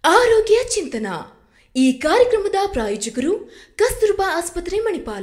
ಆರೋಗ್ಯ ಚಿಂತನ ಈ ಕಾರ್ಯಕ್ರಮದ ಪ್ರಾಯೋಜಕರು ಕಸ್ತೂರ್ಬಾ ಆಸ್ಪತ್ರೆ ಮಣಿಪಾಲ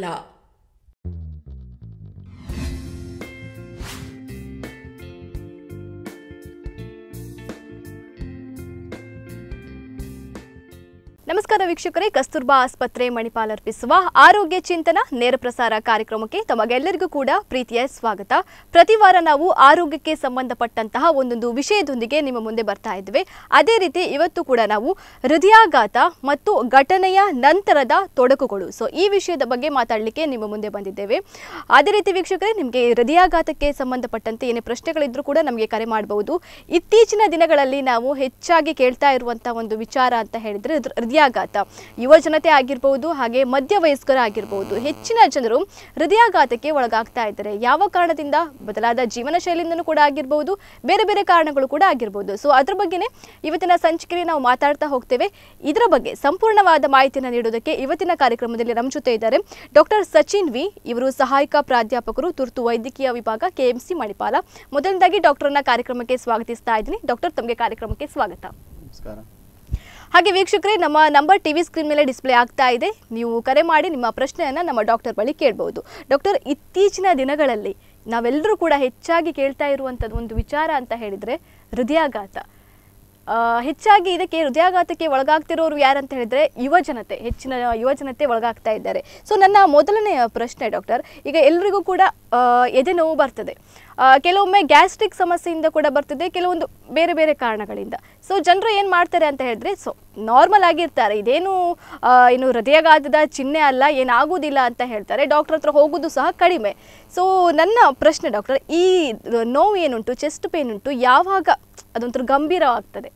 ನಮಸ್ಕಾರ ವೀಕ್ಷಕರೇ ಕಸ್ತೂರ್ಬಾ ಆಸ್ಪತ್ರೆ ಮಣಿಪಾಲ್ ಅರ್ಪಿಸುವ ಆರೋಗ್ಯ ಚಿಂತನ ನೇರ ಪ್ರಸಾರ ಕಾರ್ಯಕ್ರಮಕ್ಕೆ ತಮಗೆಲ್ಲರಿಗೂ ಕೂಡ ಪ್ರೀತಿಯ ಸ್ವಾಗತ ಪ್ರತಿ ವಾರ ನಾವು ಆರೋಗ್ಯಕ್ಕೆ ಸಂಬಂಧಪಟ್ಟಂತಹ ಒಂದೊಂದು ವಿಷಯದೊಂದಿಗೆ ನಿಮ್ಮ ಮುಂದೆ ಬರ್ತಾ ಇದ್ದೇವೆ ಅದೇ ರೀತಿ ಇವತ್ತು ಕೂಡ ನಾವು ಹೃದಯಾಘಾತ ಮತ್ತು ಘಟನೆಯ ನಂತರದ ತೊಡಕುಗಳು ಸೊ ಈ ವಿಷಯದ ಬಗ್ಗೆ ಮಾತಾಡಲಿಕ್ಕೆ ನಿಮ್ಮ ಮುಂದೆ ಬಂದಿದ್ದೇವೆ ಅದೇ ರೀತಿ ವೀಕ್ಷಕರೇ ನಿಮಗೆ ಹೃದಯಾಘಾತಕ್ಕೆ ಸಂಬಂಧಪಟ್ಟಂತೆ ಏನೇ ಪ್ರಶ್ನೆಗಳಿದ್ರೂ ಕೂಡ ನಮಗೆ ಕರೆ ಮಾಡಬಹುದು ಇತ್ತೀಚಿನ ದಿನಗಳಲ್ಲಿ ನಾವು ಹೆಚ್ಚಾಗಿ ಕೇಳ್ತಾ ಇರುವಂತಹ ಒಂದು ವಿಚಾರ ಅಂತ ಹೇಳಿದ್ರೆ ಹೃದ್- ಹೃದಯಾಘಾತ ಯುವ ಜನತೆ ಆಗಿರ್ಬೋದು ಹಾಗೆ ಮಧ್ಯ ವಯಸ್ಕರ ಆಗಿರ್ಬೋದು ಹೆಚ್ಚಿನ ಜನರು ಹೃದಯಾಘಾತಕ್ಕೆ ಒಳಗಾಗ್ತಾ ಇದ್ದಾರೆ ಯಾವ ಕಾರಣದಿಂದ ಬದಲಾದ ಜೀವನ ಶೈಲಿಯಿಂದನೂ ಕೂಡ ಆಗಿರ್ಬೋದು ಬೇರೆ ಬೇರೆ ಕಾರಣಗಳು ಕೂಡ ಆಗಿರ್ಬೋದು ಸೊ ಅದ್ರ ಬಗ್ಗೆನೇ ಇವತ್ತಿನ ಸಂಚಿಕೆಯಲ್ಲಿ ನಾವು ಮಾತಾಡ್ತಾ ಹೋಗ್ತೇವೆ ಇದರ ಬಗ್ಗೆ ಸಂಪೂರ್ಣವಾದ ಮಾಹಿತಿಯನ್ನು ನೀಡೋದಕ್ಕೆ ಇವತ್ತಿನ ಕಾರ್ಯಕ್ರಮದಲ್ಲಿ ನಮ್ಮ ಜೊತೆ ಇದ್ದಾರೆ ಡಾಕ್ಟರ್ ಸಚಿನ್ ವಿ ಇವರು ಸಹಾಯಕ ಪ್ರಾಧ್ಯಾಪಕರು ತುರ್ತು ವೈದ್ಯಕೀಯ ವಿಭಾಗ ಕೆಎಂಸಿ ಮಣಿಪಾಲ ಮೊದಲನೇದಾಗಿ ಡಾಕ್ಟರ್ನ ಕಾರ್ಯಕ್ರಮಕ್ಕೆ ಸ್ವಾಗತಿಸ್ತಾ ಇದ್ದೀನಿ ಡಾಕ್ಟರ್ ತಮಗೆ ಕಾರ್ಯಕ್ರಮಕ್ಕೆ ಸ್ವಾಗತ ನಮಸ್ಕಾರ ಹಾಗೆ ವೀಕ್ಷಕರೇ ನಮ್ಮ ನಂಬರ್ ಟಿವಿ ಸ್ಕ್ರೀನ್ ಮೇಲೆ ಡಿಸ್ಪ್ಲೇ ಆಗ್ತಾ ಇದೆ ನೀವು ಕರೆ ಮಾಡಿ ನಿಮ್ಮ ಪ್ರಶ್ನೆಯನ್ನು ನಮ್ಮ ಡಾಕ್ಟರ್ ಬಳಿ ಕೇಳಬಹುದು ಡಾಕ್ಟರ್ ಇತ್ತೀಚಿನ ದಿನಗಳಲ್ಲಿ ನಾವೆಲ್ಲರೂ ಕೂಡ ಹೆಚ್ಚಾಗಿ ಕೇಳ್ತಾ ಇರುವಂಥದ್ದು ಒಂದು ವಿಚಾರ ಅಂತ ಹೇಳಿದರೆ ಹೃದಯಾಘಾತ ಆ, ಹೆಚ್ಚಾಗಿ ಇದಕ್ಕೆ ಹೃದಯಾಘಾತಕ್ಕೆ ಒಳಗಾಗ್ತಿರೋರು ಯಾರಂತ ಹೇಳಿದ್ರೆ ಯುವ ಜನತೆ ಹೆಚ್ಚಿನ ಯುವ ಜನತೆ ಒಳಗಾಗ್ತಾ ಇದ್ದಾರೆ ಸೊ ನನ್ನ ಮೊದಲನೆಯ ಪ್ರಶ್ನೆ ಡಾಕ್ಟರ್ ಈಗ ಎಲ್ರಿಗೂ ಕೂಡ ಆ, ಎದೆ ನೋವು ಬರ್ತದೆ ಆ, ಕೆಲವೊಮ್ಮೆ ಗ್ಯಾಸ್ಟ್ರಿಕ್ ಸಮಸ್ಯೆಯಿಂದ ಕೂಡ ಬರ್ತದೆ ಕೆಲವೊಂದು ಬೇರೆ ಬೇರೆ ಕಾರಣಗಳಿಂದ ಸೊ ಜನರು ಏನು ಮಾಡ್ತಾರೆ ಅಂತ ಹೇಳಿದ್ರೆ ಸೊ ನಾರ್ಮಲ್ ಆಗಿರ್ತಾರೆ ಇದೇನು ಆ, ಏನು ಹೃದಯಾಘಾತದ ಚಿಹ್ನೆ ಅಲ್ಲ ಏನಾಗುವುದಿಲ್ಲ ಅಂತ ಹೇಳ್ತಾರೆ ಡಾಕ್ಟರ್ ಹತ್ರ ಹೋಗೋದು ಸಹ ಕಡಿಮೆ ಸೊ ನನ್ನ ಪ್ರಶ್ನೆ ಡಾಕ್ಟರ್ ಈ ನೋವು ಏನುಂಟು ಚೆಸ್ಟ್ ಪೇನ್ ಉಂಟು ಯಾವಾಗ ಅದೊಂಥರ ಗಂಭೀರವಾಗ್ತದೆ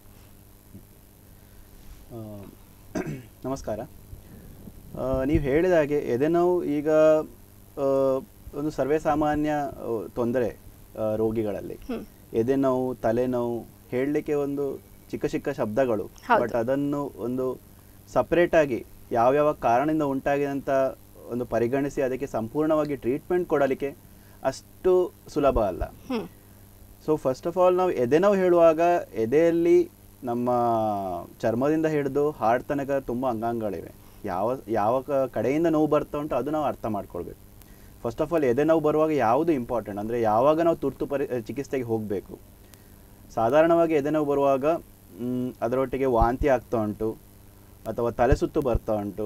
ಆ, ನಮಸ್ಕಾರ ನೀವು ಹೇಳಿದ ಹಾಗೆ ಎದೆನೋವು ಈಗ ಆ, ಒಂದು ಸರ್ವೇ ಸಾಮಾನ್ಯ ತೊಂದರೆ ರೋಗಿಗಳಲ್ಲಿ ಹ್ಮ್. ಎದೆನೋವು ತಲೆನೋವು ಹೇಳಲಿಕ್ಕೆ ಒಂದು ಚಿಕ್ಕ ಚಿಕ್ಕ ಶಬ್ದಗಳು ಹೌದು. ಬಟ್ ಅದನ್ನು ಒಂದು ಸಪ್ರೇಟ್ ಆಗಿ ಯಾವ್ಯಾವ ಕಾರಣದಿಂದ ಉಂಟಾಗಿದೆ ಅಂತ ಒಂದು ಪರಿಗಣಿಸಿ ಅದಕ್ಕೆ ಸಂಪೂರ್ಣವಾಗಿ ಟ್ರೀಟ್ಮೆಂಟ್ ಕೊಡಲಿಕ್ಕೆ ಅಷ್ಟು ಸುಲಭ ಅಲ್ಲ hmm so first of all ನಾವು ಎದೆನೋವು ಹೇಳುವಾಗ ಎದೆಯಲ್ಲಿ ನಮ್ಮ ಚರ್ಮದಿಂದ ಹಿಡಿದು ಹಾರ್ಟ್ ತನಕ ತುಂಬ ಅಂಗಾಂಗಗಳಿವೆ ಯಾವ ಯಾವ ಕ- ಕಡೆಯಿಂದ ನೋವು ಬರ್ತಾ ಉಂಟು ಅದು ನಾವು ಅರ್ಥ ಮಾಡ್ಕೊಳ್ಬೇಕು ಫಸ್ಟ್ ಆಫ್ ಆಲ್ ಎದೆ ನೋವು ಬರುವಾಗ ಯಾವುದು ಇಂಪಾರ್ಟೆಂಟ್ ಅಂದರೆ ಯಾವಾಗ ನಾವು ತುರ್ತು ಪರಿ ಚಿಕಿತ್ಸೆಗೆ ಹೋಗಬೇಕು ಸಾಧಾರಣವಾಗಿ ಎದೆ ನೋವು ಬರುವಾಗ ಮ್, ಅದರೊಟ್ಟಿಗೆ ವಾಂತಿ ಆಗ್ತಾ ಉಂಟು ಅಥವಾ ತಲೆ ಸುತ್ತು ಬರ್ತಾ ಉಂಟು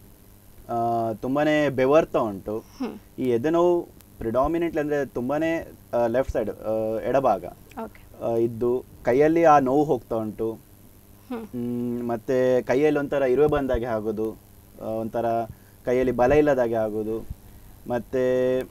ತುಂಬಾ ಬೆವರ್ತಾ ಉಂಟು ಹ್ಮ್ ಈ ಎದೆ ನೋವು ಪ್ರಿಡಾಮಿನೆಂಟ್ಲಿ ಅಂದರೆ ತುಂಬಾ ಲೆಫ್ಟ್ ಸೈಡ್ ಎಡಭಾಗ ಓಕೆ ಆ, ಇದ್ದು ಕೈಯಲ್ಲಿ ಆ ನೋವು ಹೋಗ್ತಾ ಉಂಟು ಹ್ಮ್ ಮ್, ಮತ್ತೆ ಕೈಯಲ್ಲಿ ಒಂಥರ ಇರುವೆ ಬಂದಾಗೆ ಆಗೋದು ಆ, ಒಂಥರ ಕೈಯಲ್ಲಿ ಬಲ ಇಲ್ಲದಾಗೆ ಆಗೋದು ಮತ್ತು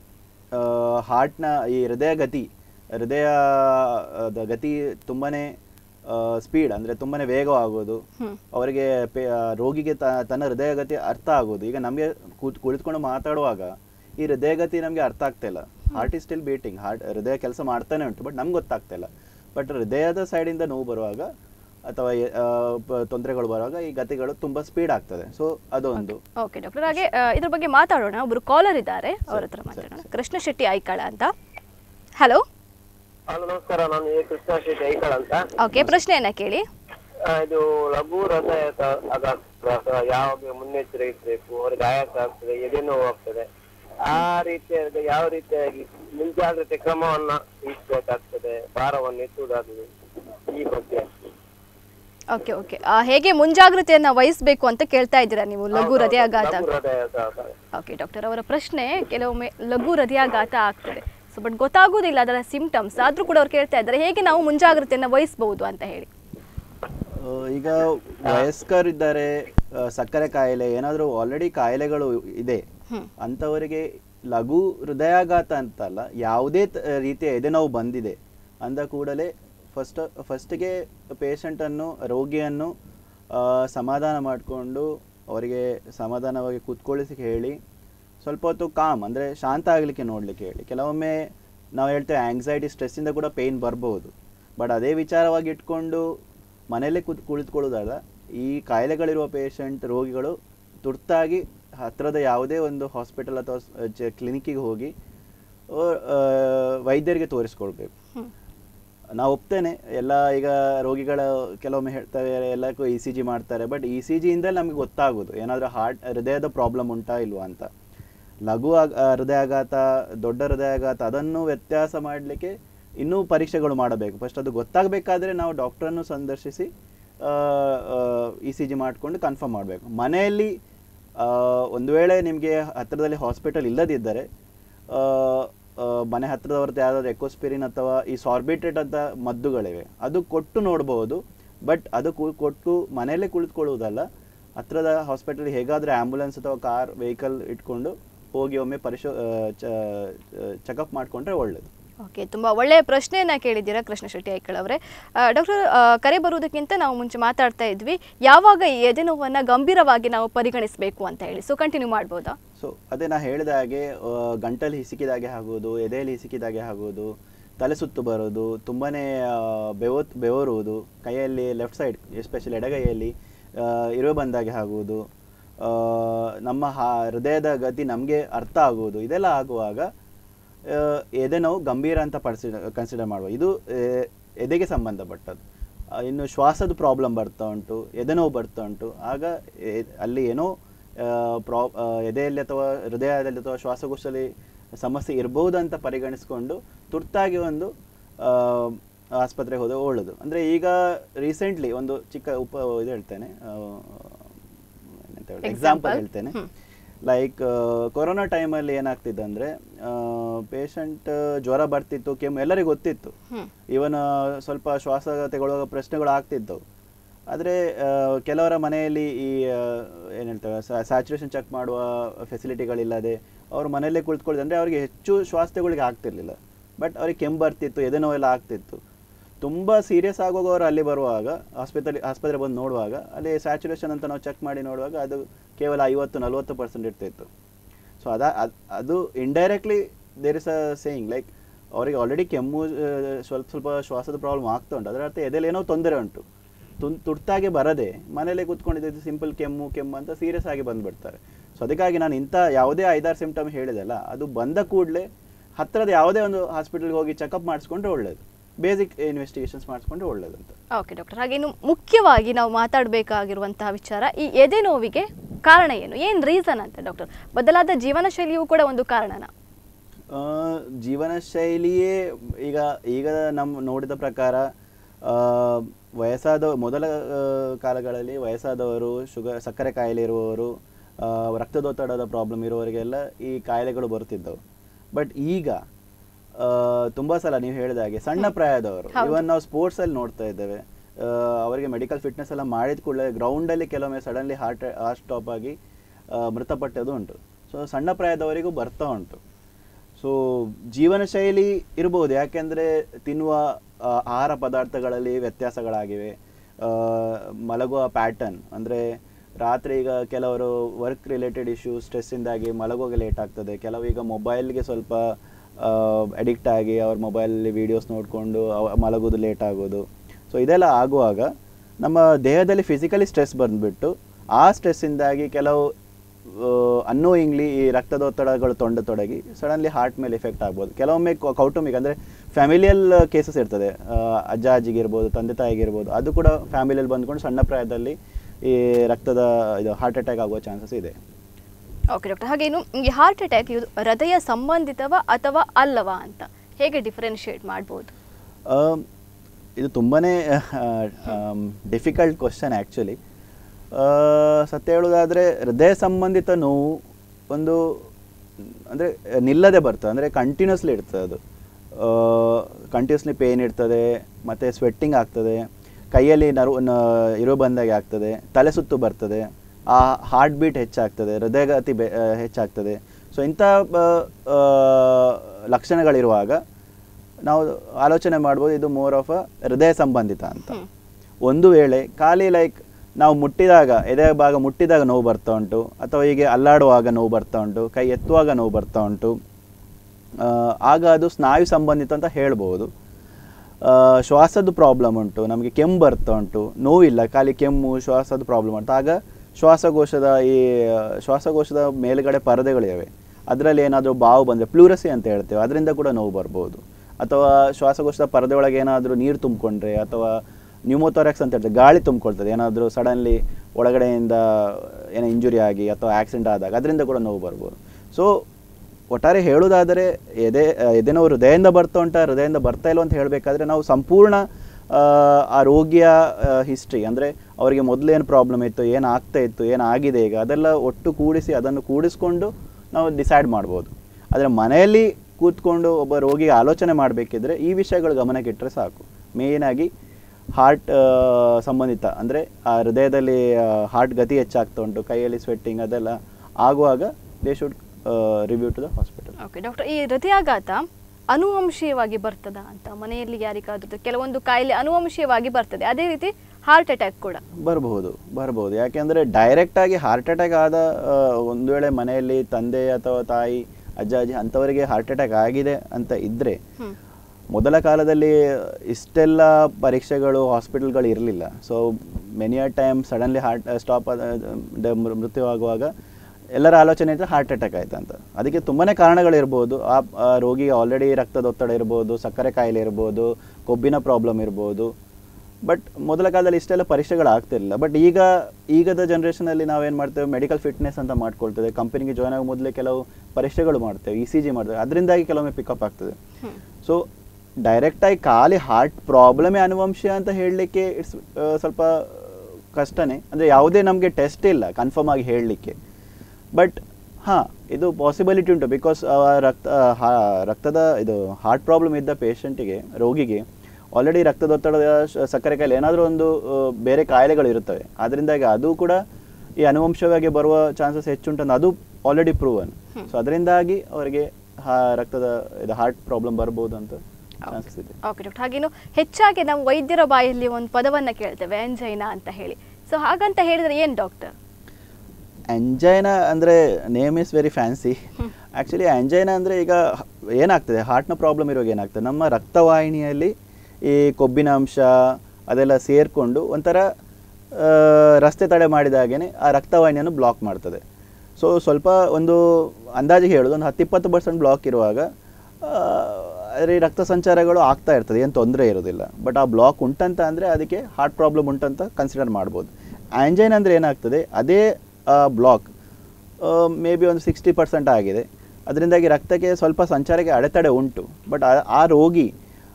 ಹಾರ್ಟ್ನ ಈ ಹೃದಯ ಗತಿ ಹೃದಯ ಅದ ಗತಿ ತುಂಬಾ ಸ್ಪೀಡ್ ಅಂದರೆ ತುಂಬಾ ವೇಗವಾಗೋದು ಹ್ಮ್ ಅವರಿಗೆ ಪೇ ಆ, ರೋಗಿಗೆ ತ- ತನ್ನ ಹೃದಯಗತಿ ಅರ್ಥ ಆಗೋದು ಈಗ ನಮಗೆ ಕೂತ್ ಕುಳಿತುಕೊಂಡು ಮಾತಾಡುವಾಗ ಈ ಹೃದಯಗತಿ ನಮಗೆ ಅರ್ಥ ಆಗ್ತಾ ಇಲ್ಲ heart is still beating heart ಹೃದಯ ಕೆಲಸ ಮಾಡ್ತಾನೆ ಉಂಟು ಬಟ್ ನಮ್ಗೆ ಗೊತ್ತಾಗ್ತಾ ಇಲ್ಲ ಬಟ್ ಹೃದಯದ ಸೈಡಿಂದ ನೋವು ಬರುವಾಗ ಅಥವಾ ಎ- ಆ, ಪ- ತೊಂದರೆಗಳು ಬರುವಾಗ ಈ ಗತಿಗಳು ತುಂಬ ಸ್ಪೀಡ್ ಆಗ್ತದೆ ಸೊ ಅದೊಂದು ಓಕೆ ಡಾಕ್ಟರ್ ಹಾಗೆ ಆ, ಇದ್ರ ಬಗ್ಗೆ ಮಾತಾಡೋಣ ಒಬ್ರು ಕಾಲರ್ ಇದ್ದಾರೆ ಅವ್ರ ಹತ್ರ ಸರಿ, ಮಾತಾಡೋಣ ಸರಿ. ಕೃಷ್ಣ ಶೆಟ್ಟಿ ಐಕಾಳ ಅಂತ ಹಲೋ ಹಲೋ ನಮಸ್ಕಾರ ನಾನು ಎ ಕೃಷ್ಣ ಶೆಟ್ಟಿ ಐಕಳ್ ಅಂತ ಓಕೆ ಪ್ರಶ್ನೆಯನ್ನ ಕೇಳಿ ಆ, ಇದು ಲಘು ಹೃದಯ ಅಥವಾ ಯಾವಾಗ ಮುನ್ನೆಚ್ಚರಿಕೆ ಇರಬೇಕು ಅವ್ರಿಗೆ ಆಯಾಸ ಆಗ್ತದೆ ಎದೆ ನೋವು ಆಗ್ತದೆ ಆ ರೀತಿಯಾದ ಯಾವ ರೀತಿಯಾಗಿ ಮುಂಜಾಗ್ರತೆ ಕ್ರಮವನ್ನ ವಹಿಸಬೇಕಾಗ್ತದೆ ಭಾರವನ್ನು ಎತ್ತುವುದಾಗ್ತದೆ ಈ ಬಗ್ಗೆ ಓಕೆ ಓಕೆ ಹೇಗೆ ಮುಂಜಾಗ್ರತೆಯನ್ನ ವಹಿಸಬೇಕು ಅಂತ ಕೇಳ್ತಾ ಇದ್ದೀರಾ ನೀವು ಲಘು ಹೌದು, ಹೃದಯಾಘಾತ ಲಘು ಹೃದಯಾಘಾತ. ಓಕೆ ಡಾಕ್ಟರ್ ಅವರ ಪ್ರಶ್ನೆ ಕೆಲವೊಮ್ಮೆ ಲಘು ಹೃದಯಾಘಾತ ಆಗ್ತದೆ ಸೊ ಬಟ್ ಗೊತ್ತಾಗೋದಿಲ್ಲ ಅದರ ಸಿಂಪ್ಟಮ್ಸ್ ಆದ್ರೂ ಕೂಡ ಅವ್ರು ಕೇಳ್ತಾ ಇದ್ದಾರೆ ಹೇಗೆ ನಾವು ಮುಂಜಾಗ್ರತೆಯನ್ನ ವಹಿಸಬಹುದು ಅಂತ ಹೇಳಿ ಆ, ಈಗ ವಯಸ್ಕರಿದ್ದಾರೆ ಆ, ಸಕ್ಕರೆ ಕಾಯಿಲೆ ಏನಾದರೂ ಆಲ್ರೆಡಿ ಕಾಯಿಲೆಗಳು ಇದೆ ಹ್ಮ್ ಅಂಥವರಿಗೆ ಲಘು ಹೃದಯಾಘಾತ ಅಂತಲ್ಲ ಯಾವುದೇ ತ- ರೀತಿಯ ಎದೆನೋವು ಬಂದಿದೆ ಅಂದ ಕೂಡಲೇ ಫಸ್ಟ್ ಫಸ್ಟಿಗೆ ಪೇಷಂಟನ್ನು ರೋಗಿಯನ್ನು ಆ, ಸಮಾಧಾನ ಮಾಡಿಕೊಂಡು ಅವರಿಗೆ ಸಮಾಧಾನವಾಗಿ ಕೂತ್ಕೊಳ್ಳಿಸಿ ಹೇಳಿ ಸ್ವಲ್ಪ ಹೊತ್ತು ಕಾಮ್ ಅಂದರೆ ಶಾಂತ ಆಗಲಿಕ್ಕೆ ನೋಡಲಿಕ್ಕೆ ಹೇಳಿ ಕೆಲವೊಮ್ಮೆ ನಾವು ಹೇಳ್ತೇವೆ ಆಂಗ್ಸೈಟಿ ಸ್ಟ್ರೆಸ್ಸಿಂದ ಕೂಡ ಪೇಯ್ನ್ ಬರ್ಬೋದು ಬಟ್ ಅದೇ ವಿಚಾರವಾಗಿ ಇಟ್ಕೊಂಡು ಮನೆಯಲ್ಲೇ ಕೂತ್ ಕುಳಿತುಕೊಳ್ಳೋದಲ್ಲ ಈ ಕಾಯಿಲೆಗಳಿರುವ ಪೇಷಂಟ್ ರೋಗಿಗಳು ತುರ್ತಾಗಿ ಹತ್ತಿರದ ಯಾವುದೇ ಒಂದು ಹಾಸ್ಪಿಟಲ್ ಅಥವಾ ಕ್ಲಿನಿಕ್ಕಿಗೆ ಹೋಗಿ ಆ, ವೈದ್ಯರಿಗೆ ತೋರಿಸ್ಕೊಳ್ಬೇಕು ಹ್ಮ್ ನಾವು ಒಪ್ತೇನೆ ಎಲ್ಲ ಈಗ ರೋಗಿಗಳ ಕೆಲವೊಮ್ಮೆ ಹೇಳ್ತಾರೆ ಎಲ್ಲಕ್ಕೂ ಇ ಸಿ ಜಿ ಮಾಡ್ತಾರೆ ಬಟ್ ಇ ಸಿ ಜಿಯಿಂದ ನಮಗೆ ಗೊತ್ತಾಗೋದು ಏನಾದರೂ ಹಾರ್ಟ್ ಹೃದಯದ ಪ್ರಾಬ್ಲಮ್ ಉಂಟಾ ಇಲ್ವಾ ಅಂತ ಲಘು ಆಗ ಆ, ಹೃದಯಾಘಾತ ದೊಡ್ಡ ಹೃದಯಾಘಾತ ಅದನ್ನು ವ್ಯತ್ಯಾಸ ಮಾಡಲಿಕ್ಕೆ ಇನ್ನೂ ಪರೀಕ್ಷೆಗಳು ಮಾಡಬೇಕು ಫಸ್ಟ್ ಅದು ಗೊತ್ತಾಗಬೇಕಾದ್ರೆ ನಾವು ಡಾಕ್ಟ್ರನ್ನು ಸಂದರ್ಶಿಸಿ ಇ ಸಿ ಜಿ ಮಾಡಿಕೊಂಡು ಕನ್ಫರ್ಮ್ ಮಾಡಬೇಕು ಮನೆಯಲ್ಲಿ ಆ, ಒಂದು ವೇಳೆ ನಿಮಗೆ ಹತ್ತಿರದಲ್ಲಿ ಹಾಸ್ಪಿಟಲ್ ಇಲ್ಲದಿದ್ದರೆ ಆ, ಆ, ಮನೆ ಹತ್ತಿರದವ್ರದ್ದು ಯಾವುದಾದ್ರು ಎಕೋಸ್ಪಿರಿನ್ ಅಥವಾ ಈ ಸಾರ್ಬಿಟೇಟ್ ಅಂತ ಮದ್ದುಗಳಿವೆ ಅದು ಕೊಟ್ಟು ನೋಡ್ಬೋದು ಬಟ್ ಅದು ಕು- ಕೊಟ್ಟು ಮನೆಯಲ್ಲೇ ಕುಳಿತುಕೊಳ್ಳುವುದಲ್ಲ ಹತ್ತಿರದ ಹಾಸ್ಪಿಟಲ್ ಹೇಗಾದರೆ ಆ್ಯಂಬುಲೆನ್ಸ್ ಅಥವಾ ಕಾರ್ ವೆಹಿಕಲ್ ಇಟ್ಕೊಂಡು ಹೋಗಿ ಒಮ್ಮೆ ಪರಿಶೋ ಚೆಕಪ್ ಮಾಡಿಕೊಂಡ್ರೆ ಒಳ್ಳೆಯದು ಓಕೆ ತುಂಬ ಒಳ್ಳೆಯ ಪ್ರಶ್ನೆಯನ್ನ ಕೇಳಿದ್ದೀರಾ ಕೃಷ್ಣ ಶೆಟ್ಟಿ ಐಕಳ್ ಅವರೇ ಡಾಕ್ಟರ್ ಕರೆ ಬರುವುದಕ್ಕಿಂತ ನಾವು ಮುಂಚೆ ಮಾತಾಡ್ತಾ ಇದ್ವಿ ಯಾವಾಗ ಈ ಎದೆ ನೋವನ್ನು ಗಂಭೀರವಾಗಿ ನಾವು ಪರಿಗಣಿಸಬೇಕು ಅಂತ ಹೇಳಿ ಸೊ ಕಂಟಿನ್ಯೂ ಮಾಡ್ಬೋದಾ ಸೊ ಅದೇ ನಾ ಹೇಳಿದ ಹಾಗೆ ಆ, ಗಂಟಲು ಹಿಸಿಕಿದಾಗೆ ಆಗೋದು ಎದೆಯಲ್ಲಿ ಹಿಸಿಕಿದಾಗೆ ಆಗೋದು ತಲೆ ಸುತ್ತು ಬರೋದು ತುಂಬಾ ಬೆವ ಬೆವರುವುದು ಕೈಯಲ್ಲಿ ಲೆಫ್ಟ್ ಸೈಡ್ ಎಸ್ಪೆಷಲಿ ಎಡಗೈಯಲ್ಲಿ ಆ, ಇರುವೆ ಬಂದಾಗೆ ಆಗುವುದು ಆ, ನಮ್ಮ ಹಾ ಹೃದಯದ ಗತಿ ನಮಗೆ ಅರ್ಥ ಆಗುವುದು ಇದೆಲ್ಲ ಆಗುವಾಗ ಆ, ಎದೆ ನೋವು ಗಂಭೀರ ಅಂತ ಪಡಿಸಿಡ ಕನ್ಸಿಡರ್ ಮಾಡುವ ಇದು ಆ, ಎದೆಗೆ ಸಂಬಂಧಪಟ್ಟದ್ದು ಆ, ಇನ್ನು ಶ್ವಾಸದ ಪ್ರಾಬ್ಲಮ್ ಬರ್ತಾ ಉಂಟು ಎದೆ ನೋವು ಬರ್ತಾ ಉಂಟು ಆಗ ಎ- ಅಲ್ಲಿ ಏನೋ ಆ, ಪ್ರಾ ಆ, ಎದೆಯಲ್ಲಿ ಅಥವಾ ಹೃದಯದಲ್ಲಿ ಅಥವಾ ಶ್ವಾಸಕೋಶದಲ್ಲಿ ಸಮಸ್ಯೆ ಇರ್ಬೋದು ಅಂತ ಪರಿಗಣಿಸ್ಕೊಂಡು ತುರ್ತಾಗಿ ಒಂದು ಆ, ಆಸ್ಪತ್ರೆಗೆ ಹೋದ ಒಳ್ಳೆಯದು ಅಂದರೆ ಈಗ ರೀಸೆಂಟ್ಲಿ ಒಂದು ಚಿಕ್ಕ ಉಪ ಇದು ಹೇಳ್ತೇನೆ ಎಕ್ಸಾಂಪಲ್ Example? ಹೇಳ್ತೇನೆ ಹ್ಮ್. ಲೈಕ್ ಕೊರೋನಾ ಟೈಮಲ್ಲಿ ಏನಾಗ್ತಿತ್ತು ಅಂದರೆ ಪೇಷಂಟ್ ಜ್ವರ ಬರ್ತಿತ್ತು ಕೆಮ್ಮು ಎಲ್ಲರಿಗೂ ಗೊತ್ತಿತ್ತು ಹ್ಮ್. ಇವನ್ ಸ್ವಲ್ಪ ಶ್ವಾಸ ತಗೊಳ್ಳುವಾಗ ಪ್ರಶ್ನೆಗಳು ಆಗ್ತಿದ್ದವು ಆದರೆ ಕೆಲವರ ಮನೆಯಲ್ಲಿ ಈ ಏನು ಹೇಳ್ತಾರೆ ಸ್ಯಾಚುರೇಷನ್ ಚೆಕ್ ಮಾಡುವ ಫೆಸಿಲಿಟಿಗಳಿಲ್ಲದೆ ಅವರು ಮನೆಯಲ್ಲೇ ಕುಳಿತುಕೊಳ್ಳೋದು ಅಂದರೆ ಅವರಿಗೆ ಹೆಚ್ಚು ಶ್ವಾಸ ತಗೊಳ್ಳಿಕ್ಕೆ ಆಗ್ತಿರ್ಲಿಲ್ಲ ಬಟ್ ಅವ್ರಿಗೆ ಕೆಮ್ಮು ಬರ್ತಿತ್ತು ಎದೆ ನೋವೆಲ್ಲ ಆಗ್ತಿತ್ತು ತುಂಬ ಸೀರಿಯಸ್ ಆಗುವಾಗ ಅವರು ಅಲ್ಲಿ ಬರುವಾಗ ಆಸ್ಪತ್ರೆ ಆಸ್ಪತ್ರೆ ಬಂದು ನೋಡುವಾಗ ಅಲ್ಲಿ ಸ್ಯಾಚುರೇಷನ್ ಅಂತ ನಾವು ಚೆಕ್ ಮಾಡಿ ನೋಡುವಾಗ ಅದು ಕೇವಲ ಐವತ್ತು ನಲ್ವತ್ತು ಪರ್ಸೆಂಟ್ ಇರ್ತಿತ್ತು ಸೊ ಅದ ಅದ್- ಅದು indirectly there is a saying like ಅವರಿಗೆ ಆಲ್ರೆಡಿ ಕೆಮ್ಮು ಆ, ಸ್ವಲ್ಪ ಸ್ವಲ್ಪ ಶ್ವಾಸದ ಪ್ರಾಬ್ಲಮ್ ಆಗ್ತಾ ಉಂಟು ಅದರ ಅರ್ಥ ಎದೆಯಲ್ಲಿ ಏನೋ ತೊಂದರೆ ಉಂಟು ತುನ್ ತುರ್ತಾಗಿ ಬರದೆ ಮನೇಲೆ ಕೂತ್ಕೊಂಡಿದ್ದು ಸಿಂಪಲ್ ಕೆಮ್ಮು ಕೆಮ್ಮು ಅಂತ ಸೀರಿಯಸ್ ಆಗಿ ಬಂದ್ಬಿಡ್ತಾರೆ ಸೊ ಅದಕ್ಕಾಗಿ ನಾನು ಇಂಥ ಯಾವುದೇ ಐದಾರು ಸಿಂಪ್ಟಮ್ ಹೇಳಿದೆಲ್ಲ ಅದು ಬಂದ ಕೂಡಲೇ ಹತ್ತಿರದ ಯಾವುದೇ ಒಂದು ಹಾಸ್ಪಿಟಲ್ಗೆ ಹೋಗಿ ಚೆಕಪ್ ಮಾಡಿಸ್ಕೊಂಡ್ರೆ ಒಳ್ಳೇದು ಬೇಸಿಕ್ ಇನ್ವೆಸ್ಟಿಗೇಷನ್ಸ್ ಮಾಡಿಸ್ಕೊಂಡ್ರೆ ಒಳ್ಳೇದು ಅಂತ ಓಕೆ ಡಾಕ್ಟರ್ ಹಾಗೆ ಇನ್ನು ಮುಖ್ಯವಾಗಿ ನಾವು ಮಾತಾಡಬೇಕಾಗಿರುವಂತಹ ವಿಚಾರ ಈ ಎದೆ ನೋವಿಗೆ ಕಾರಣ ಏನು ಏನು ರೀಸನ್ ಅಂತ ಡಾಕ್ಟರ್ ಬದಲಾದ ಜೀವನ ಶೈಲಿಯೂ ಕೂಡ ಒಂದು ಕಾರಣನ ಆ, ಜೀವನ ಶೈಲಿಯೇ ಈಗ ಈಗ ನಮ್ಮ ನೋಡಿದ ಪ್ರಕಾರ ಆ, ವಯಸ್ಸಾದ ಮೊದಲ ಆ, ಕಾಲಗಳಲ್ಲಿ ವಯಸ್ಸಾದವರು ಶುಗರ್ ಸಕ್ಕರೆ ಕಾಯಿಲೆ ಇರುವವರು ಆ, ರಕ್ತದೊತ್ತಡದ ಪ್ರಾಬ್ಲಮ್ ಇರುವವರಿಗೆಲ್ಲ ಈ ಕಾಯಿಲೆಗಳು ಬರುತ್ತಿದ್ದವು ಬಟ್ ಈಗ ಆ, ತುಂಬಾ ಸಲ ನೀವು ಹೇಳಿದ ಹಾಗೆ ಸಣ್ಣ ಪ್ರಾಯದವರು ಇವನ್ ನಾವು ಸ್ಪೋರ್ಟ್ಸ್ ಅಲ್ಲಿ ನೋಡ್ತಾ ಇದ್ದೇವೆ ಆ, ಅವರಿಗೆ ಮೆಡಿಕಲ್ ಫಿಟ್ನೆಸ್ ಎಲ್ಲ ಮಾಡಿದ ಕೂಡಲೇ ಗ್ರೌಂಡಲ್ಲಿ ಕೆಲವೊಮ್ಮೆ ಸಡನ್ಲಿ ಹಾರ್ಟ್ ಹಾರ್ಟ್ ಸ್ಟಾಪ್ ಆಗಿ ಆ, ಮೃತಪಟ್ಟದ್ದು ಉಂಟು ಸೊ ಸಣ್ಣ ಪ್ರಾಯದವರಿಗೂ ಬರ್ತಾ ಉಂಟು ಸೊ ಜೀವನ ಶೈಲಿ ಇರ್ಬೋದು ಯಾಕೆಂದರೆ ತಿನ್ನುವ ಆ, ಆಹಾರ ಪದಾರ್ಥಗಳಲ್ಲಿ ವ್ಯತ್ಯಾಸಗಳಾಗಿವೆ ಆ, ಮಲಗುವ ಪ್ಯಾಟರ್ನ್ ಅಂದರೆ ರಾತ್ರಿ ಈಗ ಕೆಲವರು ವರ್ಕ್ ರಿಲೇಟೆಡ್ ಇಶ್ಯೂಸ್ ಸ್ಟ್ರೆಸ್ಸಿಂದಾಗಿ ಮಲಗುವಾಗ ಲೇಟ್ ಆಗ್ತದೆ ಕೆಲವು ಈಗ ಮೊಬೈಲ್ಗೆ ಸ್ವಲ್ಪ ಅಡಿಕ್ಟ್ ಆಗಿ ಅವ್ರ ಮೊಬೈಲಲ್ಲಿ ವೀಡಿಯೋಸ್ ನೋಡಿಕೊಂಡು ಮಲಗೋದು ಲೇಟ್ ಆಗೋದು ಸೊ ಇದೆಲ್ಲ ಆಗುವಾಗ ನಮ್ಮ ದೇಹದಲ್ಲಿ ಫಿಸಿಕಲಿ ಸ್ಟ್ರೆಸ್ ಬಂದುಬಿಟ್ಟು ಆ ಸ್ಟ್ರೆಸ್ಸಿಂದಾಗಿ ಕೆಲವು ಅನ್ನೋಯಿಂಗ್ಲಿ ಈ ರಕ್ತದೊತ್ತಡಗಳು ತೊಂಡ ತೊಡಗಿ ಸಡನ್ಲಿ ಹಾರ್ಟ್ ಮೇಲೆ ಎಫೆಕ್ಟ್ ಆಗ್ಬೋದು ಕೆಲವೊಮ್ಮೆ ಕೌಟುಂಬಿಕ ಅಂದರೆ ಫ್ಯಾಮಿಲಿಯಲ್ ಕೇಸಸ್ ಇರ್ತದೆ ಆ, ಅಜ್ಜ ಅಜ್ಜಿಗಿರ್ಬೋದು ತಂದೆ ತಾಯಿಗಿರ್ಬೋದು ಅದು ಕೂಡ ಫ್ಯಾಮಿಲಿಯಲ್ಲಿ ಬಂದ್ಕೊಂಡು ಸಣ್ಣ ಪ್ರಾಯದಲ್ಲಿ ಈ ರಕ್ತದ ಇದು ಹಾರ್ಟ್ ಅಟ್ಯಾಕ್ ಆಗುವ ಚಾನ್ಸಸ್ ಇದೆ ಓಕೆ ಡಾಕ್ಟರ್ ಹಾಗೆ ಇನ್ನು ಈ ಹಾರ್ಟ್ ಅಟ್ಯಾಕ್ ಇದು ಹೃದಯ ಸಂಬಂಧಿತವ ಅಥವಾ ಅಲ್ಲವಾ ಅಂತ ಹೇಗೆ ಡಿಫ್ರೆನ್ಶಿಯೇಟ್ ಮಾಡ್ಬೋದು ಆ, ಇದು ತುಂಬಾ ಡಿಫಿಕಲ್ಟ್ ಕ್ವಶನ್ ಆ್ಯಕ್ಚುಲಿ ಸತ್ಯ ಹೇಳೋದಾದರೆ ಹೃದಯ ಸಂಬಂಧಿತ ನೋವು ಒಂದು ಅಂದರೆ ನಿಲ್ಲದೆ ಬರ್ತದೆ ಅಂದರೆ ಕಂಟಿನ್ಯೂಸ್ಲಿ ಇರ್ತದೆ ಅದು ಕಂಟಿನ್ಯೂಸ್ಲಿ ಪೇಯ್ನ್ ಇರ್ತದೆ ಮತ್ತು ಸ್ವೆಟ್ಟಿಂಗ್ ಆಗ್ತದೆ ಕೈಯಲ್ಲಿ ನರು ನ- ಇರು ಬಂದಾಗೆ ಆಗ್ತದೆ ತಲೆ ಸುತ್ತು ಬರ್ತದೆ ಆ ಹಾರ್ಟ್ ಬೀಟ್ ಹೆಚ್ಚಾಗ್ತದೆ ಹೃದಯಗತಿ ಬೆ ಆ, ಹೆಚ್ಚಾಗ್ತದೆ ಸೊ ಇಂಥ ಬ- ಆ, ಲಕ್ಷಣಗಳಿರುವಾಗ ನಾವು ಆಲೋಚನೆ ಮಾಡ್ಬೋದು ಇದು ಮೋರ್ ಆಫ್ ಅ ಹೃದಯ ಸಂಬಂಧಿತ ಅಂತ ಒಂದು ವೇಳೆ ಖಾಲಿ ಲೈಕ್ ನಾವು ಮುಟ್ಟಿದಾಗ ಎದೆ ಭಾಗ ಮುಟ್ಟಿದಾಗ ನೋವು ಬರ್ತಾ ಉಂಟು ಅಥವಾ ಹೀಗೆ ಅಲ್ಲಾಡುವಾಗ ನೋವು ಬರ್ತಾ ಉಂಟು ಕೈ ಎತ್ತುವಾಗ ನೋವು ಬರ್ತಾ ಉಂಟು ಆ, ಆಗ ಅದು ಸ್ನಾಯು ಸಂಬಂಧಿತ ಅಂತ ಹೇಳ್ಬೋದು ಆ, ಶ್ವಾಸದ ಪ್ರಾಬ್ಲಮ್ ಉಂಟು ನಮಗೆ ಕೆಮ್ಮು ಬರ್ತಾ ಉಂಟು ನೋವಿಲ್ಲ ಖಾಲಿ ಕೆಮ್ಮು ಶ್ವಾಸದ ಪ್ರಾಬ್ಲಮ್ ಉಂಟು ಆಗ ಶ್ವಾಸಕೋಶದ ಈ ಆ, ಶ್ವಾಸಕೋಶದ ಮೇಲುಗಡೆ ಪರದೆಗಳಿವೆ ಅದರಲ್ಲಿ ಏನಾದರೂ ಬಾವು ಬಂದರೆ ಪ್ಲೂರಸಿ ಅಂತ ಹೇಳ್ತೇವೆ ಅದರಿಂದ ಕೂಡ ನೋವು ಬರ್ಬೋದು ಅಥವಾ ಶ್ವಾಸಕೋಶದ ಪರದೆ ಒಳಗೆ ಏನಾದರೂ ನೀರು ತುಂಬಿಕೊಂಡ್ರೆ ಅಥವಾ ನ್ಯೂಮೋಥೊರಾಕ್ಸ್ ಅಂತ ಹೇಳ್ತಾರೆ ಗಾಳಿ ತುಂಬಿಕೊಳ್ತದೆ ಏನಾದರೂ ಸಡನ್ಲಿ ಒಳಗಡೆಯಿಂದ ಏನೋ ಇಂಜುರಿ ಆಗಿ ಅಥವಾ ಆಕ್ಸಿಡೆಂಟ್ ಆದಾಗ ಅದರಿಂದ ಕೂಡ ನೋವು ಬರ್ಬೋದು ಸೊ ಒಟ್ಟಾರೆ ಹೇಳೋದಾದರೆ ಎದೆ ಎದೆ ನೋವು ಹೃದಯದಿಂದ ಬರ್ತಾ ಉಂಟಾ ಹೃದಯದಿಂದ ಬರ್ತಾ ಇಲ್ಲ ಅಂತ ಹೇಳಬೇಕಾದ್ರೆ ನಾವು ಸಂಪೂರ್ಣ ಆ, ಆ ರೋಗಿಯ ಹಿಸ್ಟ್ರಿ ಅಂದರೆ ಅವರಿಗೆ ಮೊದಲೇನು ಪ್ರಾಬ್ಲಮ್ ಇತ್ತು ಏನು ಆಗ್ತಾ ಇತ್ತು ಏನು ಆಗಿದೆ ಈಗ ಅದೆಲ್ಲ ಒಟ್ಟು ಕೂಡಿಸಿ ಅದನ್ನು ಕೂಡಿಸ್ಕೊಂಡು ನಾವು ಡಿಸೈಡ್ ಮಾಡ್ಬೋದು ಆದರೆ ಮನೆಯಲ್ಲಿ ಕೂತ್ಕೊಂಡು ಒಬ್ಬ ರೋಗಿಗೆ ಆಲೋಚನೆ ಮಾಡಬೇಕಿದ್ರೆ ಈ ವಿಷಯಗಳು ಗಮನಕ್ಕಿಟ್ಟರೆ ಸಾಕು ಮೇಯ್ನಾಗಿ ಹಾರ್ಟ್ ಸಂಬಂಧಿತ ಅಂದರೆ ಆ ಹೃದಯದಲ್ಲಿ ಹಾರ್ಟ್ ಗತಿ ಹೆಚ್ಚಾಗ್ತಾ ಉಂಟು ಕೈಯಲ್ಲಿ ಸ್ವೆಟ್ಟಿಂಗ್ ಅದೆಲ್ಲ ಆಗುವಾಗ they should review to the hospital okay doctor ಈ ಹೃದಯಾಘಾತ ಅನುವಂಶೀಯವಾಗಿ ಬರ್ತದ ಅಂತ ಮನೆಯಲ್ಲಿ ಯಾರಿಗಾದ್ರೂ ಕೆಲವೊಂದು ಕಾಯಿಲೆ ಅನುವಂಶೀಯವಾಗಿ ಬರ್ತದೆ ಅದೇ ರೀತಿ ಹಾರ್ಟ್ ಅಟ್ಯಾಕ್ ಕೂಡ ಬರಬಹುದು ಬರಬಹುದು ಯಾಕೆಂದರೆ ಡೈರೆಕ್ಟಾಗಿ ಹಾರ್ಟ್ ಅಟ್ಯಾಕ್ ಆದ ಆ, ಒಂದು ವೇಳೆ ಮನೆಯಲ್ಲಿ ತಂದೆ ಅಥವಾ ತಾಯಿ ಅಜ್ಜ ಅಜ್ಜಿ ಅಂಥವರಿಗೆ ಹಾರ್ಟ್ ಅಟ್ಯಾಕ್ ಆಗಿದೆ ಅಂತ ಇದ್ದರೆ ಹ್ಮ್. ಮೊದಲ ಕಾಲದಲ್ಲಿ ಇಷ್ಟೆಲ್ಲ ಪರೀಕ್ಷೆಗಳು ಹಾಸ್ಪಿಟಲ್ಗಳು ಇರಲಿಲ್ಲ so many uh time suddenly heart stop ಮೃತ್ಯು ಆಗುವಾಗ ಎಲ್ಲರ ಆಲೋಚನೆ ಇದ್ದರೆ ಹಾರ್ಟ್ ಅಟ್ಯಾಕ್ ಆಯ್ತು ಅಂತ ಅದಕ್ಕೆ ತುಂಬಾ ಕಾರಣಗಳಿರ್ಬೋದು ಆ ಆ ರೋಗಿಗೆ ಆಲ್ರೆಡಿ ರಕ್ತದೊತ್ತಡ ಇರ್ಬೋದು ಸಕ್ಕರೆ ಕಾಯಿಲೆ ಇರ್ಬೋದು ಕೊಬ್ಬಿನ ಪ್ರಾಬ್ಲಮ್ ಇರ್ಬೋದು ಬಟ್ ಮೊದಲ ಕಾಲದಲ್ಲಿ ಇಷ್ಟೆಲ್ಲ ಪರೀಕ್ಷೆಗಳು ಆಗ್ತಿರಲಿಲ್ಲ ಬಟ್ ಈಗ ಈಗದ ಜನ್ರೇಷನಲ್ಲಿ ನಾವೇನು ಮಾಡ್ತೇವೆ ಮೆಡಿಕಲ್ ಫಿಟ್ನೆಸ್ ಅಂತ ಮಾಡ್ಕೊಳ್ತೇವೆ ಕಂಪನಿಗೆ ಜಾಯ್ನ್ ಆಗೋ ಮೊದಲೇ ಕೆಲವು ಪರೀಕ್ಷೆಗಳು ಮಾಡ್ತೇವೆ ಇ ಸಿ ಜಿ ಮಾಡ್ತೇವೆ ಅದರಿಂದಾಗಿ ಕೆಲವೊಮ್ಮೆ ಪಿಕಪ್ ಆಗ್ತದೆ ಸೊ ಡೈರೆಕ್ಟಾಗಿ ಖಾಲಿ ಹಾರ್ಟ್ ಪ್ರಾಬ್ಲಮೇ ಅನುವಂಶೀಯ ಅಂತ ಹೇಳಲಿಕ್ಕೆ ಇಟ್ಸ್ ಸ್ವಲ್ಪ ಕಷ್ಟನೇ ಅಂದರೆ ಯಾವುದೇ ನಮಗೆ ಟೆಸ್ಟ್ ಇಲ್ಲ ಕನ್ಫರ್ಮ್ ಆಗಿ ಹೇಳಲಿಕ್ಕೆ ಬಟ್ ಹಾಂ ಇದು ಪಾಸಿಬಿಲಿಟಿ ಉಂಟು ಬಿಕಾಸ್ ರಕ್ತ ಹಾ- ರಕ್ತದ ಇದು ಹಾರ್ಟ್ ಪ್ರಾಬ್ಲಮ್ ಇದ್ದ ಪೇಷಂಟಿಗೆ ರೋಗಿಗೆ ಆಲ್ರೆಡಿ ರಕ್ತದೊತ್ತಡ ಶ- ಸಕ್ಕರೆ ಕಾಯಿಲೆ ಏನಾದರೂ ಒಂದು ಆ, ಬೇರೆ ಕಾಯಿಲೆಗಳು ಇರುತ್ತವೆ ಅದರಿಂದಾಗಿ ಅದು ಕೂಡ ಈ ಅನುವಂಶವಾಗಿ ಬರುವ ಚಾನ್ಸಸ್ ಹೆಚ್ಚುಂಟು ಅದು ಆಲ್ರೆಡಿ ಪ್ರೂವನ್ ಸೊ ಅದರಿಂದಾಗಿ ಅವರಿಗೆ ಹಾ- ರಕ್ತದ ಇದು ಹಾರ್ಟ್ ಪ್ರಾಬ್ಲಮ್ ಬರ್ಬೋದು ಅಂತ ಚಾನ್ಸಸ್ ಇದೆ ಓಕೆ ಡಾಕ್ಟರ್ ಹಾಗೇನು ಹೆಚ್ಚಾಗಿ ನಾವು ವೈದ್ಯರ ಬಾಯಲ್ಲಿ ಒಂದು ಪದವನ್ನ ಕೇಳ್ತೇವೆ ಎಂಜೈನಾ ಅಂತ ಹೇಳಿ ಸೊ ಹಾಗಂತ ಹೇಳಿದ್ರೆ ಏನು ಡಾಕ್ಟರ್ ಎಂಜೈನ ಅಂದರೆ name is very fancy actually angina ಅಂದರೆ ಈಗ ಹ- ಏನಾಗ್ತದೆ ಹಾರ್ಟ್ನ ಪ್ರಾಬ್ಲಮ್ ಇರುವಾಗ ಏನಾಗ್ತದೆ ನಮ್ಮ ರಕ್ತವಾಹಿನಿಯಲ್ಲಿ ಈ ಕೊಬ್ಬಿನ ಅಂಶ ಅದೆಲ್ಲ ಸೇರಿಕೊಂಡು ಒಂಥರ ಆ, ರಸ್ತೆ ತಡೆ ಮಾಡಿದಾಗೇ ಆ ರಕ್ತವಾಹಿನಿಯನ್ನು ಬ್ಲಾಕ್ ಮಾಡ್ತದೆ ಸೊ ಸ್ವಲ್ಪ ಒಂದು ಅಂದಾಜಿಗೆ ಹೇಳೋದು ಒಂದು ಹತ್ತಿಪ್ಪತ್ತು ಪರ್ಸೆಂಟ್ ಬ್ಲಾಕ್ ಇರುವಾಗ ಆ, ಅದ್ರ ಈ ರಕ್ತ ಸಂಚಾರಗಳು ಆಗ್ತಾ ಇರ್ತದೆ ಏನು ತೊಂದರೆ ಇರೋದಿಲ್ಲ ಬಟ್ ಆ ಬ್ಲಾಕ್ ಉಂಟಂತ ಅಂದರೆ ಅದಕ್ಕೆ ಹಾರ್ಟ್ ಪ್ರಾಬ್ಲಮ್ ಉಂಟಂತ ಕನ್ಸಿಡರ್ ಮಾಡ್ಬೋದು ಆಂಜೈನ್ ಅಂದರೆ ಏನಾಗ್ತದೆ ಅದೇ ಬ್ಲಾಕ್ ಮೇ ಬಿ ಒಂದು ಸಿಕ್ಸ್ಟಿ ಪರ್ಸೆಂಟ್ ಆಗಿದೆ ಅದರಿಂದಾಗಿ ರಕ್ತಕ್ಕೆ ಸ್ವಲ್ಪ ಸಂಚಾರಕ್ಕೆ ಅಡೆತಡೆ ಉಂಟು ಬಟ್ ಆ ರೋಗಿ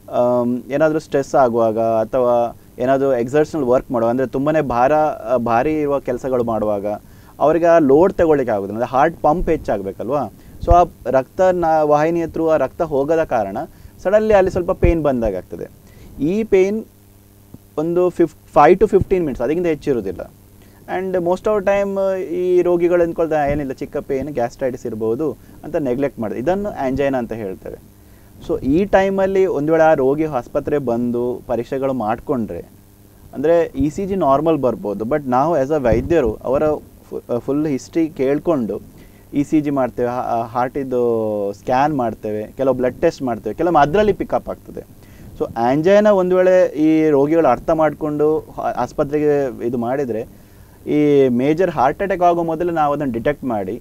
ಏನಾದರೂ ಸ್ಟ್ರೆಸ್ ಆಗುವಾಗ ಅಥವಾ ಏನಾದರೂ ಎಕ್ಸರ್ಷನಲ್ ವರ್ಕ್ ಮಾಡುವಾಗ ಅಂದರೆ ತುಂಬಾ ಭಾರ ಆ, ಭಾರಿ ಇರುವ ಕೆಲಸಗಳು ಮಾಡುವಾಗ ಅವರಿಗೆ ಆ ಲೋಡ್ ತಗೊಳ್ಳಿಕ್ಕೆ ಆಗೋದಿಲ್ಲ ಅಂದರೆ ಹಾರ್ಟ್ ಪಂಪ್ ಹೆಚ್ಚಾಗಬೇಕಲ್ವಾ ಸೊ ಆ ರಕ್ತ ನ ವಾಹಿನಿಯ ಥ್ರೂ ಆ ರಕ್ತ ಹೋಗದ ಕಾರಣ ಸಡನ್ಲಿ ಅಲ್ಲಿ ಸ್ವಲ್ಪ ಪೇಯ್ನ್ ಬಂದಾಗ ಆಗ್ತದೆ ಈ ಪೇಯ್ನ್ ಒಂದು fif five to fifteen minutes ಅದಕ್ಕಿಂತ ಹೆಚ್ಚಿರುವುದಿಲ್ಲ ಆ್ಯಂಡ್ ಮೋಸ್ಟ್ ಆಫ್ ಟೈಮ್ ಈ ರೋಗಿಗಳು ಅಂದ್ಕೊಳ್ತಾ ಏನಿಲ್ಲ ಚಿಕ್ಕ ಪೇನ್ ಗ್ಯಾಸ್ಟ್ರೈಟಿಸ್ ಇರ್ಬೋದು ಅಂತ ನೆಗ್ಲೆಕ್ಟ್ ಮಾಡಿದೆ ಇದನ್ನು ಆಂಜೈನ ಅಂತ ಹೇಳ್ತೇವೆ ಸೊ ಈ ಟೈಮಲ್ಲಿ ಒಂದು ವೇಳೆ ಆ ರೋಗಿ ಆಸ್ಪತ್ರೆ ಬಂದು ಪರೀಕ್ಷೆಗಳು ಮಾಡಿಕೊಂಡ್ರೆ ಅಂದರೆ ಇ ಸಿ ಜಿ ನಾರ್ಮಲ್ ಬರ್ಬೋದು ಬಟ್ ನಾವು ಆ್ಯಸ್ ಅ ವೈದ್ಯರು ಅವರ ಫುಲ್ ಹಿಸ್ಟ್ರಿ ಕೇಳಿಕೊಂಡು ಇ ಸಿ ಜಿ ಮಾಡ್ತೇವೆ ಹಾರ್ಟಿದ್ದು ಸ್ಕ್ಯಾನ್ ಮಾಡ್ತೇವೆ ಕೆಲವು ಬ್ಲಡ್ ಟೆಸ್ಟ್ ಮಾಡ್ತೇವೆ ಕೆಲವೊಮ್ಮೆ ಅದರಲ್ಲಿ ಪಿಕಪ್ ಆಗ್ತದೆ ಸೊ ಆಂಜೈನ ಒಂದು ವೇಳೆ ಈ ರೋಗಿಗಳು ಅರ್ಥ ಮಾಡಿಕೊಂಡು ಆಸ್ಪತ್ರೆಗೆ ಇದು ಮಾಡಿದರೆ ಈ ಮೇಜರ್ ಹಾರ್ಟ್ ಅಟ್ಯಾಕ್ ಆಗೋ ಮೊದಲು ನಾವು ಅದನ್ನು ಡಿಟೆಕ್ಟ್ ಮಾಡಿ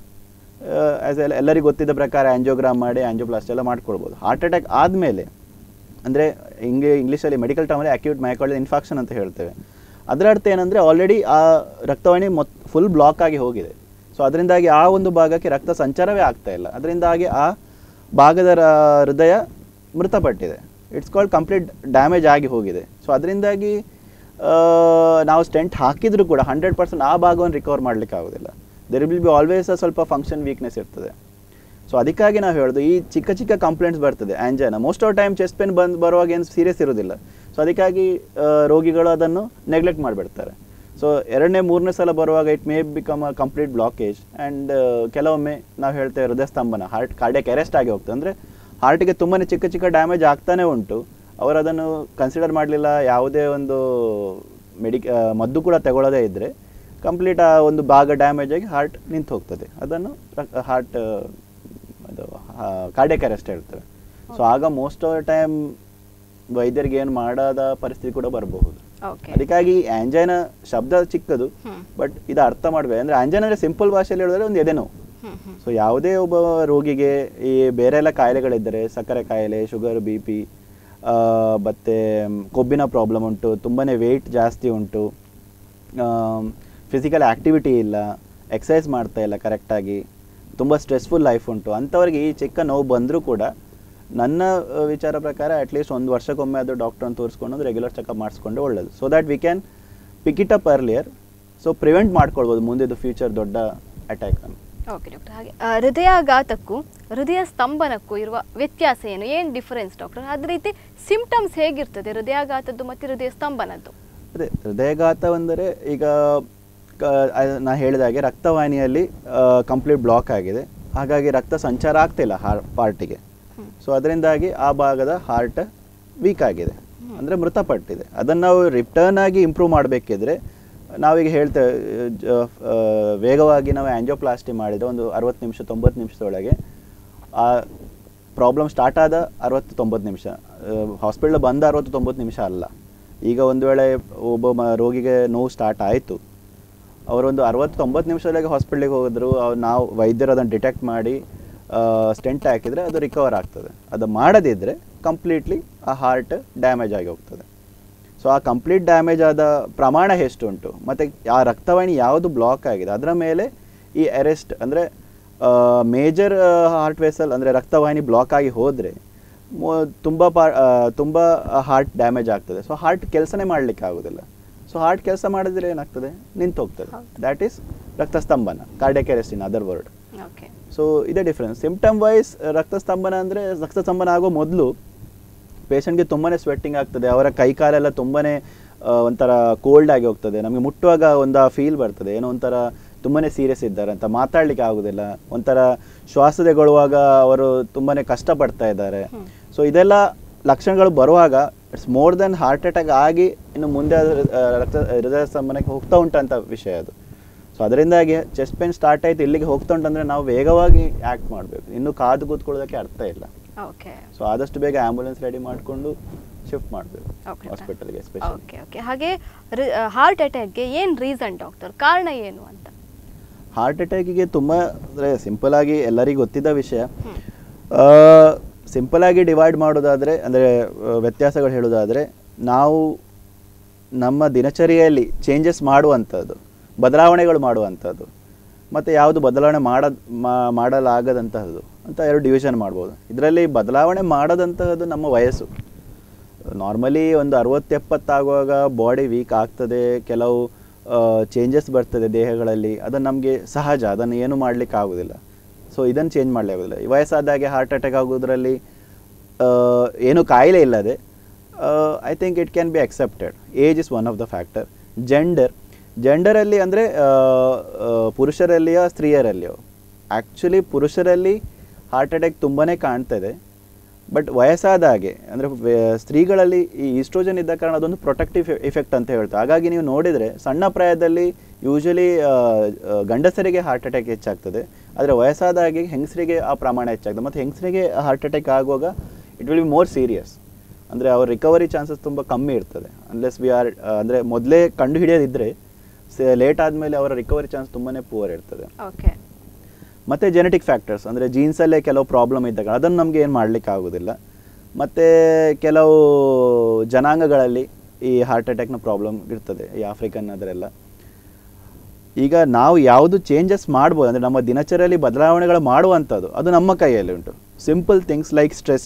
ಆ್ಯಸ್ ಎಲ್ ಎಲ್ಲರಿಗೂ ಗೊತ್ತಿದ್ದ ಪ್ರಕಾರ ಆಂಜಿಯೋಗ್ರಾಮ್ ಮಾಡಿ ಆಂಜಿಯೋಪ್ಲಾಸ್ಟ್ ಎಲ್ಲ ಮಾಡ್ಕೊಳ್ಬೋದು ಹಾರ್ಟ್ ಅಟ್ಯಾಕ್ ಆದಮೇಲೆ ಅಂದರೆ ಇಂಗ್ಲಿ ಇಂಗ್ಲೀಷಲ್ಲಿ ಮೆಡಿಕಲ್ ಟರ್ಮಲ್ಲಿ ಅಕ್ಯೂಟ್ ಮೈಕಾರ್ಡಿಯಲ್ ಇನ್ಫಾಕ್ಷನ್ ಅಂತ ಹೇಳ್ತೇವೆ ಅದರ ಅರ್ಥ ಏನಂದರೆ ಆಲ್ರೆಡಿ ಆ ರಕ್ತವಾಹಿನಿ ಮೊತ್ ಫುಲ್ ಬ್ಲಾಕ್ ಆಗಿ ಹೋಗಿದೆ ಸೊ ಅದರಿಂದಾಗಿ ಆ ಒಂದು ಭಾಗಕ್ಕೆ ರಕ್ತ ಸಂಚಾರವೇ ಆಗ್ತಾ ಇಲ್ಲ ಅದರಿಂದಾಗಿ ಆ ಭಾಗದ ರ- ಹೃದಯ ಮೃತಪಟ್ಟಿದೆ ಇಟ್ಸ್ ಕಾಲ್ಡ್ ಕಂಪ್ಲೀಟ್ ಡ್ಯಾಮೇಜ್ ಆಗಿ ಹೋಗಿದೆ ಸೊ ಅದರಿಂದಾಗಿ ಆ, ನಾವು ಸ್ಟೆಂಟ್ ಹಾಕಿದರೂ ಕೂಡ ಹಂಡ್ರೆಡ್ ಪರ್ಸೆಂಟ್ ಆ ಭಾಗವನ್ನು ರಿಕವರ್ ಮಾಡಲಿಕ್ಕೆ ಆಗೋದಿಲ್ಲ there will be always uh ಸ್ವಲ್ಪ ಫಂಕ್ಷನ್ ವೀಕ್ನೆಸ್ ಇರ್ತದೆ ಸೊ ಅದಕ್ಕಾಗಿ ನಾವು ಹೇಳೋದು ಈ ಚಿಕ್ಕ ಚಿಕ್ಕ ಕಂಪ್ಲೇಂಟ್ಸ್ ಬರ್ತದೆ angina most of time chest pain ಬಂದು ಬರುವಾಗ ಏನು ಸೀರಿಯಸ್ ಇರೋದಿಲ್ಲ ಸೊ ಅದಕ್ಕಾಗಿ ಆ, ರೋಗಿಗಳು ಅದನ್ನು ನೆಗ್ಲೆಕ್ಟ್ ಮಾಡಿಬಿಡ್ತಾರೆ ಸೊ ಎರಡನೇ ಮೂರನೇ ಸಲ ಬರುವಾಗ it may become a complete blockage and ಕೆಲವೊಮ್ಮೆ ನಾವು ಹೇಳ್ತೇವೆ ಹೃದಯ ಸ್ತಂಭನ ಹಾರ್ಟ್ ಕಾರ್ಡಿಯಕ್ ಅರೆಸ್ಟ್ ಆಗಿ ಹೋಗ್ತದೆ ಅಂದರೆ ಹಾರ್ಟಿಗೆ ತುಂಬಾ ಚಿಕ್ಕ ಚಿಕ್ಕ ಡ್ಯಾಮೇಜ್ ಆಗ್ತಾನೆ ಉಂಟು ಅವರು ಅದನ್ನು ಕನ್ಸಿಡರ್ ಮಾಡಲಿಲ್ಲ ಯಾವುದೇ ಒಂದು ಮೆಡಿಕ ಮದ್ದು ಕೂಡ ತಗೊಳ್ಳೋದೇ ಇದ್ದರೆ ಕಂಪ್ಲೀಟ್ ಆ ಒಂದು ಭಾಗ ಡ್ಯಾಮೇಜ್ ಆಗಿ ಹಾರ್ಟ್ ನಿಂತು ಹೋಗ್ತದೆ ಅದನ್ನು ಹಾರ್ಟ್ ಅದು ಕಾರ್ಡಿಯಕ್ ಅರೆಸ್ಟ್ ಹೇಳ್ತೇವೆ ಸೊ ಆಗ ಮೋಸ್ಟ್ ಆಫ್ ಟೈಮ್ ವೈದ್ಯರಿಗೆ ಏನು ಮಾಡದ ಪರಿಸ್ಥಿತಿ ಕೂಡ ಬರಬಹುದು ಓಕೆ ಅದಕ್ಕಾಗಿ ಆಂಜೈನ ಶಬ್ದ ಚಿಕ್ಕದು ಹ್ಮ್. ಬಟ್ ಇದು ಅರ್ಥ ಮಾಡಬೇಕು ಅಂದರೆ ಆಂಜೈನ ಅಂದರೆ ಸಿಂಪಲ್ ಭಾಷೆಯಲ್ಲಿ ಹೇಳಿದ್ರೆ ಒಂದು ಎದೆನೋವು ಸೊ ಯಾವುದೇ ಒಬ್ಬ ರೋಗಿಗೆ ಈ ಬೇರೆ ಎಲ್ಲ ಕಾಯಿಲೆಗಳಿದ್ದರೆ ಸಕ್ಕರೆ ಕಾಯಿಲೆ ಶುಗರ್ ಬಿ ಪಿ ಮತ್ತು ಕೊಬ್ಬಿನ ಪ್ರಾಬ್ಲಮ್ ಉಂಟು ತುಂಬಾ ವೆಯ್ಟ್ ಜಾಸ್ತಿ ಉಂಟು ಫಿಸಿಕಲ್ ಆ್ಯಕ್ಟಿವಿಟಿ ಇಲ್ಲ ಎಕ್ಸಸೈಸ್ ಮಾಡ್ತಾ ಇಲ್ಲ ಕರೆಕ್ಟಾಗಿ ತುಂಬ ಸ್ಟ್ರೆಸ್ಫುಲ್ ಲೈಫ್ ಉಂಟು ಅಂಥವ್ರಿಗೆ ಈ ಚಿಕ್ಕ ನೋವು ಬಂದರೂ ಕೂಡ ನನ್ನ ಆ, ವಿಚಾರ ಪ್ರಕಾರ ಅಟ್ಲೀಸ್ಟ್ ಒಂದು ವರ್ಷಕ್ಕೊಮ್ಮೆ ಅದು ಡಾಕ್ಟ್ರನ್ನ ತೋರಿಸ್ಕೊಂಡು ರೆಗ್ಯುಲರ್ ಚೆಕಪ್ ಮಾಡಿಸ್ಕೊಂಡು ಒಳ್ಳೇದು so that we can pick it up earlier so prevent ಮಾಡ್ಕೊಳ್ಬೋದು ಮುಂದಿದ್ದು ಫ್ಯೂಚರ್ ದೊಡ್ಡ ಅಟ್ಯಾಕ್ ಅನ್ನು ಓಕೆ ಡಾಕ್ಟರ್ ಹಾಗೆ ಆ, ಹೃದಯಾಘಾತಕ್ಕೂ ಹೃದಯ ಸ್ತಂಭನಕ್ಕೂ ಇರುವ ವ್ಯತ್ಯಾಸ ಏನು ಏನು ಡಿಫರೆನ್ಸ್ ಡಾಕ್ಟರ್ ಅದೇ ರೀತಿ ಸಿಂಪ್ಟಮ್ಸ್ ಹೇಗಿರ್ತದೆ ಹೃದಯಾಘಾತದ್ದು ಮತ್ತು ಹೃದಯ ಸ್ತಂಭನದ್ದು ಅದೇ ಹೃದಯಾಘಾತ ಅಂದರೆ ಈಗ ಕ- ಆ- ನಾ ಹೇಳಿದ ಹಾಗೆ ರಕ್ತವಾಹಿನಿಯಲ್ಲಿ ಕಂಪ್ಲೀಟ್ ಬ್ಲಾಕ್ ಆಗಿದೆ ಹಾಗಾಗಿ ರಕ್ತ ಸಂಚಾರ ಆಗ್ತಿಲ್ಲ ಹಾರ್ ಪಾರ್ಟಿಗೆ ಸೊ ಅದರಿಂದಾಗಿ ಆ ಭಾಗದ ಹಾರ್ಟ್ ವೀಕ್ ಆಗಿದೆ ಅಂದರೆ ಮೃತಪಟ್ಟಿದೆ ಅದನ್ನು ನಾವು ರಿಟರ್ನ್ ಆಗಿ ಇಂಪ್ರೂವ್ ಮಾಡಬೇಕಿದ್ರೆ ನಾವೀಗ ಹೇಳ್ತೇವೆ ಜ- ಆ, ವೇಗವಾಗಿ ನಾವು ಆ್ಯಂಜೋಪ್ಲಾಸ್ಟಿ ಮಾಡಿದ ಒಂದು ಅರವತ್ತು ನಿಮಿಷ ತೊಂಬತ್ತು ನಿಮಿಷದೊಳಗೆ ಆ ಪ್ರಾಬ್ಲಮ್ ಸ್ಟಾರ್ಟ್ ಆದ ಅರವತ್ತು ತೊಂಬತ್ತು ನಿಮಿಷ ಹಾಸ್ಪಿಟ್ಲ್ ಬಂದ ಅರವತ್ತು ತೊಂಬತ್ತು ನಿಮಿಷ ಅಲ್ಲ ಈಗ ಒಂದು ವೇಳೆ ಒಬ್ಬ ಮ- ರೋಗಿಗೆ ನೋವು ಸ್ಟಾರ್ಟ್ ಆಯಿತು ಅವರೊಂದು ಅರವತ್ತು ತೊಂಬತ್ತು ನಿಮಿಷದೊಳಗೆ ಹಾಸ್ಪಿಟ್ಲಿಗೆ ಹೋದ್ರು ಅವ್ರು ನಾವು ವೈದ್ಯರು ಅದನ್ನು ಡಿಟೆಕ್ಟ್ ಮಾಡಿ ಸ್ಟೆಂಟ್ ಹಾಕಿದರೆ ಅದು ರಿಕವರ್ ಆಗ್ತದೆ ಅದು ಮಾಡದಿದ್ದರೆ ಕಂಪ್ಲೀಟ್ಲಿ ಆ ಹಾರ್ಟ್ ಡ್ಯಾಮೇಜ್ ಆಗಿ ಹೋಗ್ತದೆ ಸೊ ಆ ಕಂಪ್ಲೀಟ್ ಡ್ಯಾಮೇಜ್ ಆದ ಪ್ರಮಾಣ ಎಷ್ಟುಂಟು ಮತ್ತು ಆ ರಕ್ತವಾಹಿನಿ ಯಾವುದು ಬ್ಲಾಕ್ ಆಗಿದೆ ಅದರ ಮೇಲೆ ಈ ಅರೆಸ್ಟ್ ಅಂದರೆ ಮೇಜರ್ ಹಾರ್ಟ್ ವೆಸಲ್ ಅಂದರೆ ರಕ್ತವಾಹಿನಿ ಬ್ಲಾಕ್ ಆಗಿ ಹೋದರೆ ತುಂಬ ಪಾ ಆ, ತುಂಬ ಹಾರ್ಟ್ ಡ್ಯಾಮೇಜ್ ಆಗ್ತದೆ ಸೊ ಹಾರ್ಟ್ ಕೆಲಸನೇ ಮಾಡಲಿಕ್ಕೆ ಆಗೋದಿಲ್ಲ ಸೊ ಹಾರ್ಟ್ ಕೆಲಸ ಮಾಡಿದ್ರೆ ಏನಾಗ್ತದೆ ನಿಂತು ಹೋಗ್ತದೆ ದ್ಯಾಟ್ ಈಸ್ ರಕ್ತಸ್ತಂಭನ cardiac arrest in other word okay so ಇದೇ ಡಿಫ್ರೆನ್ಸ್ ಸಿಂಪ್ಟಮ್ ವೈಸ್ ರಕ್ತಸ್ತಂಭನ ಅಂದರೆ ರಕ್ತಸ್ತಂಭನ ಆಗೋ ಮೊದಲು ಪೇಷಂಟ್ಗೆ ತುಂಬಾ ಸ್ವೆಟ್ಟಿಂಗ್ ಆಗ್ತದೆ ಅವರ ಕೈ ಕಾಲೆಲ್ಲ ತುಂಬಾ ಒಂಥರ ಕೋಲ್ಡ್ ಆಗಿ ಹೋಗ್ತದೆ ನಮಗೆ ಮುಟ್ಟುವಾಗ ಒಂದು ಫೀಲ್ ಬರ್ತದೆ ಏನೋ ಒಂಥರ ತುಂಬಾ ಸೀರಿಯಸ್ ಇದ್ದಾರೆ ಅಂತ ಮಾತಾಡ್ಲಿಕ್ಕೆ ಆಗೋದಿಲ್ಲ ಒಂಥರ ಶ್ವಾಸ ತಗೊಳ್ಳುವಾಗ ಅವರು ತುಂಬಾ ಕಷ್ಟಪಡ್ತಾ ಇದ್ದಾರೆ ಸೊ ಇದೆಲ್ಲ ಲಕ್ಷಣಗಳು ಬರುವಾಗ it's more then heart attack ಆಗಿ ಇನ್ನು ಮುಂದೆ ಅದು, ಆ, ರಕ್ತ ಹೃದಯ ಸ್ತಂಭನಕ್ಕೆ ಹೋಗ್ತಾ ಉಂಟಂತ ವಿಷಯ ಅದು ಸೊ ಅದರಿಂದಾಗಿ ಚೆಸ್ಟ್ ಪೇನ್ ಸ್ಟಾರ್ಟ್ ಆಯ್ತು ಇಲ್ಲಿಗೆ ಹೋಗ್ತಾ ಉಂಟಂದ್ರೆ ನಾವು ವೇಗವಾಗಿ ಆ್ಯಕ್ಟ್ ಮಾಡಬೇಕು ಇನ್ನು ಕಾದು ಕೂತ್ಕೊಳ್ಳೋದಕ್ಕೆ ಅರ್ಥ ಇಲ್ಲ ಓಕೆ ಸೊ ಆದಷ್ಟು ಬೇಗ ಆ್ಯಂಬುಲೆನ್ಸ್ ರೆಡಿ ಮಾಡಿಕೊಂಡು ಶಿಫ್ಟ್ ಮಾಡಬೇಕು Okay. ಹಾಸ್ಪಿಟಲ್ಗೆ ಎಸ್ಪೆಷಲಿ ಓಕೆ ಓಕೆ ಹಾಗೆ ಹಾರ್ಟ್ ಅಟ್ಯಾಕ್ಗೆ ಏನು ರೀಸನ್ ಡಾಕ್ಟರ್ ಕಾರಣ ಏನು ಅಂತ ಹಾರ್ಟ್ ಅಟ್ಯಾಕಿಗೆ ತುಂಬ ಅಂದರೆ ಸಿಂಪಲ್ ಆಗಿ ಎಲ್ಲರಿಗೂ ಗೊತ್ತಿದ್ದ ವಿಷಯ ಸಿಂಪಲ್ ಆಗಿ ಡಿವೈಡ್ ಮಾಡೋದಾದರೆ ಅಂದರೆ ವ್ಯತ್ಯಾಸಗಳು ಹೇಳೋದಾದರೆ ನಾವು ನಮ್ಮ ದಿನಚರಿಯಲ್ಲಿ ಚೇಂಜಸ್ ಮಾಡುವಂಥದ್ದು ಬದಲಾವಣೆಗಳು ಮಾಡುವಂಥದ್ದು ಮತ್ತು ಯಾವುದು ಬದಲಾವಣೆ ಮಾಡ ಮಾ- ಮಾಡಲಾಗದಂತಹದ್ದು ಅಂತ ಎರಡು ಡಿವಿಷನ್ ಮಾಡ್ಬೋದು ಇದರಲ್ಲಿ ಬದಲಾವಣೆ ಮಾಡದಂತಹದ್ದು ನಮ್ಮ ವಯಸ್ಸು ನಾರ್ಮಲಿ ಒಂದು ಅರವತ್ತು ಎಪ್ಪತ್ತಾಗುವಾಗ ಬಾಡಿ ವೀಕ್ ಆಗ್ತದೆ ಕೆಲವು ಚೇಂಜಸ್ ಬರ್ತದೆ ದೇಹಗಳಲ್ಲಿ ಅದು ನಮಗೆ ಸಹಜ ಅದನ್ನು ಏನು ಮಾಡಲಿಕ್ಕೆ ಆಗೋದಿಲ್ಲ ಸೊ ಇದನ್ನು ಚೇಂಜ್ ಮಾಡಲಿಕ್ಕೆ ಆಗೋದಿಲ್ಲ ಈ ವಯಸ್ಸಾದಾಗೆ ಹಾರ್ಟ್ ಅಟ್ಯಾಕ್ ಆಗೋದ್ರಲ್ಲಿ ಆ, ಏನು ಕಾಯಿಲೆ ಇಲ್ಲದೆ I think it can be accepted age is one of the factor gender ಜೆಂಡರಲ್ಲಿ ಅಂದರೆ ಪುರುಷರಲ್ಲಿಯೋ ಸ್ತ್ರೀಯರಲ್ಲಿಯೋ ಆ್ಯಕ್ಚುಲಿ ಪುರುಷರಲ್ಲಿ ಹಾರ್ಟ್ ಅಟ್ಯಾಕ್ ತುಂಬಾ ಕಾಣ್ತದೆ ಬಟ್ ವಯಸ್ಸಾದ ಹಾಗೆ ಅಂದರೆ ಸ್ತ್ರೀಗಳಲ್ಲಿ ಈ ಈಸ್ಟ್ರೋಜನ್ ಇದ್ದ ಕಾರಣ ಅದೊಂದು ಪ್ರೊಟೆಕ್ಟಿವ್ ಇಫೆಕ್ಟ್ ಅಂತ ಹೇಳ್ತಾರೆ ಹಾಗಾಗಿ ನೀವು ನೋಡಿದರೆ ಸಣ್ಣ ಪ್ರಾಯದಲ್ಲಿ ಯೂಶಲಿ ಗಂಡಸರಿಗೆ ಹಾರ್ಟ್ ಅಟ್ಯಾಕ್ ಹೆಚ್ಚಾಗ್ತದೆ ಆದರೆ ವಯಸ್ಸಾದ ಹಾಗೆ ಹೆಂಗಸರಿಗೆ ಆ ಪ್ರಮಾಣ ಹೆಚ್ಚಾಗ್ತದೆ ಮತ್ತು ಹೆಂಗಸರಿಗೆ ಹಾರ್ಟ್ ಅಟ್ಯಾಕ್ ಆಗುವಾಗ it will be more serious ಅಂದರೆ ಅವ್ರ ರಿಕವರಿ ಚಾನ್ಸಸ್ ತುಂಬ ಕಮ್ಮಿ ಇರ್ತದೆ ಅನ್ಲೆಸ್ ವಿ ಆರ್ ಅಂದರೆ ಮೊದಲೇ ಕಂಡು ಹಿಡಿಯೋದಿದ್ದರೆ ಲೇಟ್ ಆದಮೇಲೆ ಅವರ ರಿಕವರಿ ಚಾನ್ಸ್ ತುಂಬಾ ಪೂವರ್ ಇರ್ತದೆ ಓಕೆ ಮತ್ತು ಜೆನೆಟಿಕ್ ಫ್ಯಾಕ್ಟರ್ಸ್ ಅಂದರೆ ಜೀನ್ಸಲ್ಲೇ ಕೆಲವು ಪ್ರಾಬ್ಲಮ್ ಇದ್ದಾಗ ಅದನ್ನು ನಮಗೆ ಏನು ಮಾಡಲಿಕ್ಕೆ ಆಗೋದಿಲ್ಲ ಮತ್ತು ಕೆಲವು ಜನಾಂಗಗಳಲ್ಲಿ ಈ ಹಾರ್ಟ್ ಅಟ್ಯಾಕ್ನ ಪ್ರಾಬ್ಲಮ್ ಇರ್ತದೆ ಈ ಆಫ್ರಿಕನ್ ಅದರೆಲ್ಲ ಈಗ ನಾವು ಯಾವುದು ಚೇಂಜಸ್ ಮಾಡ್ಬೋದು ಅಂದರೆ ನಮ್ಮ ದಿನಚರಿಯಲ್ಲಿ ಬದಲಾವಣೆಗಳು ಮಾಡುವಂಥದ್ದು ಅದು ನಮ್ಮ ಕೈಯಲ್ಲಿ ಉಂಟು simple things like stress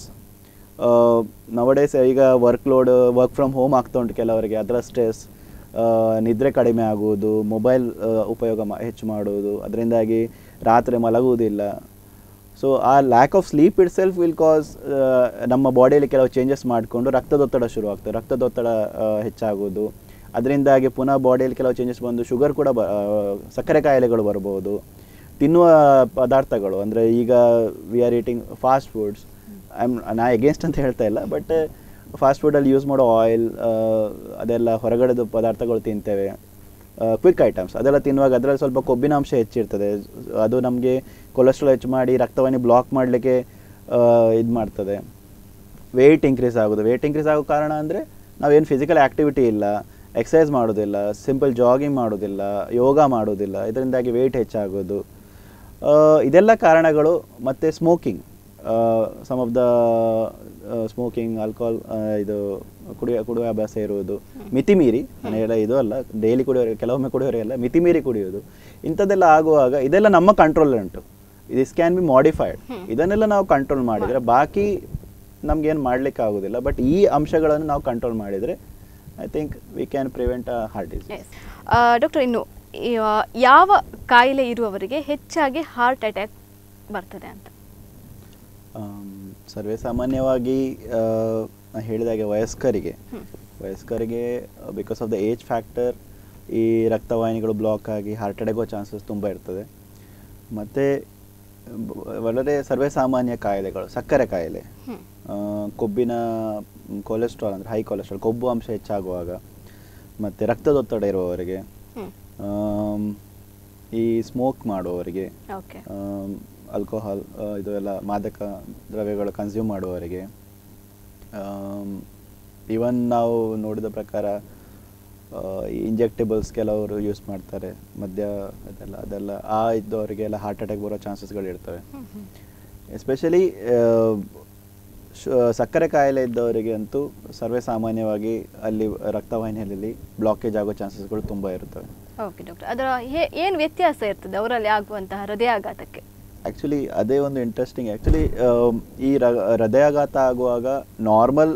nowadays ಈಗ work load work from home ಆಗ್ತಾ ಉಂಟು ಕೆಲವರಿಗೆ ಅದರ ಸ್ಟ್ರೆಸ್ ನಿದ್ರೆ ಕಡಿಮೆ ಆಗುವುದು ಮೊಬೈಲ್ ಉಪಯೋಗ ಮಾ- ಹೆಚ್ಚು ಮಾಡುವುದು ಅದರಿಂದಾಗಿ ರಾತ್ರಿ ಮಲಗುವುದಿಲ್ಲ ಸೊ ಆ lack of sleep itself will cause ನಮ್ಮ ಬಾಡಿಯಲ್ಲಿ ಕೆಲವು ಚೇಂಜಸ್ ಮಾಡಿಕೊಂಡು ರಕ್ತದೊತ್ತಡ ಶುರು ಆಗ್ತದೆ ರಕ್ತದೊತ್ತಡ ಆ, ಹೆಚ್ಚಾಗುವುದು ಅದರಿಂದಾಗಿ ಪುನಃ ಬಾಡಿಯಲ್ಲಿ ಕೆಲವು ಚೇಂಜಸ್ ಬಂದು ಶುಗರ್ ಕೂಡ ಬ ಆ, ಸಕ್ಕರೆ ಕಾಯಿಲೆಗಳು ಬರ್ಬೋದು ತಿನ್ನುವ ಪದಾರ್ಥಗಳು ಅಂದರೆ ಈಗ we are eating fast foods I am ನಾ ಎಗೇನ್ಸ್ಟ್ ಅಂತ ಹೇಳ್ತಾ ಇಲ್ಲ ಬಟ್ ಫಾಸ್ಟ್ ಫುಡಲ್ಲಿ ಯೂಸ್ ಮಾಡೋ ಆಯಿಲ್ ಅದೆಲ್ಲ ಹೊರಗಡೆದು ಪದಾರ್ಥಗಳು ತಿಂತೇವೆ ಕ್ವಿಕ್ ಐಟಮ್ಸ್ ಅದೆಲ್ಲ ತಿನ್ನುವಾಗ ಅದರಲ್ಲಿ ಸ್ವಲ್ಪ ಕೊಬ್ಬಿನಾಂಶ ಹೆಚ್ಚಿರ್ತದೆ ಅದು ನಮಗೆ ಕೊಲೆಸ್ಟ್ರಾಲ್ ಹೆಚ್ಚು ಮಾಡಿ ರಕ್ತವಾಹಿನಿ ಬ್ಲಾಕ್ ಮಾಡಲಿಕ್ಕೆ ಇದು ಮಾಡ್ತದೆ ವೆಯ್ಟ್ ಇನ್ಕ್ರೀಸ್ ಆಗೋದು ವೆಯ್ಟ್ ಇನ್ಕ್ರೀಸ್ ಆಗೋ ಕಾರಣ ಅಂದರೆ ನಾವೇನು ಫಿಸಿಕಲ್ ಆ್ಯಕ್ಟಿವಿಟಿ ಇಲ್ಲ ಎಕ್ಸಸೈಸ್ ಮಾಡೋದಿಲ್ಲ ಸಿಂಪಲ್ ಜಾಗಿಂಗ್ ಮಾಡೋದಿಲ್ಲ ಯೋಗ ಮಾಡೋದಿಲ್ಲ ಇದರಿಂದಾಗಿ ವೆಯ್ಟ್ ಹೆಚ್ಚಾಗೋದು ಇದೆಲ್ಲ ಕಾರಣಗಳು ಮತ್ತು smoking some of the smoking alcohol ಇದು ಕುಡಿಯೋ ಕುಡಿಯೋ ಅಭ್ಯಾಸ ಇರುವುದು ಮಿತಿಮೀರಿ ನಾನು ಹೇಳ ಇದು ಅಲ್ಲ ಡೈಲಿ ಕುಡಿಯೋರು ಕೆಲವೊಮ್ಮೆ ಕುಡಿಯೋರೆಲ್ಲ ಮಿತಿಮೀರಿ ಕುಡಿಯೋದು ಇಂಥದ್ದೆಲ್ಲ ಆಗುವಾಗ ಇದೆಲ್ಲ ನಮ್ಮ ಕಂಟ್ರೋಲ್ ಉಂಟು ದಿಸ್ ಕ್ಯಾನ್ ಬಿ ಮಾಡಿಫೈಡ್ ಇದನ್ನೆಲ್ಲ ನಾವು ಕಂಟ್ರೋಲ್ ಮಾಡಿದರೆ ಬಾಕಿ ನಮ್ಗೇನು ಮಾಡ್ಲಿಕ್ಕೆ ಆಗೋದಿಲ್ಲ ಬಟ್ ಈ ಅಂಶಗಳನ್ನು ನಾವು ಕಂಟ್ರೋಲ್ ಮಾಡಿದರೆ I think we can prevent a heart disease doctor ಇನ್ನು ಈ, ಆ, ಯಾವ ಕಾಯಿಲೆ ಇರುವವರಿಗೆ ಹೆಚ್ಚಾಗಿ ಹಾರ್ಟ್ ಅಟ್ಯಾಕ್ ಬರ್ತದೆ ಅಂತ ಆಮ್, ಸರ್ವೇ ಸಾಮಾನ್ಯವಾಗಿ ಆ, ನಾ ಹೇಳಿದಾಗೆ ವಯಸ್ಕರಿಗೆ ವಯಸ್ಕರಿಗೆ because of the age factor ಈ ರಕ್ತವಾಹಿನಿಗಳು ಬ್ಲಾಕ್ ಆಗಿ ಹಾರ್ಟ್ ಅಟ್ಯಾಕ್ ಚಾನ್ಸಸ್ ತುಂಬ ಇರ್ತದೆ ಮತ್ತು ಒಳ್ಳೆ ಸರ್ವೇ ಸಾಮಾನ್ಯ ಕಾಯಿಲೆಗಳು ಸಕ್ಕರೆ ಕಾಯಿಲೆ ಹ್ಮ್. ಆ, ಕೊಬ್ಬಿನ ಕೊಲೆಸ್ಟ್ರಾಲ್ ಅಂದರೆ ಹೈ ಕೊಲೆಸ್ಟ್ರಾಲ್ ಕೊಬ್ಬು ಅಂಶ ಹೆಚ್ಚಾಗುವಾಗ ಮತ್ತು ರಕ್ತದೊತ್ತಡ ಇರುವವರಿಗೆ ಹ್ಮ್ ಆಮ್, ಈ ಸ್ಮೋಕ್ ಮಾಡುವವರಿಗೆ ಓಕೆ ಆಲ್ಕೋಹಾಲ್ ಇದು ಎಲ್ಲ ಮಾದಕ ದ್ರವ್ಯಗಳು ಕನ್ಸ್ಯೂಮ್ ಮಾಡುವವರಿಗೆ ಇವನ್ ನಾವು ನೋಡಿದ ಪ್ರಕಾರ ಇಂಜೆಕ್ಟೇಬಲ್ಸ್ ಕೆಲವರು ಯೂಸ್ ಮಾಡ್ತಾರೆ ಮದ್ಯ ಅದೆಲ್ಲ ಅದೆಲ್ಲ ಆ ಇದ್ದವರಿಗೆಲ್ಲ ಹಾರ್ಟ್ ಅಟ್ಯಾಕ್ ಬರೋ ಚಾನ್ಸಸ್ಗಳು ಇರ್ತವೆ ಎಸ್ಪೆಷಲಿ ಸಕ್ಕರೆ ಕಾಯಿಲೆ ಇದ್ದವರಿಗೆ ಅಂತೂ ಸರ್ವೇ ಸಾಮಾನ್ಯವಾಗಿ ಅಲ್ಲಿ ರಕ್ತವಾಹಿನಿಯಲ್ಲಿ ಬ್ಲಾಕೇಜ್ ಆಗೋ ಚಾನ್ಸಸ್ಗಳು ತುಂಬ ಇರ್ತವೆ ಓಕೆ ಡಾಕ್ಟರ್ ಅದರ ಹೇ- ಏನು ವ್ಯತ್ಯಾಸ ಇರ್ತದೆ ಅವರಲ್ಲಿ ಆಗುವಂತಹ ಹೃದಯಾಘಾತಕ್ಕೆ ಆ್ಯಕ್ಚುಲಿ ಅದೇ ಒಂದು ಇಂಟ್ರೆಸ್ಟಿಂಗ್ ಆ್ಯಕ್ಚುಲಿ ಈ ರ- ಹೃದಯಾಘಾತ ಆಗುವಾಗ ನಾರ್ಮಲ್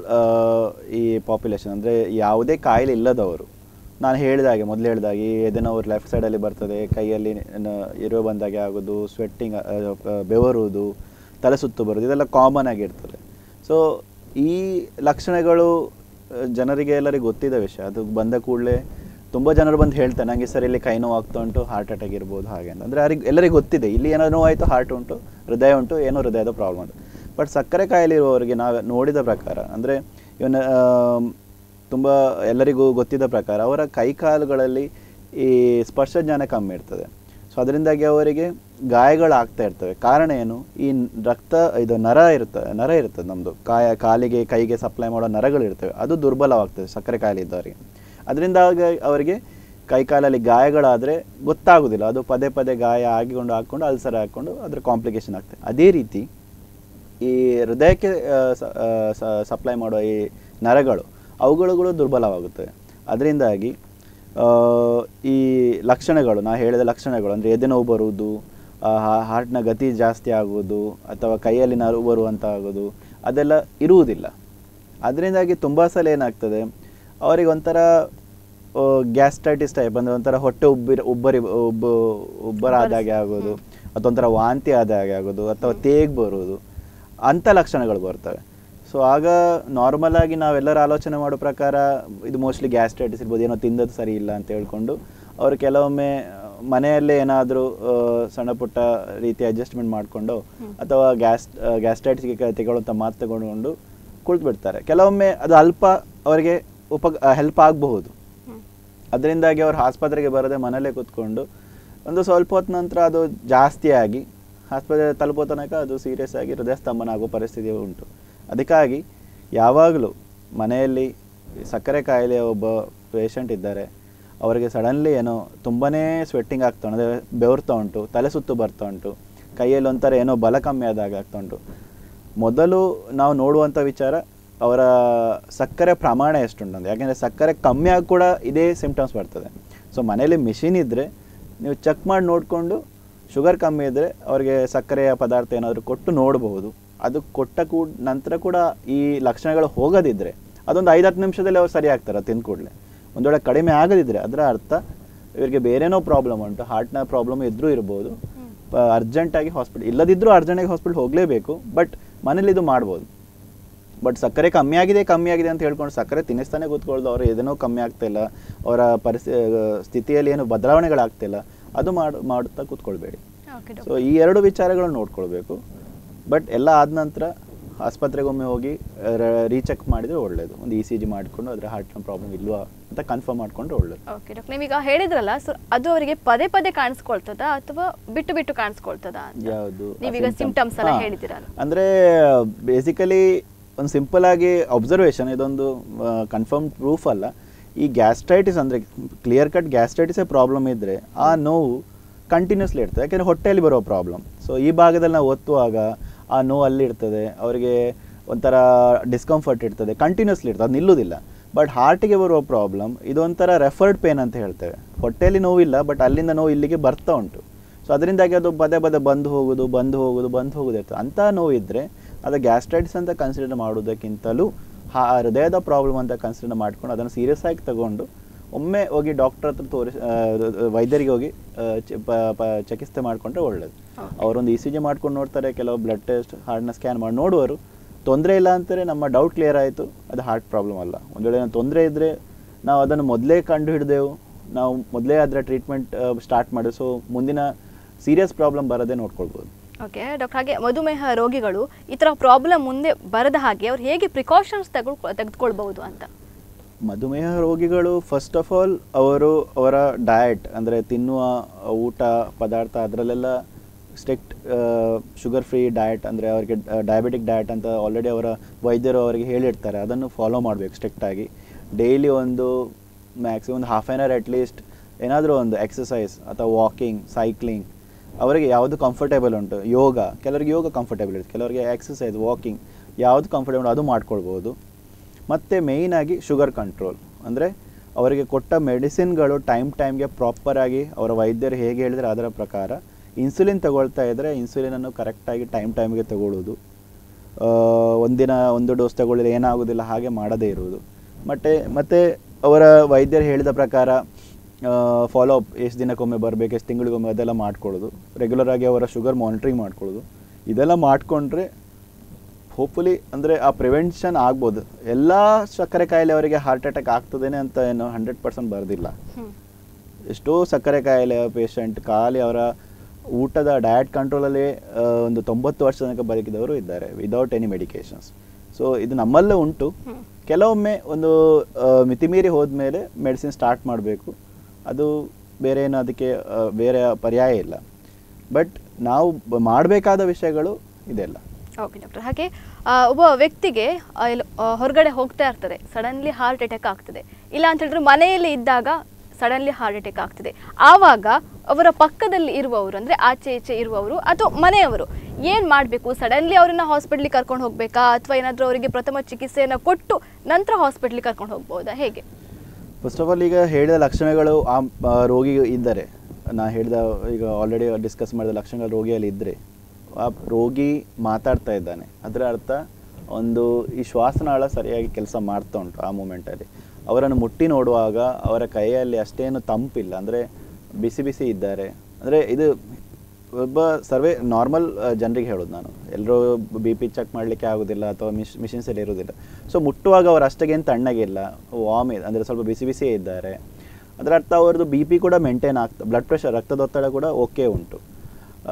ಈ ಪಾಪ್ಯುಲೇಷನ್ ಅಂದರೆ ಯಾವುದೇ ಕಾಯಿಲೆ ಇಲ್ಲದವರು ನಾನು ಹೇಳಿದ ಹಾಗೆ ಮೊದಲು ಹೇಳಿದಾಗೆ ಈ ಎದೆನೋವು ಲೆಫ್ಟ್ ಸೈಡಲ್ಲಿ ಬರ್ತದೆ ಕೈಯಲ್ಲಿ ನ- ಇರುವ ಬಂದಾಗೆ ಆಗೋದು ಸ್ವೆಟ್ಟಿಂಗ್ ಬೆವರುವುದು ತಲೆ ಸುತ್ತು ಬರೋದು ಇದೆಲ್ಲ ಕಾಮನ್ ಆಗಿರ್ತದೆ ಸೊ ಈ ಲಕ್ಷಣಗಳು ಆ, ಜನರಿಗೆ ಎಲ್ಲರಿಗೂ ಗೊತ್ತಿದ್ದ ವಿಷಯ ಅದು ಬಂದ ಕೂಡಲೇ ತುಂಬ ಜನರು ಬಂದು ಹೇಳ್ತಾರೆ ನನಗೆ ಸರ್ ಇಲ್ಲಿ ಕೈ ನೋವು ಆಗ್ತಾ ಉಂಟು ಹಾರ್ಟ್ ಅಟ್ಯಾಕ್ ಇರ್ಬೋದು ಹಾಗೆ ಅಂತ ಅಂದರೆ ಯಾರಿಗೆ ಎಲ್ಲರಿಗೂ ಗೊತ್ತಿದೆ ಇಲ್ಲಿ ಏನೋ ನೋವಾಯಿತು ಹಾರ್ಟ್ ಉಂಟು ಹೃದಯ ಉಂಟು ಏನೋ ಹೃದಯದ ಪ್ರಾಬ್ಲಮ್ ಉಂಟು ಬಟ್ ಸಕ್ಕರೆ ಕಾಯಿಲೆ ಇರುವವರಿಗೆ ನಾವು ನೋಡಿದ ಪ್ರಕಾರ ಅಂದರೆ ಇವನ ತುಂಬ ಎಲ್ಲರಿಗೂ ಗೊತ್ತಿದ್ದ ಪ್ರಕಾರ ಅವರ ಕೈ ಕಾಲುಗಳಲ್ಲಿ ಈ ಸ್ಪರ್ಶ ಜ್ಞಾನ ಕಮ್ಮಿ ಇರ್ತದೆ ಸೊ ಅದರಿಂದಾಗಿ ಅವರಿಗೆ ಗಾಯಗಳಾಗ್ತಾ ಇರ್ತವೆ ಕಾರಣ ಏನು ಈ ರಕ್ತ ಇದು ನರ ಇರ್ತದೆ ನರ ಇರ್ತದೆ ನಮ್ಮದು ಕಾಯ ಕಾಲಿಗೆ ಕೈಗೆ ಸಪ್ಲೈ ಮಾಡೋ ನರಗಳು ಇರ್ತವೆ ಅದು ದುರ್ಬಲವಾಗ್ತದೆ ಸಕ್ಕರೆ ಕಾಯಿಲೆ ಇದ್ದವರಿಗೆ ಅದರಿಂದಾಗಿ ಅವರಿಗೆ ಕೈಕಾಲಲ್ಲಿ ಗಾಯಗಳಾದರೆ ಗೊತ್ತಾಗೋದಿಲ್ಲ ಅದು ಪದೇ ಪದೇ ಗಾಯ ಆಗಿಕೊಂಡು ಹಾಕ್ಕೊಂಡು ಅಲ್ಸರ್ ಹಾಕ್ಕೊಂಡು ಅದ್ರ ಕಾಂಪ್ಲಿಕೇಶನ್ ಆಗ್ತದೆ ಅದೇ ರೀತಿ ಈ ಹೃದಯಕ್ಕೆ ಸಪ್ಲೈ ಮಾಡೋ ಈ ನರಗಳು ಅವುಗಳು ದುರ್ಬಲವಾಗುತ್ತವೆ ಅದರಿಂದಾಗಿ ಆ, ಈ ಲಕ್ಷಣಗಳು ನಾ ಹೇಳಿದ ಲಕ್ಷಣಗಳು ಅಂದರೆ ಎದೆ ನೋವು ಬರುವುದು ಹಾರ್ಟ್ನ ಗತಿ ಜಾಸ್ತಿ ಆಗುವುದು ಅಥವಾ ಕೈಯಲ್ಲಿ ನರು ಬರುವಂಥ ಆಗೋದು ಅದೆಲ್ಲ ಇರುವುದಿಲ್ಲ ಅದರಿಂದಾಗಿ ತುಂಬ ಸಲ ಏನಾಗ್ತದೆ ಅವರಿಗೆ ಒಂಥರ ಗ್ಯಾಸ್ಟ್ರೈಟಿಸ್ ಟೈಪ್ ಅಂದರೆ ಒಂಥರ ಹೊಟ್ಟೆ ಉಬ್ಬಿರ ಉಬ್ಬರಿ ಉಬ್ಬ ಉಬ್ಬರ ಆದಾಗೆ ಆಗೋದು ಅಥವಾ ಒಂಥರ ವಾಂತಿ ಆದ ಹಾಗೆ ಆಗೋದು ಅಥವಾ ತೇಗ್ ಬರುವುದು ಅಂಥ ಲಕ್ಷಣಗಳು ಬರ್ತವೆ ಸೊ ಆಗ ನಾರ್ಮಲ್ ಆಗಿ ನಾವೆಲ್ಲರೂ ಆಲೋಚನೆ ಮಾಡೋ ಪ್ರಕಾರ ಇದು ಮೋಸ್ಟ್ಲಿ ಗ್ಯಾಸ್ಟ್ರೈಟಿಸ್ ಇರ್ಬೋದು ಏನೋ ತಿಂದದ್ದು ಸರಿ ಇಲ್ಲ ಅಂತ ಹೇಳ್ಕೊಂಡು ಅವರು ಕೆಲವೊಮ್ಮೆ ಆ, ಮನೆಯಲ್ಲೇ ಏನಾದರೂ ಸಣ್ಣ ಪುಟ್ಟ ರೀತಿ ಅಡ್ಜಸ್ಟ್ಮೆಂಟ್ ಮಾಡಿಕೊಂಡು ಅಥವಾ ಗ್ಯಾಸ್ ಗ್ಯಾಸ್ಟ್ರೈಟಿಸ್ಗೆ ತೆಗೊಳ್ಳುವಂಥ ಮಾತು ತಗೊಂಡು ಕುಳಿತು ಬಿಡ್ತಾರೆ ಕೆಲವೊಮ್ಮೆ ಅದು ಅಲ್ಪ ಅವರಿಗೆ ಉಪ ಹೆಲ್ಪ್ ಆಗಬಹುದು ಅದರಿಂದಾಗಿ ಅವ್ರು ಆಸ್ಪತ್ರೆಗೆ ಬರದೆ ಮನೇಲೇ ಕೂತ್ಕೊಂಡು ಒಂದು ಸ್ವಲ್ಪ ಹೊತ್ತು ನಂತರ ಅದು ಜಾಸ್ತಿ ಆಗಿ ಆಸ್ಪತ್ರೆ ತಲುಪೋ ತನಕ ಅದು ಸೀರಿಯಸ್ ಆಗಿ ಹೃದಯ ಸ್ತಂಭನ ಆಗೋ ಪರಿಸ್ಥಿತಿ ಉಂಟು ಅದಕ್ಕಾಗಿ ಯಾವಾಗಲೂ ಮನೆಯಲ್ಲಿ ಸಕ್ಕರೆ ಕಾಯಿಲೆಯ ಒಬ್ಬ ಪೇಷಂಟ್ ಇದ್ದಾರೆ ಅವರಿಗೆ ಸಡನ್ಲಿ ಏನೋ ತುಂಬಾ ಸ್ವೆಟ್ಟಿಂಗ್ ಆಗ್ತಾ ಉಂಟು ಅಂದರೆ ಬೆವರ್ತಾ ಉಂಟು ತಲೆ ಸುತ್ತು ಬರ್ತಾ ಉಂಟು ಕೈಯಲ್ಲಿ ಒಂಥರ ಏನೋ ಬಲ ಕಮ್ಮಿ ಆದಾಗ ಆಗ್ತಾ ಉಂಟು ಮೊದಲು ನಾವು ನೋಡುವಂಥ ವಿಚಾರ ಅವರ ಸಕ್ಕರೆ ಪ್ರಮಾಣ ಎಷ್ಟುಂಟು ಅಂತ ಯಾಕೆಂದರೆ ಸಕ್ಕರೆ ಕಮ್ಮಿ ಆಗಿ ಕೂಡ ಇದೇ ಸಿಂಪ್ಟಮ್ಸ್ ಬರ್ತದೆ ಸೊ ಮನೇಲಿ ಮಿಷಿನ್ ಇದ್ದರೆ ನೀವು ಚೆಕ್ ಮಾಡಿ ನೋಡಿಕೊಂಡು ಶುಗರ್ ಕಮ್ಮಿ ಇದ್ದರೆ ಅವರಿಗೆ ಸಕ್ಕರೆಯ ಪದಾರ್ಥ ಏನಾದರೂ ಕೊಟ್ಟು ನೋಡಬಹುದು ಅದು ಕೊಟ್ಟ ಕೂಡ ನಂತರ ಕೂಡ ಈ ಲಕ್ಷಣಗಳು ಹೋಗದಿದ್ದರೆ ಅದೊಂದು ಐದು ಹತ್ತು ನಿಮಿಷದಲ್ಲಿ ಅವ್ರು ಸರಿ ಆಗ್ತಾರೆ ತಿಂದ ಕೂಡಲೇ ಒಂದು ವೇಳೆ ಕಡಿಮೆ ಆಗದಿದ್ದರೆ ಅದರ ಅರ್ಥ ಇವರಿಗೆ ಬೇರೇನೋ ಪ್ರಾಬ್ಲಮ್ ಉಂಟು ಹಾರ್ಟ್ನ ಪ್ರಾಬ್ಲಮ್ ಇದ್ರೂ ಇರ್ಬೋದು ಅರ್ಜೆಂಟಾಗಿ ಹಾಸ್ಪಿಟಲ್ ಇಲ್ಲದಿದ್ದರೂ ಅರ್ಜೆಂಟಾಗಿ ಹಾಸ್ಪಿಟಲ್ ಹೋಗಲೇಬೇಕು ಬಟ್ ಮನೇಲಿ ಇದು ಮಾಡ್ಬೋದು ಬಟ್ ಸಕ್ಕರೆ ಕಮ್ಮಿ ಆಗಿದೆ ಕಮ್ಮಿ ಆಗಿದೆ ಅಂತ ಹೇಳ್ಕೊಂಡು ಸಕ್ಕರೆ ತಿನ್ನಿಸ್ತಾನೆ ಕೂತ್ಕೊಳ್ದು ಅವ್ರು ಏನೇನೋ ಕಮ್ಮಿ ಆಗ್ತಾ ಇಲ್ಲ ಅವರ ಪರಿಸ್ಥಿತಿ ಸ್ಥಿತಿಯಲ್ಲಿ ಏನು ಬದಲಾವಣೆಗಳಾಗ್ತಿಲ್ಲ ಅದು ಮಾಡು ಮಾಡುತ್ತಾ ಕೂತ್ಕೊಳ್ಬೇಡಿ ಓಕೆ ಸೊ ಈ ಎರಡು ವಿಚಾರಗಳನ್ನು ನೋಡ್ಕೊಳ್ಬೇಕು ಬಟ್ ಎಲ್ಲ ಆದ ನಂತರ ಆಸ್ಪತ್ರೆಗೊಮ್ಮೆ ಹೋಗಿ ರೀಚೆಕ್ ಮಾಡಿದರೆ ಒಳ್ಳೆಯದು ಒಂದು ಇ ಸಿ ಜಿ ಮಾಡಿಕೊಂಡು ಅದರ ಹಾರ್ಟ್ನ ಪ್ರಾಬ್ಲಮ್ ಇಲ್ವಾ ಅಂತ ಕನ್ಫರ್ಮ್ ಮಾಡಿಕೊಂಡ್ರೆ ಒಳ್ಳೆಯದು ಓಕೆ ಡಾಕ್ಟರ್ ನೀವೀಗ ಹೇಳಿದ್ರಲ್ಲ ಸೊ ಅದು ಅವರಿಗೆ ಪದೇ ಪದೇ ಕಾಣಿಸ್ಕೊಳ್ತದಾ ಅಥವಾ ಬಿಟ್ಟು ಬಿಟ್ಟು ಕಾಣಿಸ್ಕೊಳ್ತದಾ ಅಂತ ಯಾವುದು ನೀವೀಗ ಸಿಂಪ್ಟಮ್ಸ್ ಎಲ್ಲ ಹೇಳಿದಿರಲ್ಲ ಅಂದರೆ ಬೇಸಿಕಲಿ ಒಂದು ಸಿಂಪಲ್ ಆಗಿ ಅಬ್ಸರ್ವೇಷನ್ ಇದೊಂದು ಕನ್ಫರ್ಮ್ ಪ್ರೂಫ್ ಅಲ್ಲ ಈ ಗ್ಯಾಸ್ಟ್ರೈಟಿಸ್ ಅಂದರೆ ಕ್ಲಿಯರ್ ಕಟ್ ಗ್ಯಾಸ್ಟ್ರೈಟಿಸೇ ಪ್ರಾಬ್ಲಮ್ ಇದ್ದರೆ ಆ ನೋವು ಕಂಟಿನ್ಯೂಸ್ಲಿ ಇರ್ತದೆ ಯಾಕೆಂದರೆ ಹೊಟ್ಟೆಯಲ್ಲಿ ಬರೋ ಪ್ರಾಬ್ಲಮ್ ಸೊ ಈ ಭಾಗದಲ್ಲಿ ನಾವು ಒತ್ತುವಾಗ ಆ ನೋವು ಅಲ್ಲಿ ಇರ್ತದೆ ಅವರಿಗೆ ಒಂಥರ ಡಿಸ್ಕಂಫರ್ಟ್ ಇರ್ತದೆ ಕಂಟಿನ್ಯೂಸ್ಲಿ ಇರ್ತದೆ ಅದು ನಿಲ್ಲುವುದಿಲ್ಲ ಬಟ್ ಹಾರ್ಟಿಗೆ ಬರುವ ಪ್ರಾಬ್ಲಮ್ ಇದೊಂಥರ ರೆಫರ್ಡ್ ಪೇನ್ ಅಂತ ಹೇಳ್ತೇವೆ ಹೊಟ್ಟೆಯಲ್ಲಿ ನೋವಿಲ್ಲ ಬಟ್ ಅಲ್ಲಿಂದ ನೋವು ಇಲ್ಲಿಗೆ ಬರ್ತಾ ಉಂಟು ಸೊ ಅದರಿಂದಾಗಿ ಅದು ಪದೇ ಪದೇ ಬಂದು ಹೋಗೋದು ಬಂದು ಹೋಗೋದು ಬಂದು ಹೋಗೋದು ಇರ್ತದೆ ಅಂಥ ನೋವು ಇದ್ದರೆ ಅದು ಗ್ಯಾಸ್ಟ್ರೈಟಿಸ್ ಅಂತ ಕನ್ಸಿಡರ್ ಮಾಡೋದಕ್ಕಿಂತಲೂ ಹಾ ಹೃದಯದ ಪ್ರಾಬ್ಲಮ್ ಅಂತ ಕನ್ಸಿಡರ್ ಮಾಡ್ಕೊಂಡು ಅದನ್ನು ಸೀರಿಯಸ್ ಆಗಿ ತಗೊಂಡು ಒಮ್ಮೆ ಹೋಗಿ ಡಾಕ್ಟರ್ ಹತ್ರ ತೋರಿಸಿ ಆ, ವೈದ್ಯರಿಗೆ ಹೋಗಿ ಆ, ಚಿ- ಪ- ಪ- ಚಿಕಿತ್ಸೆ ಮಾಡಿಕೊಂಡ್ರೆ ಒಳ್ಳೇದು ಅವರೊಂದು ಇ ಸಿ ಜಿ ಮಾಡ್ಕೊಂಡು ನೋಡ್ತಾರೆ ಕೆಲವು ಬ್ಲಡ್ ಟೆಸ್ಟ್ ಹಾರ್ಟ್ನ ಸ್ಕ್ಯಾನ್ ಮಾಡಿ ನೋಡುವರು ತೊಂದರೆ ಇಲ್ಲ ಅಂತಾರೆ ನಮ್ಮ ಡೌಟ್ ಕ್ಲಿಯರ್ ಆಯಿತು ಅದು ಹಾರ್ಟ್ ಪ್ರಾಬ್ಲಮ್ ಅಲ್ಲ ಒಂದು ವೇಳೆ ತೊಂದರೆ ಇದ್ದರೆ ನಾವು ಅದನ್ನು ಮೊದಲೇ ಕಂಡು ಹಿಡಿದೆವು ನಾವು ಮೊದಲೇ ಅದರ ಟ್ರೀಟ್ಮೆಂಟ್ ಸ್ಟಾರ್ಟ್ ಮಾಡಿ ಸೊ ಮುಂದಿನ ಸೀರಿಯಸ್ ಪ್ರಾಬ್ಲಮ್ ಬರದೇ ನೋಡ್ಕೊಳ್ಬೋದು ಓಕೆ ಡಾಕ್ಟರ್ ಹಾಗೆ ಮಧುಮೇಹ ರೋಗಿಗಳು ಈ ಥರ ಪ್ರಾಬ್ಲಮ್ ಮುಂದೆ ಬರದ ಹಾಗೆ ಅವ್ರು ಹೇಗೆ ಪ್ರಿಕಾಷನ್ಸ್ ತೆಗೆದು ತೆಗೆದುಕೊಳ್ಬಹುದು ಅಂತ ಮಧುಮೇಹ ರೋಗಿಗಳು ಫಸ್ಟ್ ಆಫ್ ಆಲ್ ಅವರು ಅವರ ಡಯಟ್ ಅಂದರೆ ತಿನ್ನುವ ಊಟ ಪದಾರ್ಥ ಅದರಲ್ಲೆಲ್ಲ ಸ್ಟ್ರಿಕ್ಟ್ ಶುಗರ್ ಫ್ರೀ ಡಯಟ್ ಅಂದರೆ ಅವರಿಗೆ ಡಯಾಬಿಟಿಕ್ ಡಯಟ್ ಅಂತ ಆಲ್ರೆಡಿ ಅವರ ವೈದ್ಯರು ಅವರಿಗೆ ಹೇಳಿರ್ತಾರೆ ಅದನ್ನು ಫಾಲೋ ಮಾಡಬೇಕು ಸ್ಟ್ರಿಕ್ಟಾಗಿ ಡೈಲಿ ಒಂದು ಮ್ಯಾಕ್ಸಿಮಮ್ ಒಂದು ಹಾಫ್ ಆನ್ ಅವರ್ ಅಟ್ಲೀಸ್ಟ್ ಏನಾದರೂ ಒಂದು ಎಕ್ಸಸೈಸ್ ಅಥವಾ ವಾಕಿಂಗ್ ಸೈಕ್ಲಿಂಗ್ ಅವರಿಗೆ ಯಾವುದು ಕಂಫರ್ಟೇಬಲ್ ಉಂಟು ಯೋಗ ಕೆಲವರಿಗೆ ಯೋಗ ಕಂಫರ್ಟೇಬಲ್ ಇರುತ್ತೆ ಕೆಲವರಿಗೆ ಎಕ್ಸಸೈಸ್ ವಾಕಿಂಗ್ ಯಾವುದು ಕಂಫರ್ಟೇಬಲ್ ಅದು ಮಾಡ್ಕೊಳ್ಬೋದು ಮತ್ತು ಮೇಯ್ನಾಗಿ ಶುಗರ್ ಕಂಟ್ರೋಲ್ ಅಂದರೆ ಅವರಿಗೆ ಕೊಟ್ಟ ಮೆಡಿಸಿನ್ಗಳು ಟೈಮ್ ಟೈಮ್ಗೆ ಪ್ರಾಪರಾಗಿ ಅವರ ವೈದ್ಯರು ಹೇಗೆ ಹೇಳಿದರೆ ಅದರ ಪ್ರಕಾರ ಇನ್ಸುಲಿನ್ ತಗೊಳ್ತಾ ಇದ್ದರೆ ಇನ್ಸುಲಿನನ್ನು ಕರೆಕ್ಟಾಗಿ ಟೈಮ್ ಟೈಮ್ಗೆ ತಗೊಳ್ಳೋದು ಆ, ಒಂದಿನ ಒಂದು ಡೋಸ್ ತಗೊಳ್ಳಿದ್ರೆ ಏನಾಗೋದಿಲ್ಲ ಹಾಗೆ ಮಾಡದೇ ಇರುವುದು ಮತ್ತು ಮತ್ತು ಅವರ ವೈದ್ಯರು ಹೇಳಿದ ಪ್ರಕಾರ ಫಾಲೋ ಅಪ್ ಎಷ್ಟು ದಿನಕ್ಕೊಮ್ಮೆ ಬರಬೇಕು ಎಷ್ಟು ತಿಂಗಳಿಗೊಮ್ಮೆ ಅದೆಲ್ಲ ಮಾಡ್ಕೊಳ್ಳೋದು ರೆಗ್ಯುಲರ್ ಆಗಿ ಅವರ ಶುಗರ್ ಮಾನಿಟ್ರಿಂಗ್ ಮಾಡ್ಕೊಳ್ಳೋದು ಇದೆಲ್ಲ ಮಾಡಿಕೊಂಡ್ರೆ ಹೋಪ್ಫುಲಿ ಅಂದರೆ ಆ ಪ್ರಿವೆನ್ಷನ್ ಆಗ್ಬೋದು ಎಲ್ಲ ಸಕ್ಕರೆ ಕಾಯಿಲೆ ಅವರಿಗೆ ಹಾರ್ಟ್ ಅಟ್ಯಾಕ್ ಆಗ್ತದೇನೆ ಅಂತ ಏನು ಹಂಡ್ರೆಡ್ ಪರ್ಸೆಂಟ್ ಬರೋದಿಲ್ಲ ಎಷ್ಟೋ ಸಕ್ಕರೆ ಕಾಯಿಲೆ ಪೇಷಂಟ್ ಖಾಲಿ ಅವರ ಊಟದ ಡಯಟ್ ಕಂಟ್ರೋಲಲ್ಲಿ ಒಂದು ತೊಂಬತ್ತು ವರ್ಷ ತನಕ ಬದುಕಿದವರು ಇದ್ದಾರೆ ವಿದೌಟ್ ಎನಿ ಮೆಡಿಕೇಶನ್ಸ್ ಸೊ ಇದು ನಮ್ಮಲ್ಲೇ ಉಂಟು ಕೆಲವೊಮ್ಮೆ ಒಂದು ಆ, ಮಿತಿಮೀರಿ ಹೋದ್ಮೇಲೆ ಮೆಡಿಸಿನ್ ಸ್ಟಾರ್ಟ್ ಮಾಡಬೇಕು ಅದು ಬೇರೆ ಏನು ಅದಕ್ಕೆ ಆ, ಬೇರೆ ಪರ್ಯಾಯ ಇಲ್ಲ ಬಟ್ ನಾವು ಮಾಡಬೇಕಾದ ವಿಷಯಗಳು ಇದೆಲ್ಲ ಓಕೆ ಡಾಕ್ಟರ್ ಹಾಗೆ ಆ, ಒಬ್ಬ ವ್ಯಕ್ತಿಗೆ ಆ, ಎಲ್ಲೋ, ಆ, ಹೊರಗಡೆ ಹೋಗ್ತಾ ಇರ್ತಾರೆ ಸಡನ್ಲಿ ಹಾರ್ಟ್ ಅಟ್ಯಾಕ್ ಆಗ್ತದೆ ಇಲ್ಲ ಅಂತ ಹೇಳಿದ್ರೆ ಮನೆಯಲ್ಲಿ ಇದ್ದಾಗ ಸಡನ್ಲಿ ಹಾರ್ಟ್ ಅಟ್ಯಾಕ್ ಆಗ್ತದೆ ಆವಾಗ ಅವರ ಪಕ್ಕದಲ್ಲಿ ಇರುವವರು ಅಂದ್ರೆ ಆಚೆ ಈಚೆ ಇರುವವರು ಅಥವಾ ಮನೆಯವರು ಏನ್ ಮಾಡಬೇಕು ಸಡನ್ಲಿ ಅವರನ್ನ ಹಾಸ್ಪಿಟ್ಲಿಗೆ ಕರ್ಕೊಂಡು ಹೋಗ್ಬೇಕಾ ಅಥವಾ ಏನಾದರೂ ಅವರಿಗೆ ಪ್ರಥಮ ಚಿಕಿತ್ಸೆಯನ್ನು ಕೊಟ್ಟು ನಂತರ ಹಾಸ್ಪಿಟ್ಲಿಗೆ ಕರ್ಕೊಂಡು ಹೋಗ್ಬೋದಾ ಹೇಗೆ ಫಸ್ಟ್ ಆಫ್ ಆಲ್ ಈಗ ಹೇಳಿದ ಲಕ್ಷಣಗಳು ಆ ಆ, ರೋಗಿ ಇದ್ದರೆ ನಾ ಹೇಳಿದ ಈಗ ಆಲ್ರೆಡಿ ಡಿಸ್ಕಸ್ ಮಾಡಿದ ಲಕ್ಷಣಗಳು ರೋಗಿಯಲ್ಲಿ ಇದ್ದರೆ ಆ ರೋಗಿ ಮಾತಾಡ್ತಾ ಇದ್ದಾನೆ ಅದರ ಅರ್ಥ ಒಂದು ಈ ಶ್ವಾಸನಾಳ ಸರಿಯಾಗಿ ಕೆಲಸ ಮಾಡ್ತಾ ಉಂಟು ಆ ಮೂಮೆಂಟಲ್ಲಿ ಅವರನ್ನು ಮುಟ್ಟಿ ನೋಡುವಾಗ ಅವರ ಕೈಯಲ್ಲಿ ಅಷ್ಟೇನು ತಂಪಿಲ್ಲ ಅಂದರೆ ಬಿಸಿ ಬಿಸಿ ಇದ್ದಾರೆ ಅಂದರೆ ಇದು ಒಬ್ಬ ಸರ್ವೇ ನಾರ್ಮಲ್ ಜನರಿಗೆ ಹೇಳೋದು ನಾನು ಎಲ್ಲರೂ ಬಿ ಪಿ ಚೆಕ್ ಮಾಡಲಿಕ್ಕೆ ಆಗೋದಿಲ್ಲ ಅಥವಾ ಮಿಶ್ ಮಿಷಿನ್ಸಲ್ಲಿ ಇರೋದಿಲ್ಲ ಸೊ ಮುಟ್ಟುವಾಗ ಅವ್ರು ಅಷ್ಟಾಗೇನು ತಣ್ಣಗಿಲ್ಲ ವಾಮ್ ಇದೆ ಅಂದರೆ ಸ್ವಲ್ಪ ಬಿಸಿ ಬಿಸಿಯೇ ಇದ್ದಾರೆ ಅದರ ಅರ್ಥ ಅವ್ರದ್ದು ಬಿ ಪಿ ಕೂಡ ಮೇಂಟೈನ್ ಆಗ್ತಾ ಬ್ಲಡ್ ಪ್ರೆಷರ್ ರಕ್ತದೊತ್ತಡ ಕೂಡ ಓಕೆ ಉಂಟು ಆ,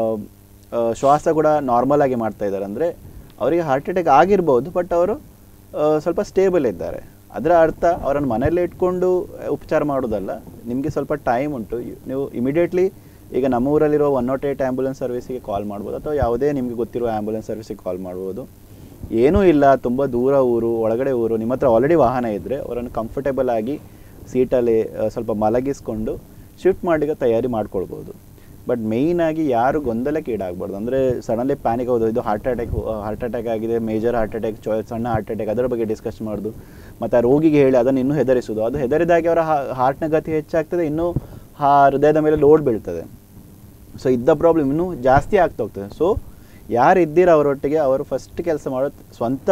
ಆ, ಶ್ವಾಸ ಕೂಡ ನಾರ್ಮಲ್ ಆಗಿ ಮಾಡ್ತಾ ಇದ್ದಾರೆ ಅಂದರೆ ಅವರಿಗೆ ಹಾರ್ಟ್ ಅಟ್ಯಾಕ್ ಆಗಿರ್ಬೋದು ಬಟ್ ಅವರು ಆ, ಸ್ವಲ್ಪ ಸ್ಟೇಬಲ್ ಇದ್ದಾರೆ ಅದರ ಅರ್ಥ ಅವರನ್ನು ಮನೆಯಲ್ಲೇ ಇಟ್ಕೊಂಡು ಉಪಚಾರ ಮಾಡೋದಲ್ಲ ನಿಮಗೆ ಸ್ವಲ್ಪ ಟೈಮ್ ಉಂಟು ಯು- ನೀವು ಇಮಿಡಿಯೇಟ್ಲಿ ಈಗ ನಮ್ಮ ಊರಲ್ಲಿರೋ ಒನ್ ನಾಟ್ ಏಯ್ಟ್ ಆ್ಯಂಬುಲೆನ್ಸ್ ಸರ್ವಿಸಿಗೆ ಕಾಲ್ ಮಾಡ್ಬೋದು ಅಥವಾ ಯಾವುದೇ ನಿಮಗೆ ಗೊತ್ತಿರೋ ಆ್ಯಂಬುಲೆನ್ಸ್ ಸರ್ವಿಸಿಗೆ ಕಾಲ್ ಮಾಡ್ಬೋದು ಏನೂ ಇಲ್ಲ ತುಂಬ ದೂರ ಊರು ಒಳಗಡೆ ಊರು ನಿಮ್ಮ ಹತ್ರ ಆಲ್ರೆಡಿ ವಾಹನ ಇದ್ದರೆ ಅವರನ್ನು ಕಂಫರ್ಟೇಬಲ್ ಆಗಿ ಸೀಟಲ್ಲಿ ಆ, ಸ್ವಲ್ಪ ಮಲಗಿಸ್ಕೊಂಡು ಶಿಫ್ಟ್ ಮಾಡಲಿಕ್ಕೆ ತಯಾರಿ ಮಾಡ್ಕೊಳ್ಬೋದು ಬಟ್ ಮೇಯ್ನಾಗಿ ಯಾರು ಗೊಂದಲಕ್ಕೆ ಈಡಾಗಬಾರ್ದು ಅಂದರೆ ಸಡನ್ಲಿ ಪ್ಯಾನಿಕ್ ಹೌದು ಇದು ಹಾರ್ಟ್ ಅಟ್ಯಾಕ್ ಹಾರ್ಟ್ ಅಟ್ಯಾಕ್ ಆಗಿದೆ ಮೇಜರ್ ಹಾರ್ಟ್ ಅಟ್ಯಾಕ್ ಚೊ ಸಣ್ಣ ಹಾರ್ಟ್ ಅಟ್ಯಾಕ್ ಅದರ ಬಗ್ಗೆ ಡಿಸ್ಕಸ್ ಮಾಡೋದು ಮತ್ತು ಆ ರೋಗಿಗೆ ಹೇಳಿ ಅದನ್ನು ಇನ್ನೂ ಹೆದರಿಸೋದು ಅದು ಹೆದರಿದಾಗಿ ಅವರ ಹಾರ್ಟ್ನ ಗತಿ ಹೆಚ್ಚಾಗ್ತದೆ ಇನ್ನೂ ಆ ಹೃದಯದ ಮೇಲೆ ಲೋಡ್ ಬೀಳ್ತದೆ ಸೊ ಇದ್ದ ಪ್ರಾಬ್ಲಮ್ ಇನ್ನೂ ಜಾಸ್ತಿ ಆಗ್ತಾ ಹೋಗ್ತದೆ ಸೊ ಯಾರು ಇದ್ದೀರ ಅವರೊಟ್ಟಿಗೆ ಅವರು ಫಸ್ಟ್ ಕೆಲಸ ಮಾಡೋದು ಸ್ವಂತ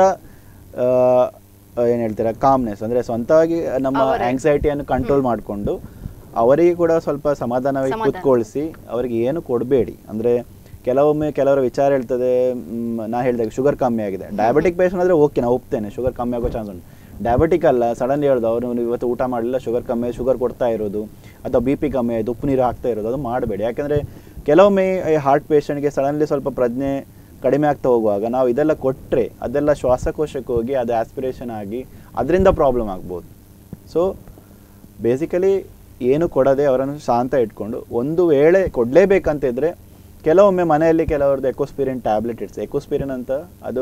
ಏನು ಹೇಳ್ತೀರಾ ಕಾಮ್ನೆಸ್ ಅಂದರೆ ಸ್ವಂತವಾಗಿ ನಮ್ಮ ಅವರೇ. ಆಂಗ್ಸೈಟಿಯನ್ನು ಕಂಟ್ರೋಲ್ ಮಾಡಿಕೊಂಡು ಅವರಿಗೆ ಕೂಡ ಸ್ವಲ್ಪ ಸಮಾಧಾನವಾಗಿ ಸಮಾಧಾನ. ಕೂತ್ಕೊಳಿಸಿ ಅವರಿಗೆ ಏನು ಕೊಡಬೇಡಿ ಅಂದರೆ ಕೆಲವೊಮ್ಮೆ ಕೆಲವರ ವಿಚಾರ ಹೇಳ್ತದೆ ಮ್, ನಾ ಹೇಳಿದಾಗ ಶುಗರ್ ಕಮ್ಮಿ ಆಗಿದೆ ಡಯಾಬಿಟಿಕ್ ಪೇಷಂಟ್ ಆದರೆ ಓಕೆ ನಾ ಒಪ್ತೇನೆ ಶುಗರ್ ಕಮ್ಮಿ ಆಗೋ ಚಾನ್ಸ್ ಉಂಟು ಡಯಾಬಿಟಿಕ್ ಅಲ್ಲ ಸಡನ್ಲಿ ಹೇಳ್ದು ಅವರು ಇವತ್ತು ಊಟ ಮಾಡಲಿಲ್ಲ ಶುಗರ್ ಕಮ್ಮಿ ಶುಗರ್ ಕೊಡ್ತಾ ಇರೋದು ಅಥವಾ ಬಿ ಪಿ ಕಮ್ಮಿ ಆಯಿತು ಉಪ್ಪು ನೀರು ಹಾಕ್ತಾ ಇರೋದು ಅದು ಮಾಡಬೇಡಿ ಯಾಕೆಂದರೆ ಕೆಲವೊಮ್ಮೆ ಈ ಹಾರ್ಟ್ ಪೇಷಂಟ್ಗೆ ಸಡನ್ಲಿ ಸ್ವಲ್ಪ ಪ್ರಜ್ಞೆ ಕಡಿಮೆ ಆಗ್ತಾ ಹೋಗುವಾಗ ನಾವು ಇದೆಲ್ಲ ಕೊಟ್ಟರೆ ಅದೆಲ್ಲ ಶ್ವಾಸಕೋಶಕ್ಕೆ ಹೋಗಿ ಅದು ಆಸ್ಪಿರೇಷನ್ ಆಗಿ ಅದರಿಂದ ಪ್ರಾಬ್ಲಮ್ ಆಗ್ಬೋದು ಸೊ ಬೇಸಿಕಲಿ ಏನು ಕೊಡದೆ ಅವರನ್ನು ಶಾಂತ ಇಟ್ಕೊಂಡು ಒಂದು ವೇಳೆ ಕೊಡಲೇಬೇಕಂತ ಇದ್ದರೆ ಕೆಲವೊಮ್ಮೆ ಮನೆಯಲ್ಲಿ ಕೆಲವ್ರದ್ದು ಎಕೋಸ್ಪಿರಿನ್ ಟ್ಯಾಬ್ಲೆಟ್ ಇಡ್ಸ್ ಎಕೋಸ್ಪಿರಿನ್ ಅಂತ ಅದು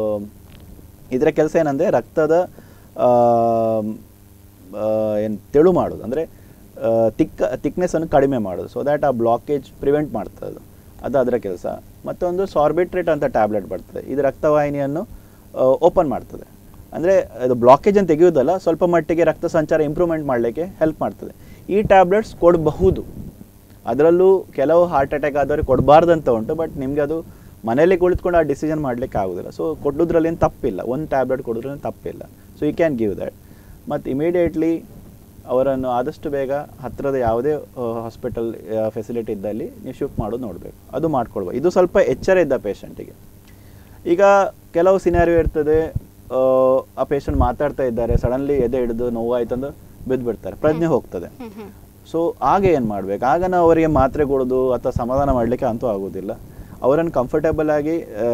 ಇದರ ಕೆಲಸ ಏನಂದರೆ ರಕ್ತದ ಏನು ತೆಳು ಮಾಡೋದು ಅಂದರೆ ತಿಕ್ಕ ತಿಕ್ನೆಸ್ಸನ್ನು ಕಡಿಮೆ ಮಾಡೋದು ಸೊ ದ್ಯಾಟ್ ಆ ಬ್ಲಾಕೇಜ್ ಪ್ರಿವೆಂಟ್ ಮಾಡ್ತದೆ ಅದು ಅದು ಅದರ ಕೆಲಸ ಮತ್ತೊಂದು ಸಾರ್ಬಿಟ್ರೇಟ್ ಅಂತ ಟ್ಯಾಬ್ಲೆಟ್ ಬರ್ತದೆ ಇದು ರಕ್ತವಾಹಿನಿಯನ್ನು ಓಪನ್ ಮಾಡ್ತದೆ ಅಂದರೆ ಅದು ಬ್ಲಾಕೇಜನ್ನು ತೆಗೆಯೋದಲ್ಲ ಸ್ವಲ್ಪ ಮಟ್ಟಿಗೆ ರಕ್ತ ಸಂಚಾರ ಇಂಪ್ರೂವ್ಮೆಂಟ್ ಮಾಡಲಿಕ್ಕೆ ಹೆಲ್ಪ್ ಮಾಡ್ತದೆ ಈ ಟ್ಯಾಬ್ಲೆಟ್ಸ್ ಕೊಡಬಹುದು ಅದರಲ್ಲೂ ಕೆಲವು ಹಾರ್ಟ್ ಅಟ್ಯಾಕ್ ಆದವ್ರಿಗೆ ಕೊಡಬಾರ್ದಂತ ಉಂಟು ಬಟ್ ನಿಮಗೆ ಅದು ಮನೇಲಿ ಕುಳಿತುಕೊಂಡು ಆ ಡಿಸಿಷನ್ ಮಾಡಲಿಕ್ಕೆ ಆಗೋದಿಲ್ಲ ಸೊ ಕೊಡೋದ್ರಲ್ಲಿ ಏನು ತಪ್ಪಿಲ್ಲ ಒಂದು ಟ್ಯಾಬ್ಲೆಟ್ ಕೊಡೋದ್ರಲ್ಲಿ ತಪ್ಪಿಲ್ಲ so you can give that ಮತ್ತು ಇಮಿಡಿಯೇಟ್ಲಿ ಅವರನ್ನು ಆದಷ್ಟು ಬೇಗ ಹತ್ತಿರದ ಯಾವುದೇ ಹಾಸ್ಪಿಟಲ್ ಫೆಸಿಲಿಟಿ ಇದ್ದಲ್ಲಿ ನೀವು ಶಿಫ್ಟ್ ಮಾಡೋದು ನೋಡಬೇಕು ಅದು ಮಾಡ್ಕೊಳ್ಬೋದು ಇದು ಸ್ವಲ್ಪ ಎಚ್ಚರ ಇದ್ದ ಪೇಷಂಟಿಗೆ ಈಗ ಕೆಲವು ಸಿನಾರಿಯೋ ಇರ್ತದೆ ಆ, ಆ ಪೇಷಂಟ್ ಮಾತಾಡ್ತಾ ಇದ್ದಾರೆ ಸಡನ್ಲಿ ಎದೆ ಹಿಡಿದು ನೋವಾಯ್ತಂದು ಬಿದ್ದು ಬಿಡ್ತಾರೆ ಪ್ರಜ್ಞೆ ಹೋಗ್ತದೆ ಹ್ಮ್ ಹ್ಮ್ ಸೊ ಆಗ ಏನು ಮಾಡ್ಬೇಕು ಆಗ ನಾವು ಅವರಿಗೆ ಮಾತ್ರೆ ಕೊಡೋದು ಅಥವಾ ಸಮಾಧಾನ ಮಾಡಲಿಕ್ಕೆ ಅಂತೂ ಆಗೋದಿಲ್ಲ ಅವರನ್ನು ಕಂಫರ್ಟೇಬಲ್ ಆಗಿ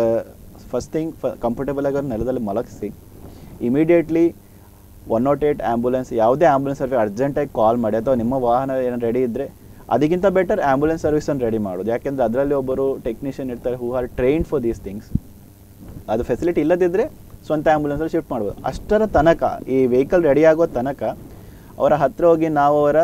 ಫಸ್ಟ್ ಥಿಂಗ್ ಕಂಫರ್ಟೇಬಲ್ ಆಗಿ ಅವ್ರ ನೆಲದಲ್ಲಿ ಮಲಗಿಸಿ immediately one nought eight ambulance ಯಾವುದೇ ಆ್ಯಂಬುಲೆನ್ಸ್ ಸರ್ವಿಸ್ ಅರ್ಜೆಂಟಾಗಿ ಕಾಲ್ ಮಾಡಿ ಅಥವಾ ನಿಮ್ಮ ವಾಹನ ಏನು ರೆಡಿ ಇದ್ದರೆ ಅದಕ್ಕಿಂತ ಬೆಟರ್ ಆ್ಯಂಬುಲೆನ್ಸ್ ಸರ್ವಿಸನ್ನು ರೆಡಿ ಮಾಡೋದು ಯಾಕೆಂದರೆ ಅದರಲ್ಲಿ ಒಬ್ಬರು ಟೆಕ್ನಿಷಿಯನ್ ಇರ್ತಾರೆ who are trained for these things ಅದು ಫೆಸಿಲಿಟಿ ಇಲ್ಲದಿದ್ದರೆ ಸ್ವಂತ ಆ್ಯಂಬುಲೆನ್ಸಲ್ಲಿ ಶಿಫ್ಟ್ ಮಾಡ್ಬೋದು ಅಷ್ಟರ ತನಕ ಈ ವೆಹಿಕಲ್ ರೆಡಿ ಆಗೋ ತನಕ ಅವರ ಹತ್ರ ಹೋಗಿ ನಾವು ಅವರ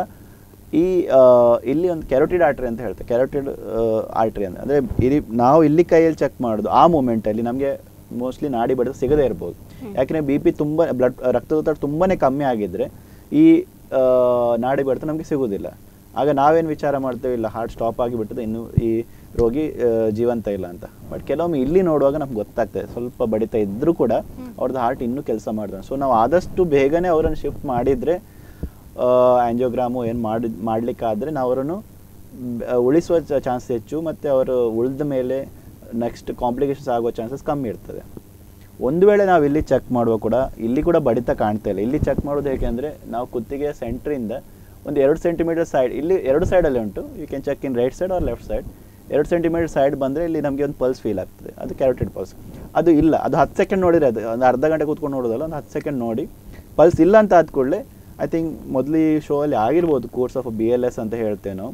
ಈ ಆ, ಇಲ್ಲಿ ಒಂದು ಕೆರೋಟಿಡ್ ಆರ್ಟ್ರಿ ಅಂತ ಹೇಳ್ತೇವೆ ಕೆರೋಟಿಡ್ ಆರ್ಟ್ರಿ ಅಂತ ಅಂದರೆ ಇಲ್ಲಿ ನಾವು ಇಲ್ಲಿ ಕೈಯಲ್ಲಿ ಚೆಕ್ ಮಾಡೋದು ಆ ಮೂಮೆಂಟಲ್ಲಿ ನಮಗೆ ಮೋಸ್ಟ್ಲಿ ನಾಡಿ ಬಡಿತ ಸಿಗದೇ ಇರ್ಬೋದು ಯಾಕೆಂದರೆ ಬಿ ಪಿ ತುಂಬ ಬ್ಲಡ್ ರಕ್ತದೊತ್ತಡ ತುಂಬಾ ಕಮ್ಮಿ ಆಗಿದ್ದರೆ ಈ ಆ, ನಾಡಿ ಬಡಿತ ನಮಗೆ ಸಿಗೋದಿಲ್ಲ ಆಗ ನಾವೇನು ವಿಚಾರ ಮಾಡ್ತೇವೆ ಇಲ್ಲ ಹಾರ್ಟ್ ಸ್ಟಾಪ್ ಆಗಿಬಿಟ್ಟದೆ ಇನ್ನು ಈ ರೋಗಿ ಆ, ಜೀವಂತ ಇಲ್ಲ ಅಂತ ಬಟ್ ಕೆಲವೊಮ್ಮೆ ಇಲ್ಲಿ ನೋಡುವಾಗ ನಮ್ಗೆ ಗೊತ್ತಾಗ್ತದೆ ಸ್ವಲ್ಪ ಬಡಿತ ಇದ್ದರೂ ಕೂಡ ಅವ್ರದ್ದು ಹಾರ್ಟ್ ಇನ್ನೂ ಕೆಲಸ ಮಾಡ್ತಾರೆ ಸೊ ನಾವು ಆದಷ್ಟು ಬೇಗನೆ ಅವರನ್ನು ಶಿಫ್ಟ್ ಮಾಡಿದರೆ ಆ್ಯಂಜಿಯೋಗ್ರಾಮು ಏನು ಮಾಡಿ ಮಾಡಲಿಕ್ಕಾದರೆ ನಾವು ಅವರನ್ನು ಬ- ಉಳಿಸುವ ಚಾನ್ಸ್ ಹೆಚ್ಚು ಮತ್ತು ಅವರು ಉಳಿದ ಮೇಲೆ ನೆಕ್ಸ್ಟ್ ಕಾಂಪ್ಲಿಕೇಶನ್ಸ್ ಆಗೋ ಚಾನ್ಸಸ್ ಕಮ್ಮಿ ಇರ್ತದೆ ಒಂದು ವೇಳೆ ನಾವು ಇಲ್ಲಿ ಚೆಕ್ ಮಾಡುವ ಕೂಡ ಇಲ್ಲಿ ಕೂಡ ಬಡಿತ ಕಾಣ್ತಾ ಇಲ್ಲ ಇಲ್ಲಿ ಚೆಕ್ ಮಾಡೋದು ಹೇಗೆ ಅಂದರೆ ನಾವು ಕುತ್ತಿಗೆಯ ಸೆಂಟ್ರಿಂದ ಒಂದು ಎರಡು ಸೆಂಟಿಮೀಟರ್ ಸೈಡ್ ಇಲ್ಲಿ ಎರಡು ಸೈಡಲ್ಲಿ ಉಂಟು you can check in right side or left side ಎರಡು ಸೆಂಟಿಮೀಟರ್ ಸೈಡ್ ಬಂದರೆ ಇಲ್ಲಿ ನಮಗೆ ಒಂದು ಪಲ್ಸ್ ಫೀಲ್ ಆಗ್ತದೆ ಅದು ಕ್ಯಾರೋಟೆಡ್ ಪಲ್ಸ್ ಅದು ಇಲ್ಲ ಅದು ಹತ್ತು ಸೆಕೆಂಡ್ ನೋಡಿದ್ರೆ ಅದು ಒಂದು ಅರ್ಧ ಗಂಟೆ ಕೂತ್ಕೊಂಡು ನೋಡೋದಲ್ಲ ಒಂದು ಹತ್ತು ಸೆಕೆಂಡ್ ನೋಡಿ ಪಲ್ಸ್ ಇಲ್ಲ ಅಂತ ಆದ ಕೂಡಲೇ ಐ ಥಿಂಕ್ ಮೊದಲು ಈ ಶೋ ಅಲ್ಲಿ ಆಗಿರ್ಬೋದು course of B L S ಅಂತ ಹೇಳ್ತೇವೆ ನಾವು